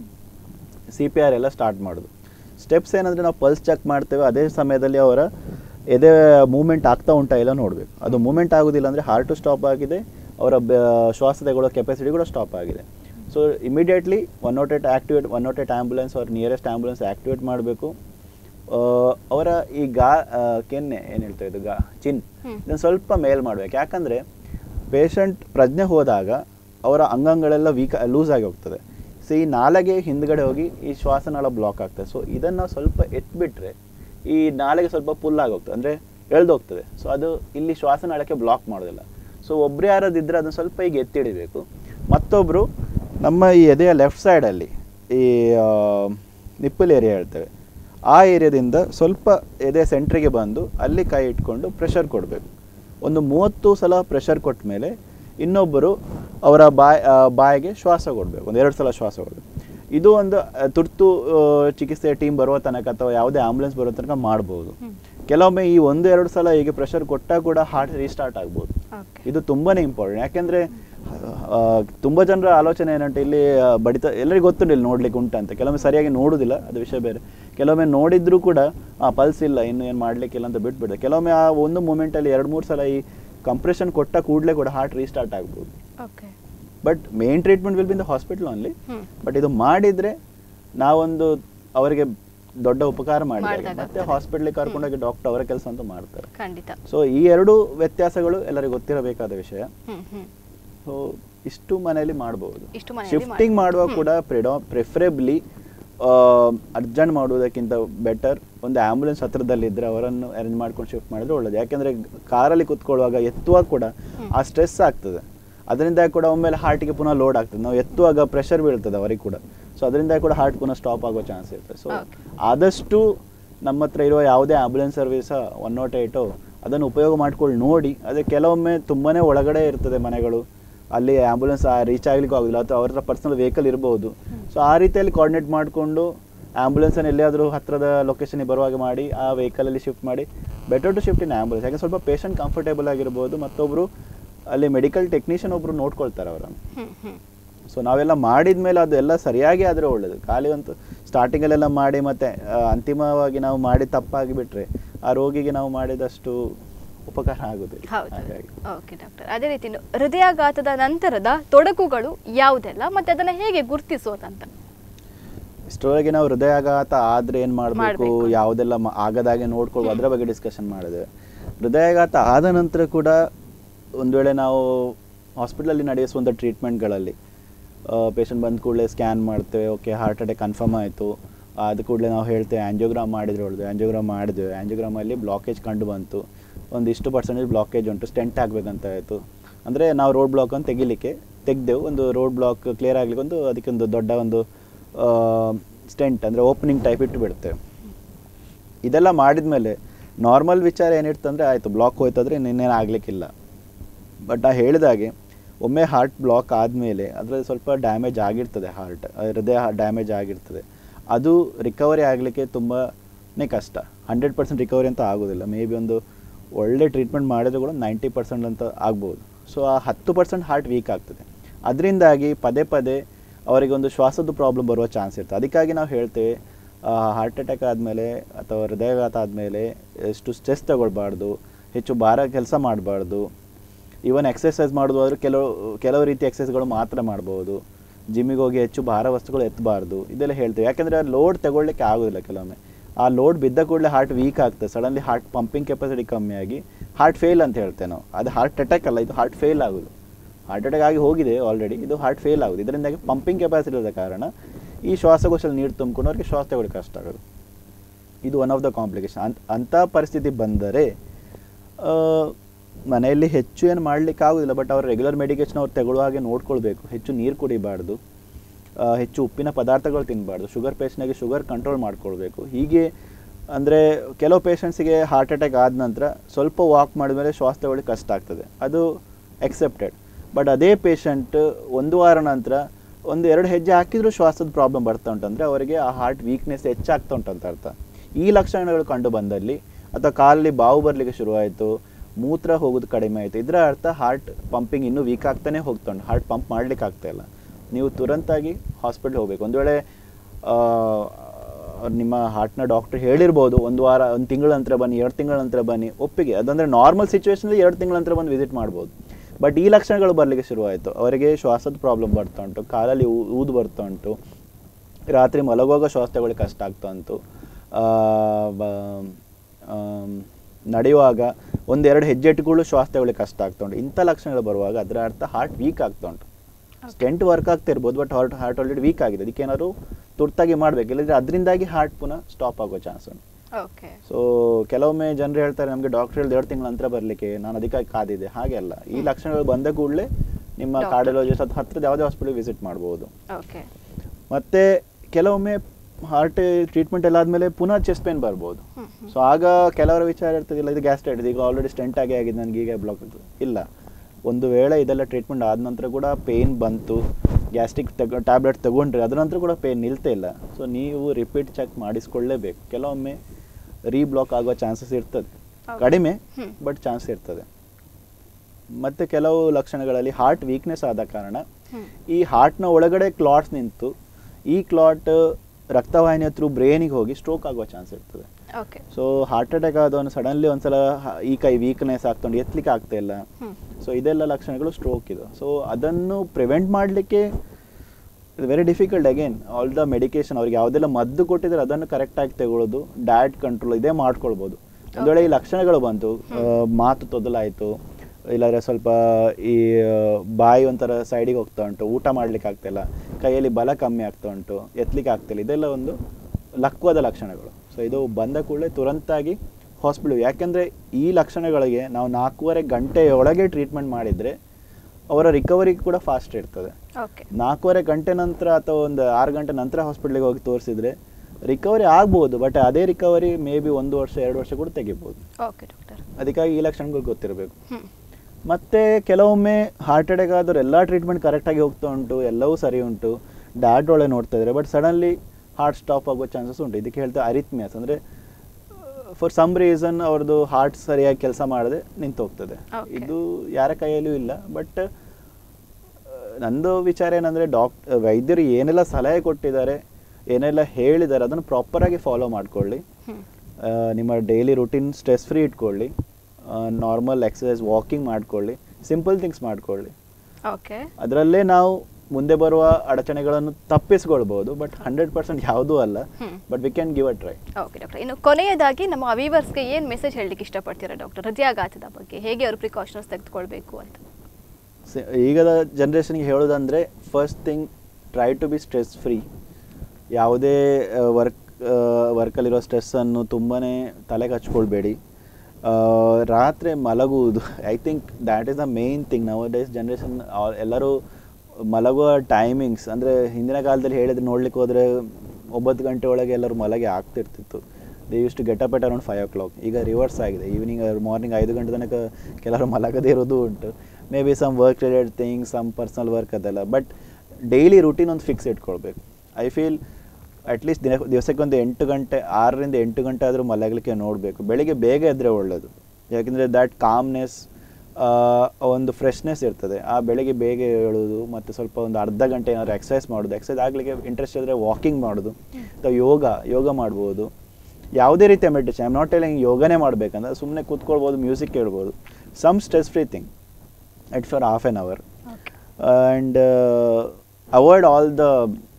ಸಿ ಪಿ ಆರ್ ಎಲ್ಲ ಸ್ಟಾರ್ಟ್ ಮಾಡೋದು ಸ್ಟೆಪ್ಸ್ ಏನಂದರೆ ನಾವು ಪಲ್ಸ್ ಚೆಕ್ ಮಾಡ್ತೇವೆ ಅದೇ ಸಮಯದಲ್ಲಿ ಅವರ ಎದೆ ಮೂಮೆಂಟ್ ಆಗ್ತಾ ಉಂಟಾ ಇಲ್ಲ ನೋಡಬೇಕು ಅದು ಮೂಮೆಂಟ್ ಆಗೋದಿಲ್ಲ ಅಂದರೆ ಹಾರ್ಟು ಸ್ಟಾಪ್ ಆಗಿದೆ ಅವರ ಬ- ಶ್ವಾಸ ತಗೊಳ್ಳೋ ಕೆಪಾಸಿಟಿ ಕೂಡ ಸ್ಟಾಪ್ ಆಗಿದೆ so immediately one nought eight activate one nought eight ambulance ಅವ್ರ ನಿಯರೆಸ್ಟ್ ಆ್ಯಂಬುಲೆನ್ಸ್ ಆ್ಯಕ್ಟಿವೇಟ್ ಮಾಡಬೇಕು ಅವರ ಈ ಗಾ ಆ, ಕೆನ್ನೆ ಏನು ಹೇಳ್ತಾ ಇದು ಗಾ ಚಿನ್ ಇದನ್ನು ಸ್ವಲ್ಪ ಮೇಲ್ ಮಾಡಬೇಕು ಯಾಕಂದರೆ ಪೇಷಂಟ್ ಪ್ರಜ್ಞೆ ಹೋದಾಗ ಅವರ ಅಂಗಾಂಗಳೆಲ್ಲ ವೀಕ್ ಲೂಸ್ ಆಗಿ ಹೋಗ್ತದೆ ಸೊ ಈ ನಾಲೆಗೆ ಹಿಂದ್ಗಡೆ ಹೋಗಿ ಈ ಶ್ವಾಸನಾಳ ಬ್ಲಾಕ್ ಆಗ್ತದೆ ಸೊ ಇದನ್ನು ಸ್ವಲ್ಪ ಎತ್ಬಿಟ್ರೆ ಈ ನಾಲೆಗೆ ಸ್ವಲ್ಪ ಪುಲ್ ಆಗಿ ಹೋಗ್ತದೆ ಅಂದರೆ ಎಳ್ದೋಗ್ತದೆ ಸೊ ಅದು ಇಲ್ಲಿ ಶ್ವಾಸನಾಳಕ್ಕೆ ಬ್ಲಾಕ್ ಮಾಡೋದಿಲ್ಲ ಸೊ ಒಬ್ರು ಯಾರದಿದ್ದರೆ ಅದನ್ನು ಸ್ವಲ್ಪ ಈಗ ಎತ್ತಿಡಿಬೇಕು ಮತ್ತೊಬ್ಬರು ನಮ್ಮ ಈ ಎದೆಯ ಲೆಫ್ಟ್ ಸೈಡಲ್ಲಿ ಈ ನಿಪ್ಪಲ್ ಏರಿಯಾ ಹೇಳ್ತೇವೆ ಆ ಏರಿಯಾದಿಂದ ಸ್ವಲ್ಪ ಎದೆ ಸೆಂಟ್ರಿಗೆ ಬಂದು ಅಲ್ಲಿ ಕೈ ಇಟ್ಕೊಂಡು ಪ್ರೆಷರ್ ಕೊಡಬೇಕು ಒಂದು ಮೂವತ್ತು ಸಲ ಪ್ರೆಷರ್ ಕೊಟ್ಟ ಮೇಲೆ ಇನ್ನೊಬ್ಬರು ಅವರ ಬಾಯ್ ಆ, ಬಾಯಿಗೆ ಶ್ವಾಸ ಕೊಡಬೇಕು ಒಂದು ಎರಡು ಸಲ ಶ್ವಾಸ ಕೊಡಬೇಕು ಇದು ಒಂದು ಆ, ತುರ್ತು ಆ, ಚಿಕಿತ್ಸೆ ಟೀಮ್ ಬರುವ ತನಕ ಅಥವಾ ಯಾವುದೇ ಆಂಬುಲೆನ್ಸ್ ಬರೋ ತನಕ ಮಾಡ್ಬೋದು ಕೆಲವೊಮ್ಮೆ ಈ ಒಂದು ಎರಡು ಸಲ ಹೀಗೆ ಪ್ರೆಷರ್ ಕೊಟ್ಟಾಗ ಕೂಡ ಹಾರ್ಟ್ ರೀಸ್ಟಾರ್ಟ್ ಆಗ್ಬೋದು ಓಕೆ ಇದು ತುಂಬಾನೇ ಇಂಪಾರ್ಟೆಂಟ್ ಯಾಕೆಂದ್ರೆ ಆ, ತುಂಬಾ ಜನರ ಆಲೋಚನೆ ಏನಂటే ಇಲ್ಲಿ ಆ, ಬಡಿತ ಎಲ್ಲರಿಗೂ ಗೊತ್ತುಂಟು ಇಲ್ಲಿ ನೋಡ್ಲಿಕ್ಕೆ ಉಂಟಂತ ಕೆಲವೊಮ್ಮೆ ಸರಿಯಾಗಿ ನೋಡುದಿಲ್ಲ ಅದು ವಿಷಯ ಬೇರೆ ಕೆಲವೊಮ್ಮೆ ನೋಡಿದ್ರು ಕೂಡ ಆ ಪಲ್ಸ್ ಇಲ್ಲ ಇನ್ನು ಏನು ಮಾಡ್ಲಿಕ್ಕಿಲ್ಲ ಅಂತ ಬಿಟ್ಬಿಡ್ತಾರೆ ಕೆಲವೊಮ್ಮೆ ಆ ಒಂದು ಮೂಮೆಂಟಲ್ಲಿ ಎರಡು ಮೂರು ಸಲ ಈ ಕಂಪ್ರೆಷನ್ ಕೊಟ್ಟ ಕೂಡಲೇ ಕೂಡ ಹಾರ್ಟ್ ರೀಸ್ಟಾರ್ಟ್ ಆಗ್ಬೋದು okay but main treatment will be in the hospital only hmm. But ಇದು ಮಾಡಿದ್ರೆ ನಾವೊಂದು ಅವರಿಗೆ ದೊಡ್ಡ ಉಪಕಾರ ಮಾಡಿದಾಗ ಮಾಡ್ದಾಗಾಗ್ತದೆ. ಮತ್ತೆ ಹಾಸ್ಪಿಟ್ಲಿಗೆ ಕರ್ಕೊಂಡೋಗಿ ಡಾಕ್ಟರ್ ಅವರ ಕೆಲಸ ಅಂತ ಮಾಡ್ತಾರೆ ಖಂಡಿತ ಸೊ ಈ ಎರಡು ವ್ಯತ್ಯಾಸಗಳು ಎಲ್ಲರಿಗೂ ಗೊತ್ತಿರಬೇಕಾದ ವಿಷಯ ಹ್ಮ್ ಹ್ಮ್ ಸೊ ಇಷ್ಟು ಮನೆಯಲ್ಲಿ ಮಾಡಬಹುದು ಇಷ್ಟು ಮನೆಯಲ್ಲಿ ಶಿಫ್ಟಿಂಗ್ ಮಾಡುವಾಗ ಕೂಡ ಪ್ರಿಡಾ ಪ್ರಿಫರೇಬ್ಲಿ ಅರ್ಜೆಂಟ್ ಮಾಡುವುದಕ್ಕಿಂತ ಬೆಟರ್ ಒಂದು ಆಂಬುಲೆನ್ಸ್ ಹತ್ರದಲ್ಲಿದ್ದರೆ ಅವರನ್ನು ಅರೇಂಜ್ ಮಾಡ್ಕೊಂಡು ಶಿಫ್ಟ್ ಮಾಡಿದ್ರೆ ಒಳ್ಳೇದು ಯಾಕೆಂದರೆ ಕಾರಲ್ಲಿ ಕುತ್ಕೊಳ್ಳುವಾಗ ಎತ್ತುವಾಗ ಕೂಡ ಆ ಸ್ಟ್ರೆಸ್ ಆಗ್ತದೆ ಅದರಿಂದ ಕೂಡ ಒಮ್ಮೆಲೆ ಹಾರ್ಟಿಗೆ ಪುನಃ ಲೋಡ್ ಆಗ್ತದೆ ನಾವು ಎತ್ತುವಾಗ ಪ್ರೆಷರ್ ಬೀಳ್ತದೆ ಅವರಿಗೆ ಕೂಡ ಸೊ ಅದರಿಂದ ಕೂಡ ಹಾರ್ಟ್ ಪುನಃ ಸ್ಟಾಪ್ ಆಗೋ ಚಾನ್ಸ್ ಇರ್ತದೆ ಸೊ Okay. ಆದಷ್ಟು ನಮ್ಮ ಹತ್ರ ಇರುವ ಯಾವುದೇ ambulance service one nought eight ಅದನ್ನು ಉಪಯೋಗ ಮಾಡ್ಕೊಂಡು ನೋಡಿ ಅದೇ ಕೆಲವೊಮ್ಮೆ ತುಂಬಾ ಒಳಗಡೆ ಇರ್ತದೆ ಮನೆಗಳು ಅಲ್ಲಿ ಆಂಬುಲೆನ್ಸ್ ರೀಚ್ ಆಗ್ಲಿಕ್ಕೂ ಆಗೋದಿಲ್ಲ ಅಥವಾ ಅವ್ರ ಹತ್ರ ಪರ್ಸನಲ್ ವೆಹಿಕಲ್ ಇರ್ಬೋದು ಸೊ ಆ ರೀತಿಯಲ್ಲಿ ಕೋಆರ್ಡಿನೇಟ್ ಮಾಡಿಕೊಂಡು ಆಂಬುಲೆನ್ಸನ್ನು ಎಲ್ಲಿಯಾದರೂ ಹತ್ತಿರದ ಲೊಕೇಶನ್ಗೆ ಬರುವಾಗ ಮಾಡಿ ಆ ವೆಹಿಕಲಲ್ಲಿ ಶಿಫ್ಟ್ ಮಾಡಿ better to shift in ambulance ಯಾಕೆ ಸ್ವಲ್ಪ ಪೇಷಂಟ್ ಕಂಫರ್ಟೇಬಲ್ ಆಗಿರ್ಬೋದು ಮತ್ತೊಬ್ಬರು ಅಲ್ಲಿ ಮೆಡಿಕಲ್ ಟೆಕ್ನಿಷಿಯನ್ ಒಬ್ಬರು ನೋಡ್ಕೊಳ್ತಾರೆ ಅವರನ್ನು ಹ್ಮ್ ಹ್ಮ್ ಸೊ ನಾವೆಲ್ಲ ಮಾಡಿದ ಮೇಲೆ ಅದೆಲ್ಲ ಸರಿಯಾಗಿ ಆದರೆ ಒಳ್ಳೆಯದು ಖಾಲಿ ಒಂದು ಸ್ಟಾರ್ಟಿಂಗಲ್ಲೆಲ್ಲ ಮಾಡಿ ಮತ್ತೆ ಆ, ಅಂತಿಮವಾಗಿ ನಾವು ಮಾಡಿ ತಪ್ಪಾಗಿ ಬಿಟ್ರೆ ಆ ರೋಗಿಗೆ ನಾವು ಮಾಡಿದಷ್ಟು ಉಪಕಾರ ಆಗೋದಿಲ್ಲ ಹೌದು ಹಾಗಾಗಿ ಓಕೆ ಡಾಕ್ಟರ್ ಅದೇ ರೀತಿ ಇನ್ನು ಹೃದಯಾಘಾತದ ನಂತರದ ತೊಡಕುಗಳು ಯಾವುದೆಲ್ಲ ಮತ್ತೆ ಅದನ್ನ ಹೇಗೆ ಗುರುತಿಸೋದಂತ ಇಷ್ಟರೊಳಗೆ ನಾವು ಹೃದಯಾಘಾತ ಆದ್ರೆ ಏನ್ ಮಾಡಬೇಕು ಮಾಡ್ಬೇಕು. ಯಾವುದೆಲ್ಲ ಮ- ಆಗದಾಗೆ ನೋಡ್ಕೊಳ್ಳೋ ಅದ್ರ ಬಗ್ಗೆ ಡಿಸ್ಕಷನ್ ಮಾಡಿದೆ ಹೃದಯಾಘಾತ ಆದ ನಂತರ ಕೂಡ ಒಂದು ವೇಳೆ ನಾವು ಹಾಸ್ಪಿಟಲಲ್ಲಿ ನಡೆಸುವಂಥ ಟ್ರೀಟ್ಮೆಂಟ್ಗಳಲ್ಲಿ ಪೇಷಂಟ್ ಬಂದ ಕೂಡಲೇ ಸ್ಕ್ಯಾನ್ ಮಾಡ್ತೇವೆ ಓಕೆ ಹಾರ್ಟ್ ಅಟ್ಯಾಕ್ ಕನ್ಫರ್ಮ್ ಆಯಿತು ಆದ ಕೂಡಲೇ ನಾವು ಹೇಳ್ತೇವೆ ಆ್ಯಂಜಿಯೋಗ್ರಾಮ್ ಮಾಡಿದ್ರೆ ಹೊಡೆದು ಆ್ಯಂಜಿಯೋಗ್ರಾಮ್ ಮಾಡಿದ್ವಿ ಆ್ಯಂಜಿಯೋಗ್ರಾಮಲ್ಲಿ ಬ್ಲಾಕೇಜ್ ಕಂಡು ಬಂತು ಒಂದು ಇಷ್ಟು ಪರ್ಸೆಂಟೇಜ್ ಬ್ಲಾಕೇಜ್ ಉಂಟು ಸ್ಟೆಂಟ್ ಆಗಬೇಕಂತ ಆಯಿತು ಅಂದರೆ ನಾವು ರೋಡ್ ಬ್ಲಾಕ್ ಅಂತ ತೆಗಿಲಿಕ್ಕೆ ತೆಗ್ದೆವು ಒಂದು ರೋಡ್ ಬ್ಲಾಕ್ ಕ್ಲಿಯರ್ ಆಗಲಿಕ್ಕೆ ಒಂದು ಅದಕ್ಕೆ ಒಂದು ದೊಡ್ಡ ಒಂದು ಸ್ಟೆಂಟ್ ಅಂದರೆ ಓಪನಿಂಗ್ ಟೈಪ್ ಇಟ್ಟು ಬಿಡ್ತೇವೆ ಇದೆಲ್ಲ ಮಾಡಿದ್ಮೇಲೆ ನಾರ್ಮಲ್ ವಿಚಾರ ಏನಿರ್ತಂದರೆ ಆಯಿತು ಬ್ಲಾಕ್ ಹೋಯ್ತಂದ್ರೆ ಇನ್ನೇನು ಆಗಲಿಕ್ಕಿಲ್ಲ ಬಟ್ ಆ ಹೇಳಿದಾಗೆ ಒಮ್ಮೆ ಹಾರ್ಟ್ ಬ್ಲಾಕ್ ಆದಮೇಲೆ ಅದರಲ್ಲಿ ಸ್ವಲ್ಪ ಡ್ಯಾಮೇಜ್ ಆಗಿರ್ತದೆ ಹಾರ್ಟ್ ಹೃದಯ ಡ್ಯಾಮೇಜ್ ಆಗಿರ್ತದೆ ಅದು ರಿಕವರಿ ಆಗಲಿಕ್ಕೆ ತುಂಬಾ ಕಷ್ಟ ಹಂಡ್ರೆಡ್ ಪರ್ಸೆಂಟ್ ರಿಕವರಿ ಅಂತ ಆಗೋದಿಲ್ಲ ಮೇ ಬಿ ಒಂದು ಒಳ್ಳೆ ಟ್ರೀಟ್ಮೆಂಟ್ ಮಾಡಿದ್ರು ಕೂಡ ನೈಂಟಿ ಪರ್ಸೆಂಟ್ ಅಂತ ಆಗ್ಬೋದು ಸೊ ಆ ಹತ್ತು ಪರ್ಸೆಂಟ್ ಹಾರ್ಟ್ ವೀಕ್ ಆಗ್ತದೆ ಅದರಿಂದಾಗಿ ಪದೇ ಪದೇ ಅವರಿಗೆ ಒಂದು ಶ್ವಾಸದ ಪ್ರಾಬ್ಲಮ್ ಬರುವ ಚಾನ್ಸ್ ಇರ್ತದೆ ಅದಕ್ಕಾಗಿ ನಾವು ಹೇಳ್ತೇವೆ ಹಾರ್ಟ್ ಅಟ್ಯಾಕ್ ಆದಮೇಲೆ ಅಥವಾ ಹೃದಯಾಘಾತ ಆದಮೇಲೆ ಎಷ್ಟು ಸ್ಟ್ರೆಸ್ ತಗೊಳ್ಬಾರ್ದು ಹೆಚ್ಚು ಭಾರ ಕೆಲಸ ಮಾಡಬಾರ್ದು ಈವನ್ ಎಕ್ಸಸೈಸ್ ಮಾಡೋದು ಆದರೂ ಕೆಲವು ಕೆಲವು ರೀತಿ ಎಕ್ಸಸೈಸ್ಗಳು ಮಾತ್ರ ಮಾಡ್ಬೋದು ಜಿಮ್ಮಿಗೆ ಹೋಗಿ ಹೆಚ್ಚು ಭಾರ ವಸ್ತುಗಳು ಎತ್ತಬಾರ್ದು ಇದೆಲ್ಲ ಹೇಳ್ತೇವೆ ಯಾಕೆಂದರೆ ಲೋಡ್ ತಗೊಳ್ಳಿಕ್ಕೆ ಆಗೋದಿಲ್ಲ ಕೆಲವೊಮ್ಮೆ ಆ ಲೋಡ್ ಬಿದ್ದ ಕೂಡಲೇ ಹಾರ್ಟ್ ವೀಕ್ ಆಗ್ತದೆ ಸಡನ್ಲಿ ಹಾರ್ಟ್ ಪಂಪಿಂಗ್ ಕೆಪಾಸಿಟಿ ಕಮ್ಮಿ ಆಗಿ ಹಾರ್ಟ್ ಫೇಲ್ ಅಂತ ಹೇಳ್ತೇವೆ ನಾವು ಅದು ಹಾರ್ಟ್ ಅಟ್ಯಾಕ್ ಅಲ್ಲ ಇದು ಹಾರ್ಟ್ ಫೇಲ್ ಆಗೋದು ಹಾರ್ಟ್ ಅಟ್ಯಾಕ್ ಆಗಿ ಹೋಗಿದೆ ಆಲ್ರೆಡಿ ಇದು ಹಾರ್ಟ್ ಫೇಲ್ ಆಗೋದು ಇದರಿಂದಾಗಿ ಪಂಪಿಂಗ್ ಕೆಪಾಸಿಟಿ ಇರೋದ ಕಾರಣ ಈ ಶ್ವಾಸಕೋಶದಲ್ಲಿ ನೀರು ತುಂಬಿಕೊಂಡು ಅವ್ರಿಗೆ ಶ್ವಾಸ ತಗೊಳ್ಳಿಕ್ಕೆ ಕಷ್ಟ ಆಗೋದು ಇದು ಒನ್ ಆಫ್ ದ ಕಾಂಪ್ಲಿಕೇಶನ್ ಅಂತ ಅಂಥ ಪರಿಸ್ಥಿತಿ ಬಂದರೆ ಆ, ಮನೆಯಲ್ಲಿ ಹೆಚ್ಚು ಏನು ಮಾಡ್ಲಿಕ್ಕೆ ಆಗೋದಿಲ್ಲ ಬಟ್ ಅವ್ರು ರೆಗ್ಯುಲರ್ ಮೆಡಿಕೇಶನ್ ಅವ್ರು ತಗೊಳ್ಳೋ ಹಾಗೆ ನೋಡ್ಕೊಳ್ಬೇಕು ಹೆಚ್ಚು ನೀರು ಕುಡಿಬಾರ್ದು ಆ, ಹೆಚ್ಚು ಉಪ್ಪಿನ ಪದಾರ್ಥಗಳು ತಿನ್ನಬಾರ್ದು ಶುಗರ್ ಪೇಷಂಟ್ನಾಗೆ ಶುಗರ್ ಕಂಟ್ರೋಲ್ ಮಾಡ್ಕೊಳ್ಬೇಕು ಹೀಗೆ ಅಂದರೆ ಕೆಲವು ಪೇಷಂಟ್ಸಿಗೆ ಹಾರ್ಟ್ ಅಟ್ಯಾಕ್ ಆದ ನಂತರ ಸ್ವಲ್ಪ ವಾಕ್ ಮಾಡಿದ್ಮೇಲೆ ಶ್ವಾಸ ತಗೊಳ್ಳಿಕ್ಕೆ ಕಷ್ಟ ಆಗ್ತದೆ ಅದು ಎಕ್ಸೆಪ್ಟೆಡ್ ಬಟ್ ಅದೇ ಪೇಷಂಟ್ ಒಂದು ವಾರ ನಂತರ ಒಂದು ಎರಡು ಹೆಜ್ಜೆ ಹಾಕಿದ್ರು ಶ್ವಾಸದ ಪ್ರಾಬ್ಲಮ್ ಬರ್ತಾ ಉಂಟಂದ್ರೆ ಅವರಿಗೆ ಆ ಹಾರ್ಟ್ ವೀಕ್ನೆಸ್ ಹೆಚ್ಚಾಗ್ತಾ ಉಂಟಂತ ಅರ್ಥ ಈ ಲಕ್ಷಣಗಳು ಕಂಡು ಬಂದಲ್ಲಿ ಅಥವಾ ಕಾಲಲ್ಲಿ ಬಾವು ಬರಲಿಕ್ಕೆ ಶುರುವಾಯಿತು ಮೂತ್ರ ಹೋಗೋದು ಕಡಿಮೆ ಆಯಿತು ಇದರ ಅರ್ಥ ಹಾರ್ಟ್ ಪಂಪಿಂಗ್ ಇನ್ನೂ ವೀಕ್ ಆಗ್ತಾನೆ ಹೋಗ್ತಾ ಉಂಟು ಹಾರ್ಟ್ ಪಂಪ್ ಮಾಡ್ಲಿಕ್ಕೆ ಆಗ್ತಾ ಇಲ್ಲ ನೀವು ತುರಂತಾಗಿ ಹಾಸ್ಪಿಟ್ಲ್ ಹೋಗ್ಬೇಕು ಒಂದು ವೇಳೆ ಆ, ನಿಮ್ಮ ಹಾರ್ಟ್ನ ಡಾಕ್ಟರ್ ಹೇಳಿರ್ಬೋದು ಒಂದು ವಾರ ಒಂದು ತಿಂಗಳ ನಂತರ ಬನ್ನಿ ಎರಡು ತಿಂಗಳ ನಂತರ ಬನ್ನಿ ಒಪ್ಪಿಗೆ ಅದಂದರೆ ನಾರ್ಮಲ್ ಸಿಚುವೇಶನಲ್ಲಿ ಎರಡು ತಿಂಗಳ ನಂತರ ಬಂದು ವಿಸಿಟ್ ಮಾಡ್ಬೋದು ಬಟ್ ಈ ಲಕ್ಷಣಗಳು ಬರಲಿಕ್ಕೆ ಶುರುವಾಯಿತು ಅವರಿಗೆ ಶ್ವಾಸದ ಪ್ರಾಬ್ಲಮ್ ಬರ್ತಾ ಉಂಟು ಕಾಲಲ್ಲಿ ಊ- ಊದು ಬರ್ತಾ ಉಂಟು ರಾತ್ರಿ ಮಲಗುವಾಗ ಶ್ವಾಸ ತಗೊಳ್ಳಿಕ್ಕೆ ಕಷ್ಟ ಆಗ್ತಾ ಉಂಟು ಆ, ಬ- ಆಮ್, ನಡೆಯುವಾಗ ಒಂದೆರಡು ಹೆಜ್ಜೆ ಇಟ್ಟುಕೊಳ್ಳು ಶ್ವಾಸ ತಗೊಳ್ಳಿಕ್ಕೆ ಕಷ್ಟ ಆಗ್ತಾ ಉಂಟು ಇಂಥ ಲಕ್ಷಣಗಳು ಬರುವಾಗ ಅದರ ಅರ್ಥ ಹಾರ್ಟ್ ವೀಕ್ ಆಗ್ತಾ ಉಂಟು ಸ್ಟೆಂಟ್ ವರ್ಕ್ ಆಗ್ತಾ ಇರ್ಬೋದು but heart heart already weak ಆಗಿದೆ ಅದಕ್ಕೆ ಏನಾದ್ರು ತುರ್ತಾಗಿ ಮಾಡಬೇಕು ಇಲ್ಲದ್ರೆ ಅದರಿಂದಾಗಿ ಹಾರ್ಟ್ ಪುನಃ ಸ್ಟಾಪ್ ಆಗೋ ಚಾನ್ಸ್ ಉಂಟು ಓಕೆ ಸೊ ಕೆಲವೊಮ್ಮೆ ಜನರು ಹೇಳ್ತಾರೆ ನಮಗೆ ಡಾಕ್ಟರ್ ಹೇಳಿದ ಎರಡು ತಿಂಗಳ ನಂತರ ಬರಲಿಕ್ಕೆ ನಾನು ಅದಕ್ಕಾಗಿ ಕಾದಿದ್ದೆ ಹಾಗೆ ಅಲ್ಲ ಈ ಲಕ್ಷಣಗಳು ಬಂದ ಕೂಡಲೇ ನಿಮ್ಮ Doctor. ಕಾರ್ಡಿಯಾಲಜಿಸ್ಟ್ ಅಥವಾ ಹತ್ತಿರದ ಯಾವುದೇ ಹಾಸ್ಪಿಟಲ್ ವಿಸಿಟ್ ಮಾಡ್ಬೋದು ಓಕೆ ಮತ್ತೆ ಕೆಲವೊಮ್ಮೆ ಹಾರ್ಟ್ ಟ್ರೀಟ್ಮೆಂಟ್ ಎಲ್ಲ ಆದಮೇಲೆ ಪುನಃ ಚೆಸ್ಟ್ ಪೇನ್ ಬರ್ಬೋದು ಸೊ ಆಗ ಕೆಲವರ ವಿಚಾರ ಇರ್ತದಿಲ್ಲ ಇದು ಗ್ಯಾಸ್ಟ್ರೈಟಿಸ್ ಈಗ ಆಲ್ರೆಡಿ ಸ್ಟೆಂಟ್ ಆಗಿ ಆಗಿದೆ ನನಗೆ ಈಗ ಬ್ಲಾಕ್ ಆಗ್ತದೆ ಇಲ್ಲ ಒಂದು ವೇಳೆ ಇದೆಲ್ಲ ಟ್ರೀಟ್ಮೆಂಟ್ ಆದ ನಂತರ ಕೂಡ ಪೇನ್ ಬಂತು ಗ್ಯಾಸ್ಟ್ರಿಕ್ ತಗೊ ಟ್ಯಾಬ್ಲೆಟ್ ತಗೊಂಡ್ರೆ ಅದರ ನಂತರ ಕೂಡ ಪೇನ್ ನಿಲ್ತೇ ಇಲ್ಲ ಸೊ ನೀವು ರಿಪೀಟ್ ಚೆಕ್ ಮಾಡಿಸ್ಕೊಳ್ಳೇಬೇಕು ಕೆಲವೊಮ್ಮೆ ರೀಬ್ಲಾಕ್ ಆಗೋ ಚಾನ್ಸಸ್ ಇರ್ತದೆ ಹೌದು. ಕಡಿಮೆ ಹ್ಮ್. ಬಟ್ ಚಾನ್ಸ್ ಇರ್ತದೆ ಮತ್ತೆ ಕೆಲವು ಲಕ್ಷಣಗಳಲ್ಲಿ ಹಾರ್ಟ್ ವೀಕ್ನೆಸ್ ಆದ ಕಾರಣ ಹ್ಮ್. ಈ ಹಾರ್ಟ್ನ ಒಳಗಡೆ ಕ್ಲಾಟ್ಸ್ ನಿಂತು ಈ ಕ್ಲಾಟ್ ರಕ್ತವಾಹಿನಿಯ ಥ್ರೂ ಬ್ರೈನಿಗೆ ಹೋಗಿ ಸ್ಟ್ರೋಕ್ ಆಗುವ ಚಾನ್ಸ್ ಇರ್ತದೆ ಓಕೆ ಸೊ ಹಾರ್ಟ್ ಅಟ್ಯಾಕ್ ಆದವನು ಸಡನ್ಲಿ ಒಂದ್ಸಲ ಹ- ಈ ಕೈ ವೀಕ್ನೆಸ್ ಆಗ್ತೊಂಡು ಎತ್ತಲಿಕ್ಕೆ ಆಗ್ತಾ ಇಲ್ಲ ಹ್ಮ್. ಸೊ ಇದೆಲ್ಲ ಲಕ್ಷಣಗಳು ಸ್ಟ್ರೋಕ್ ಇದು ಸೊ ಅದನ್ನು ಪ್ರಿವೆಂಟ್ ಮಾಡಲಿಕ್ಕೆ very difficult again all the medication ಅವ್ರಿಗೆ ಯಾವುದೆಲ್ಲ ಮದ್ದು ಕೊಟ್ಟಿದ್ರೆ ಅದನ್ನು ಕರೆಕ್ಟಾಗಿ ತಗೊಳ್ಳೋದು ಡಯಟ್ ಕಂಟ್ರೋಲ್ ಇದೇ ಮಾಡ್ಕೊಳ್ಬೋದು ಒಂದು ವೇಳೆ ಈ ಲಕ್ಷಣಗಳು ಬಂತು ಆ, ಮಾತು ತೊದಲಾಯಿತು ಇಲ್ಲಾಂದ್ರೆ ಸ್ವಲ್ಪ ಈ ಆ, ಬಾಯಿ ಒಂಥರ ಸೈಡಿಗೆ ಹೋಗ್ತಾ ಉಂಟು ಊಟ ಮಾಡ್ಲಿಕ್ಕೆ ಆಗ್ತಿಲ್ಲ ಕೈಯಲ್ಲಿ ಬಲ ಕಮ್ಮಿ ಆಗ್ತಾ ಉಂಟು ಎತ್ತಲಿಕ್ಕೆ ಆಗ್ತಿಲ್ಲ ಇದೆಲ್ಲ ಒಂದು ಲಕ್ವದ ಲಕ್ಷಣಗಳು ಸೊ ಇದು ಬಂದ ಕೂಡಲೇ ತುರಂತಾಗಿ ಹಾಸ್ಪಿಟಲ್ ಯಾಕೆಂದರೆ ಈ ಲಕ್ಷಣಗಳಿಗೆ ನಾವು ನಾಲ್ಕೂವರೆ ಗಂಟೆಯೊಳಗೆ ಟ್ರೀಟ್ಮೆಂಟ್ ಮಾಡಿದರೆ ಅವರ ರಿಕವರಿ ಕೂಡ ಫಾಸ್ಟ್ ಇರ್ತದೆ ಓಕೆ ನಾಲ್ಕೂವರೆ ಗಂಟೆ ನಂತರ ಅಥವಾ ಒಂದು ಆರು ಗಂಟೆ ನಂತರ ಹಾಸ್ಪಿಟ್ಲಿಗೆ ಹೋಗಿ ತೋರಿಸಿದ್ರೆ ರಿಕವರಿ ಆಗ್ಬೋದು ಬಟ್ ಅದೇ ರಿಕವರಿ ಮೇ ಬಿ ಒಂದು ವರ್ಷ ಎರಡು ವರ್ಷ ಕೂಡ ತೆಗಿಬೋದು ಓಕೆ ಡಾಕ್ಟರ್ ಅದಕ್ಕಾಗಿ ಈ ಲಕ್ಷಣಗಳು ಗೊತ್ತಿರಬೇಕು ಹ್ಮ್ ಮತ್ತೆ ಕೆಲವೊಮ್ಮೆ ಹಾರ್ಟ್ ಅಟ್ಯಾಕ್ ಆದವ್ರು ಎಲ್ಲ ಟ್ರೀಟ್ಮೆಂಟ್ ಕರೆಕ್ಟಾಗಿ ಹೋಗ್ತಾ ಉಂಟು ಎಲ್ಲವೂ ಸರಿ ಉಂಟು ಡ್ಯಾಡ್ ಒಳ್ಳೆ ನೋಡ್ತಾ ಇದ್ದಾರೆ ಬಟ್ ಸಡನ್ಲಿ ಹಾರ್ಟ್ ಸ್ಟಾಪ್ ಆಗೋ ಚಾನ್ಸಸ್ ಉಂಟು ಇದಕ್ಕೆ ಹೇಳ್ತಾರೆ ಅರಿತ್ಮಿಯಾಸ್ ಅಂದರೆ ಫಾರ್ ಸಮ್ ರೀಸನ್ ಅವ್ರದ್ದು ಹಾರ್ಟ್ ಸರಿಯಾಗಿ ಕೆಲಸ ಮಾಡದೆ ನಿಂತು ಹೋಗ್ತದೆ Okay. ಇದು ಯಾರ ಕೈಯಲ್ಲೂ ಇಲ್ಲ ಬಟ್ ನಂದು ವಿಚಾರ ಏನಂದರೆ ಡಾಕ್ ವೈದ್ಯರು ಏನೆಲ್ಲ ಸಲಹೆ ಕೊಟ್ಟಿದ್ದಾರೆ ಏನೆಲ್ಲ ಹೇಳಿದ್ದಾರೆ ಅದನ್ನು ಪ್ರಾಪರಾಗಿ ಫಾಲೋ ಮಾಡ್ಕೊಳ್ಳಿ ಹ್ಮ್ ಆ, ನಿಮ್ಮ ಡೈಲಿ ರುಟೀನ್ ಸ್ಟ್ರೆಸ್ ಫ್ರೀ ಇಟ್ಕೊಳ್ಳಿ ನಾರ್ಮಲ್ ಎಕ್ಸಸೈಸ್ ವಾಕಿಂಗ್ ಮಾಡ್ಕೊಳ್ಳಿ ಸಿಂಪಲ್ ಥಿಂಗ್ಸ್ ಮಾಡ್ಕೊಳ್ಳಿ ಓಕೆ ಅದರಲ್ಲೇ ನಾವು ಮುಂದೆ ಬರುವ ಅಡಚಣೆಗಳನ್ನು ತಪ್ಪಿಸ್ಕೊಳ್ಬೋದು ಬಟ್ ಹಂಡ್ರೆಡ್ ಪರ್ಸೆಂಟ್ ಯಾವುದೂ ಅಲ್ಲ but we can give a try okay doctor ಇನ್ನು ಕೊನೆಯದಾಗಿ ನಮ್ಮ ವೀವರ್ಸ್ಗೆ ಏನು ಮೆಸೇಜ್ ಹೇಳಲಿಕ್ಕೆ ಇಷ್ಟಪಡ್ತೀರಾ ಡಾಕ್ಟರ್ ಹೃದಯಾಘಾತದ ಬಗ್ಗೆ ಹೇಗೆ ಅವರು ಪ್ರಿಕಾಷನ್ಸ್ ತೆಗೆದುಕೊಳ್ಬೇಕು ಅಂತ ಸ- ಈಗದ ಜನ್ರೇಷನ್ಗೆ ಹೇಳೋದಂದರೆ first thing try to be stress free ಯಾವುದೇ ವರ್ಕ್ ವರ್ಕಲ್ಲಿರೋ ಸ್ಟ್ರೆಸ್ಸನ್ನು ತುಂಬಾ ತಲೆಗೆ ಹಚ್ಕೊಳ್ಬೇಡಿ ಆ, ರಾತ್ರಿ ಮಲಗುವುದು I think that is the main thing nowadays generation ಎಲ್ಲರೂ ಮಲಗುವ ಟೈಮಿಂಗ್ಸ್ ಅಂದರೆ ಹಿಂದಿನ ಕಾಲದಲ್ಲಿ ಹೇಳಿದ್ರೆ ನೋಡ್ಲಿಕ್ಕೆ ಹೋದರೆ ಒಂಬತ್ತು ಗಂಟೆ ಒಳಗೆ ಎಲ್ಲರೂ ಮಲಗಿ ಆಗ್ತಿರ್ತಿತ್ತು they use to get up at around five o'clock ಈಗ ರಿವರ್ಸ್ ಆಗಿದೆ ಈವ್ನಿಂಗ್ ಮಾರ್ನಿಂಗ್ ಐದು ಗಂಟೆ ತನಕ ಕೆಲವರು ಮಲಗದೇ ಇರೋದು ಉಂಟು maybe some work related things some personal work ಅದೆಲ್ಲ ಬಟ್ ಡೈಲಿ ರುಟೀನ್ ಒಂದು ಫಿಕ್ಸ್ ಇಟ್ಕೊಳ್ಬೇಕು ಐ ಫೀಲ್ ಅಟ್ಲೀಸ್ಟ್ ದಿನ ದಿವಸಕ್ಕೆ ಒಂದು ಎಂಟು ಗಂಟೆ ಆರರಿಂದ ಎಂಟು ಗಂಟೆ ಆದರೂ ಮಲಗಲಿಕ್ಕೆ ನೋಡಬೇಕು ಬೆಳಿಗ್ಗೆ ಬೇಗ ಎದ್ದರೆ ಒಳ್ಳೆಯದು ಯಾಕೆಂದರೆ ದ್ಯಾಟ್ ಕಾಮ್ನೆಸ್ ಒಂದು ಫ್ರೆಶ್ನೆಸ್ ಇರ್ತದೆ ಆ ಬೆಳಗ್ಗೆ ಬೇಗ ಹೇಳೋದು ಮತ್ತು ಸ್ವಲ್ಪ ಒಂದು ಅರ್ಧ ಗಂಟೆ ಏನಾದ್ರು ಎಕ್ಸಸೈಸ್ ಮಾಡೋದು ಎಕ್ಸಸೈಸ್ ಆಗಲಿಕ್ಕೆ ಇಂಟ್ರೆಸ್ಟ್ ಇದ್ದರೆ ವಾಕಿಂಗ್ ಮಾಡೋದು ಅಥವಾ ಯೋಗ ಯೋಗ ಮಾಡ್ಬೋದು ಯಾವುದೇ ರೀತಿಯ ಮೆಡಿಟೇಷನ್ ಐಮ್ ನಾಟ್ ಟೆಲಿಂಗ್ ಯೋಗನೇ ಮಾಡಬೇಕಂದ್ರೆ ಸುಮ್ಮನೆ ಕೂತ್ಕೊಳ್ಬೋದು ಮ್ಯೂಸಿಕ್ ಕೇಳ್ಬೋದು some stress free thing it for half an hour and avoid all the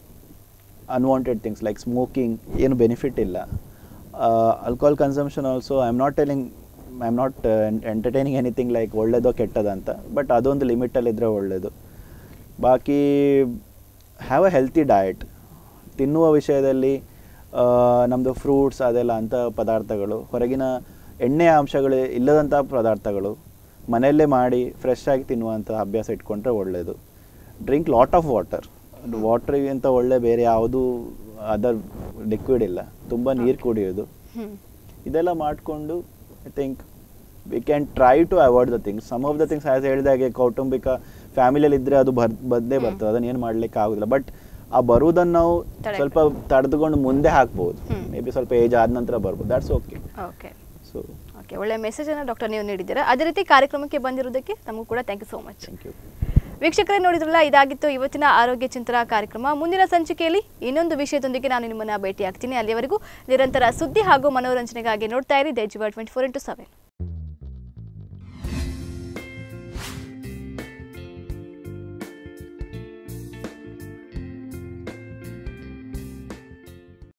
unwanted things like smoking ಏನು ಬೆನಿಫಿಟ್ ಇಲ್ಲ alcohol consumption also I am not telling I am not entertaining anything like ಒಳ್ಳೇದೋ ಕೆಟ್ಟದ ಅಂತ but ಅದೊಂದು ಲಿಮಿಟಲ್ಲಿದ್ದರೆ ಒಳ್ಳೆಯದು ಬಾಕಿ have a healthy diet ತಿನ್ನುವ ವಿಷಯದಲ್ಲಿ ನಮ್ಮದು ಫ್ರೂಟ್ಸ್ ಅದೆಲ್ಲ ಅಂಥ ಪದಾರ್ಥಗಳು ಹೊರಗಿನ ಎಣ್ಣೆಯ ಅಂಶಗಳು ಇಲ್ಲದಂಥ ಪದಾರ್ಥಗಳು ಮನೆಯಲ್ಲೇ ಮಾಡಿ ಫ್ರೆಶ್ ಆಗಿ ತಿನ್ನುವಂಥ ಅಭ್ಯಾಸ ಇಟ್ಕೊಂಡ್ರೆ ಒಳ್ಳೆಯದು ಡ್ರಿಂಕ್ ಲಾಟ್ ಆಫ್ ವಾಟರ್ ವಾಟ್ರಿಗಿಂತ ಒಳ್ಳೆ ಬೇರೆ ಯಾವುದೂ ಅದರ್ ಲಿಕ್ವಿಡ್ ಇಲ್ಲ ತುಂಬ ನೀರು ಕುಡಿಯೋದು ಹ್ಮ್ ಇದೆಲ್ಲ ಮಾಡಿಕೊಂಡು I think we can try to avoid the things some of the things as ಹೇಳಿದಾಗೆ ಕೌಟುಂಬಿಕ ಫ್ಯಾಮಿಲಿಯಲ್ಲಿ ಇದ್ದರೆ ಅದು ಬರ್ ಬಂದೇ ಬರ್ತದೆ ಅದನ್ನ ಏನು ಮಾಡ್ಲಿಕ್ಕೆ ಆಗೋದಿಲ್ಲ ಬಟ್ ಆ ಬರುವುದನ್ನು ನಾವು ತಡೆಗಟ್ಟೆ. ಸ್ವಲ್ಪ ತಡೆದುಕೊಂಡು ಮುಂದೆ ಹಾಕ್ಬೋದು ಹ್ಮ್. ಮೇ ಬಿ ಸ್ವಲ್ಪ ಏಜ್ ಆದ ನಂತರ ಬರ್ಬೋದು that's okay okay so okay ಒಳ್ಳೆ ಮೆಸೇಜನ್ನು ಡಾಕ್ಟರ್ ನೀವು ನೀಡಿದ್ದೀರಾ ಅದೇ ರೀತಿ ಕಾರ್ಯಕ್ರಮಕ್ಕೆ ಬಂದಿರೋದಕ್ಕೆ ನಮಗೂ ಕೂಡ thank you so much thank you ವೀಕ್ಷಕರೇ ನೋಡಿದ್ರಲ್ಲ ಇದಾಗಿತ್ತು ಇವತ್ತಿನ ಆರೋಗ್ಯ ಚಿಂತನಾ ಕಾರ್ಯಕ್ರಮ ಮುಂದಿನ ಸಂಚಿಕೆಯಲ್ಲಿ ಇನ್ನೊಂದು ವಿಷಯದೊಂದಿಗೆ ನಾನು ನಿಮ್ಮನ್ನ ಭೇಟಿಯಾಗ್ತೀನಿ ಅಲ್ಲಿಯವರೆಗೂ ನಿರಂತರ ಸುದ್ದಿ ಹಾಗೂ ಮನೋರಂಜನೆಗಾಗಿ ನೋಡ್ತಾ ಇರಿ ದೇಜಿಬಾ ಟ್ವೆಂಟಿ ಫೋರ್ ಇಂಟು ಸೆವೆನ್